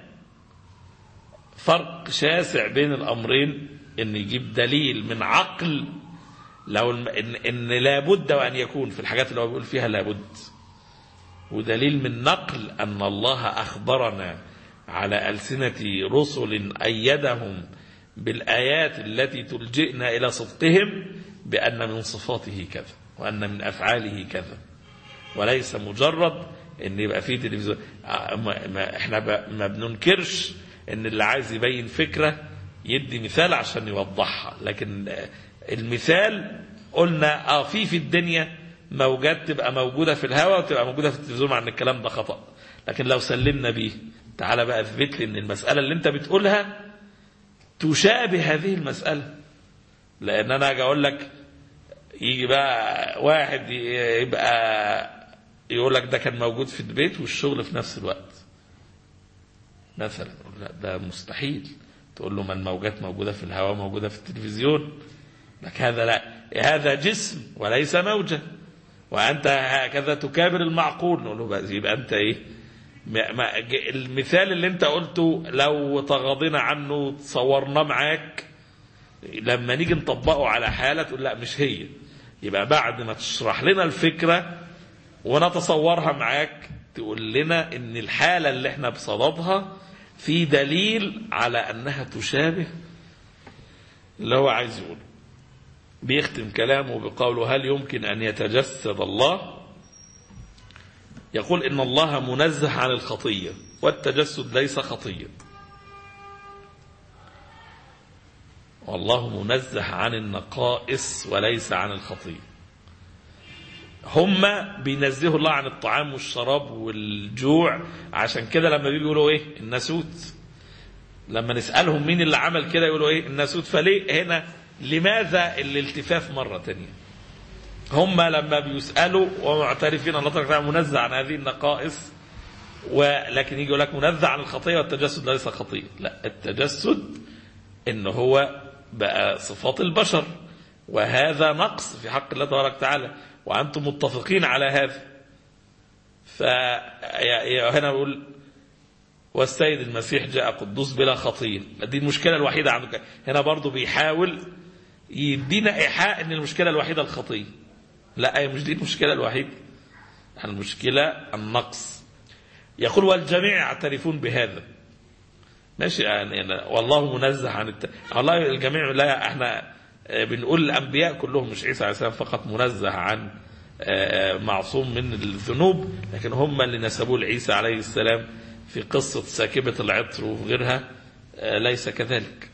فرق شاسع بين الأمرين ان يجيب دليل من عقل لو ان, إن لابد وأن يكون في الحاجات اللي هو بيقول فيها لابد ودليل من نقل أن الله أخبرنا على ألسنة رسل أيدهم بالآيات التي تلجئنا إلى صدقهم بأن من صفاته كذا وأن من أفعاله كذا وليس مجرد ان يبقى فيه تلفزيون ما احنا ما بننكرش ان اللي عايز يبين فكره يدي مثال عشان يوضحها لكن المثال قلنا اه في في الدنيا موجات تبقى موجودة في الهواء وتبقى موجودة في التلفزيون مع ان الكلام ده خطأ لكن لو سلمنا بيه تعالى بقى اثبت لي ان المسألة اللي انت بتقولها تشابه هذه المسألة لان انا اجي اقول لك يجي بقى واحد يبقى يقول لك ده كان موجود في البيت والشغل في نفس الوقت مثلا لا ده مستحيل تقول له ما الموجات موجودة في الهواء موجودة في التلفزيون لك هذا لا هذا جسم وليس موجة وأنت هكذا تكابر المعقول نقول له بقى يبقى أنت إيه ما ما المثال اللي أنت قلته لو تغاضينا عنه تصورناه معاك لما نيجي نطبقه على حالة تقول لا مش هي يبقى بعد ما تشرح لنا الفكرة ونتصورها معاك تقول لنا ان الحالة اللي احنا بصددها في دليل على انها تشابه اللي هو عايز يقوله بيختم كلامه بقوله هل يمكن ان يتجسد الله يقول ان الله منزه عن الخطية والتجسد ليس خطيه والله منزه عن النقائص وليس عن الخطية هم بينزهوا الله عن الطعام والشراب والجوع عشان كده لما بيجوا يقولوا ايه الناسوت لما نسألهم مين اللي عمل كده يقولوا ايه الناسوت فليه هنا لماذا الالتفاف مرة تانية هم لما بيسألوا ومعترفين الله تعالى منزه عن هذه النقائص ولكن يجي يقول لك منزه عن الخطية والتجسد ليس خطية لا التجسد ان هو بقى صفات البشر وهذا نقص في حق الله تبارك وتعالى وأنتم متفقين على هذا فهنا بقول والسيد المسيح جاء قدوس بلا خطية دي المشكلة الوحيدة عنده هنا برضو بيحاول يدينا إيحاء أن المشكلة الوحيدة الخطية لا هي مش دي المشكلة الوحيدة المشكلة النقص يقول والجميع يعترفون بهذا ماشي يعني والله منزه عن الت... والله الجميع لا احنا بنقول الانبياء كلهم مش عيسى عليه السلام فقط منزه عن معصوم من الذنوب لكن هم اللي نسبوه لعيسى عليه السلام في قصة ساكبة العطر وغيرها ليس كذلك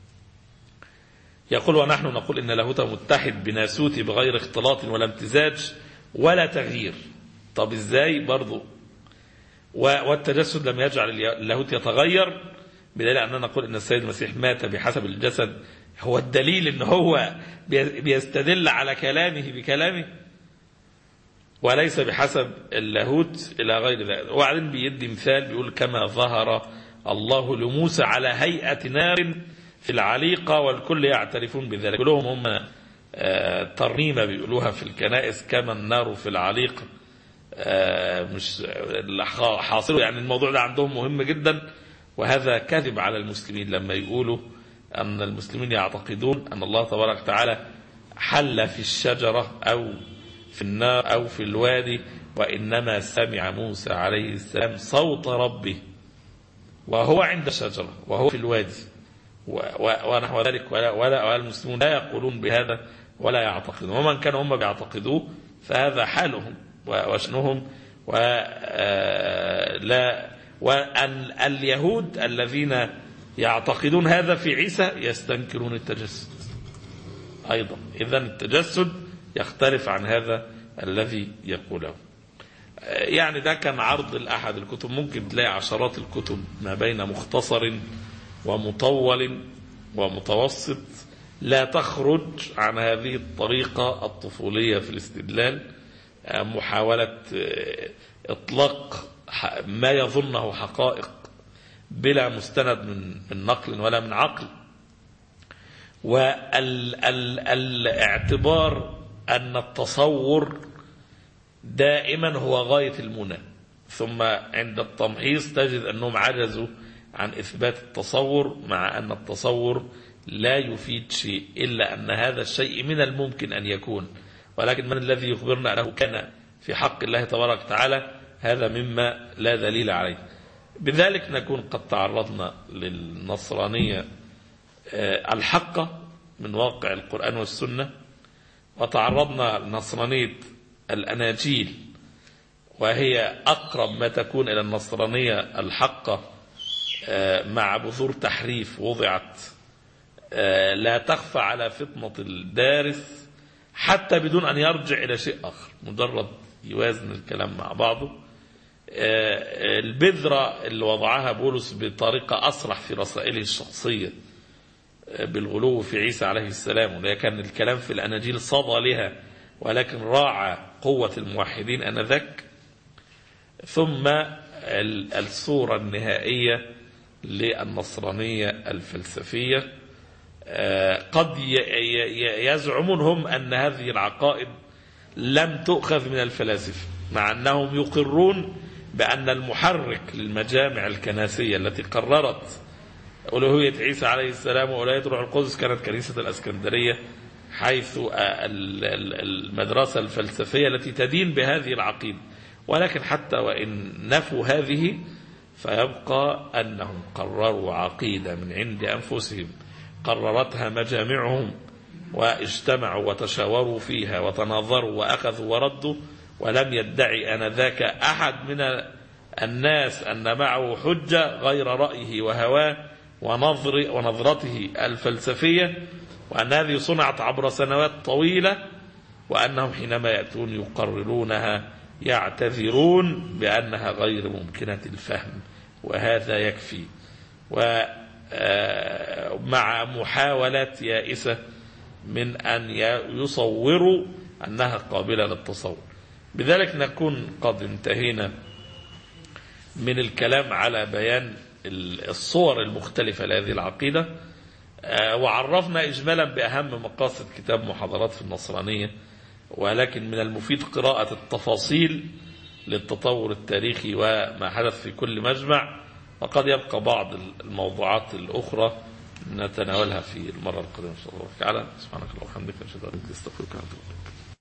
يقول ونحن نقول إن لاهوت متحد بناسوتي بغير اختلاط ولا امتزاج ولا تغيير طب ازاي برضو والتجسد لم يجعل اللاهوت يتغير بدليل أننا نقول أن السيد المسيح مات بحسب الجسد هو الدليل أن هو بيستدل على كلامه بكلامه وليس بحسب اللاهوت إلى غير ذلك وبعدين بيدي مثال بيقول كما ظهر الله لموسى على هيئة نار في العليقة والكل يعترفون بذلك كلهم هم ترنيمة بيقولوها في الكنائس كما النار في العليقة مش حاصله يعني الموضوع ده عندهم مهم جدا وهذا كذب على المسلمين لما يقولوا أن المسلمين يعتقدون أن الله تبارك وتعالى حل في الشجرة أو في النار أو في الوادي وإنما سمع موسى عليه السلام صوت ربه وهو عند الشجرة وهو في الوادي ونحو ذلك ولا, ولا المسلمون لا يقولون بهذا ولا يعتقدون ومن كانوا هم بيعتقدوه فهذا حالهم وشنهم ولا وأن اليهود الذين يعتقدون هذا في عيسى يستنكرون التجسد أيضا إذا التجسد يختلف عن هذا الذي يقوله يعني ده كان عرض لأحد الكتب ممكن تلاقي عشرات الكتب ما بين مختصر ومطول ومتوسط لا تخرج عن هذه الطريقة الطفولية في الاستدلال محاولة إطلاق ما يظنه حقائق بلا مستند من من نقل ولا من عقل والاعتبار أن التصور دائما هو غاية المنى ثم عند التمحيص تجد أنهم عجزوا عن إثبات التصور مع أن التصور لا يفيد شيء إلا أن هذا الشيء من الممكن أن يكون ولكن من الذي يخبرنا أنه كان في حق الله تبارك وتعالى هذا مما لا دليل عليه بذلك نكون قد تعرضنا للنصرانية الحقة من واقع القرآن والسنة وتعرضنا لنصرانية الأناجيل وهي أقرب ما تكون إلى النصرانية الحقة مع بذور تحريف وضعت لا تخفى على فطنة الدارس حتى بدون أن يرجع إلى شيء آخر مجرد يوازن الكلام مع بعضه آه، البذرة اللي وضعها بولس بطريقة أصرح في رسائله الشخصية آه، بالغلو في عيسى عليه السلام ولا كان الكلام في الأناجيل صدى لها ولكن راعى قوة الموحدين أنذاك ثم ال- الصورة النهائية للنصرانية الفلسفية آه، قد ي- ي- ي- يزعمون هم أن هذه العقائد لم تؤخذ من الفلاسفة مع أنهم يقرون بأن المحرك للمجامع الكنسية التي قررت ألوهية عيسى عليه السلام وألوهية روح القدس كانت كنيسة الأسكندرية حيث ال- ال- المدرسة الفلسفية التي تدين بهذه العقيدة ولكن حتى وإن نفوا هذه فيبقى أنهم قرروا عقيدة من عند أنفسهم قررتها مجامعهم واجتمعوا وتشاوروا فيها وتناظروا وأخذوا وردوا ولم يدعي آنذاك أحد من الناس أن معه حجة غير رأيه وهواه ونظر ونظرته الفلسفية وأن هذه صنعت عبر سنوات طويلة وأنهم حينما يأتون يقررونها يعتذرون بأنها غير ممكنة الفهم وهذا يكفي ومع محاولات يائسة من أن يصوروا أنها قابلة للتصور بذلك نكون قد انتهينا من الكلام على بيان الصور المختلفة لهذه العقيدة آه، وعرفنا إجمالا بأهم مقاصد كتاب محاضرات في النصرانية ولكن من المفيد قراءة التفاصيل للتطور التاريخي وما حدث في كل مجمع وقد يبقى بعض الموضوعات الأخرى نتناولها في المرة القادمة إن شاء الله تعالى سبحانك اللهم وبحمدك أشهد أن لا إله إلا أنت أستغفرك وأتوب إليك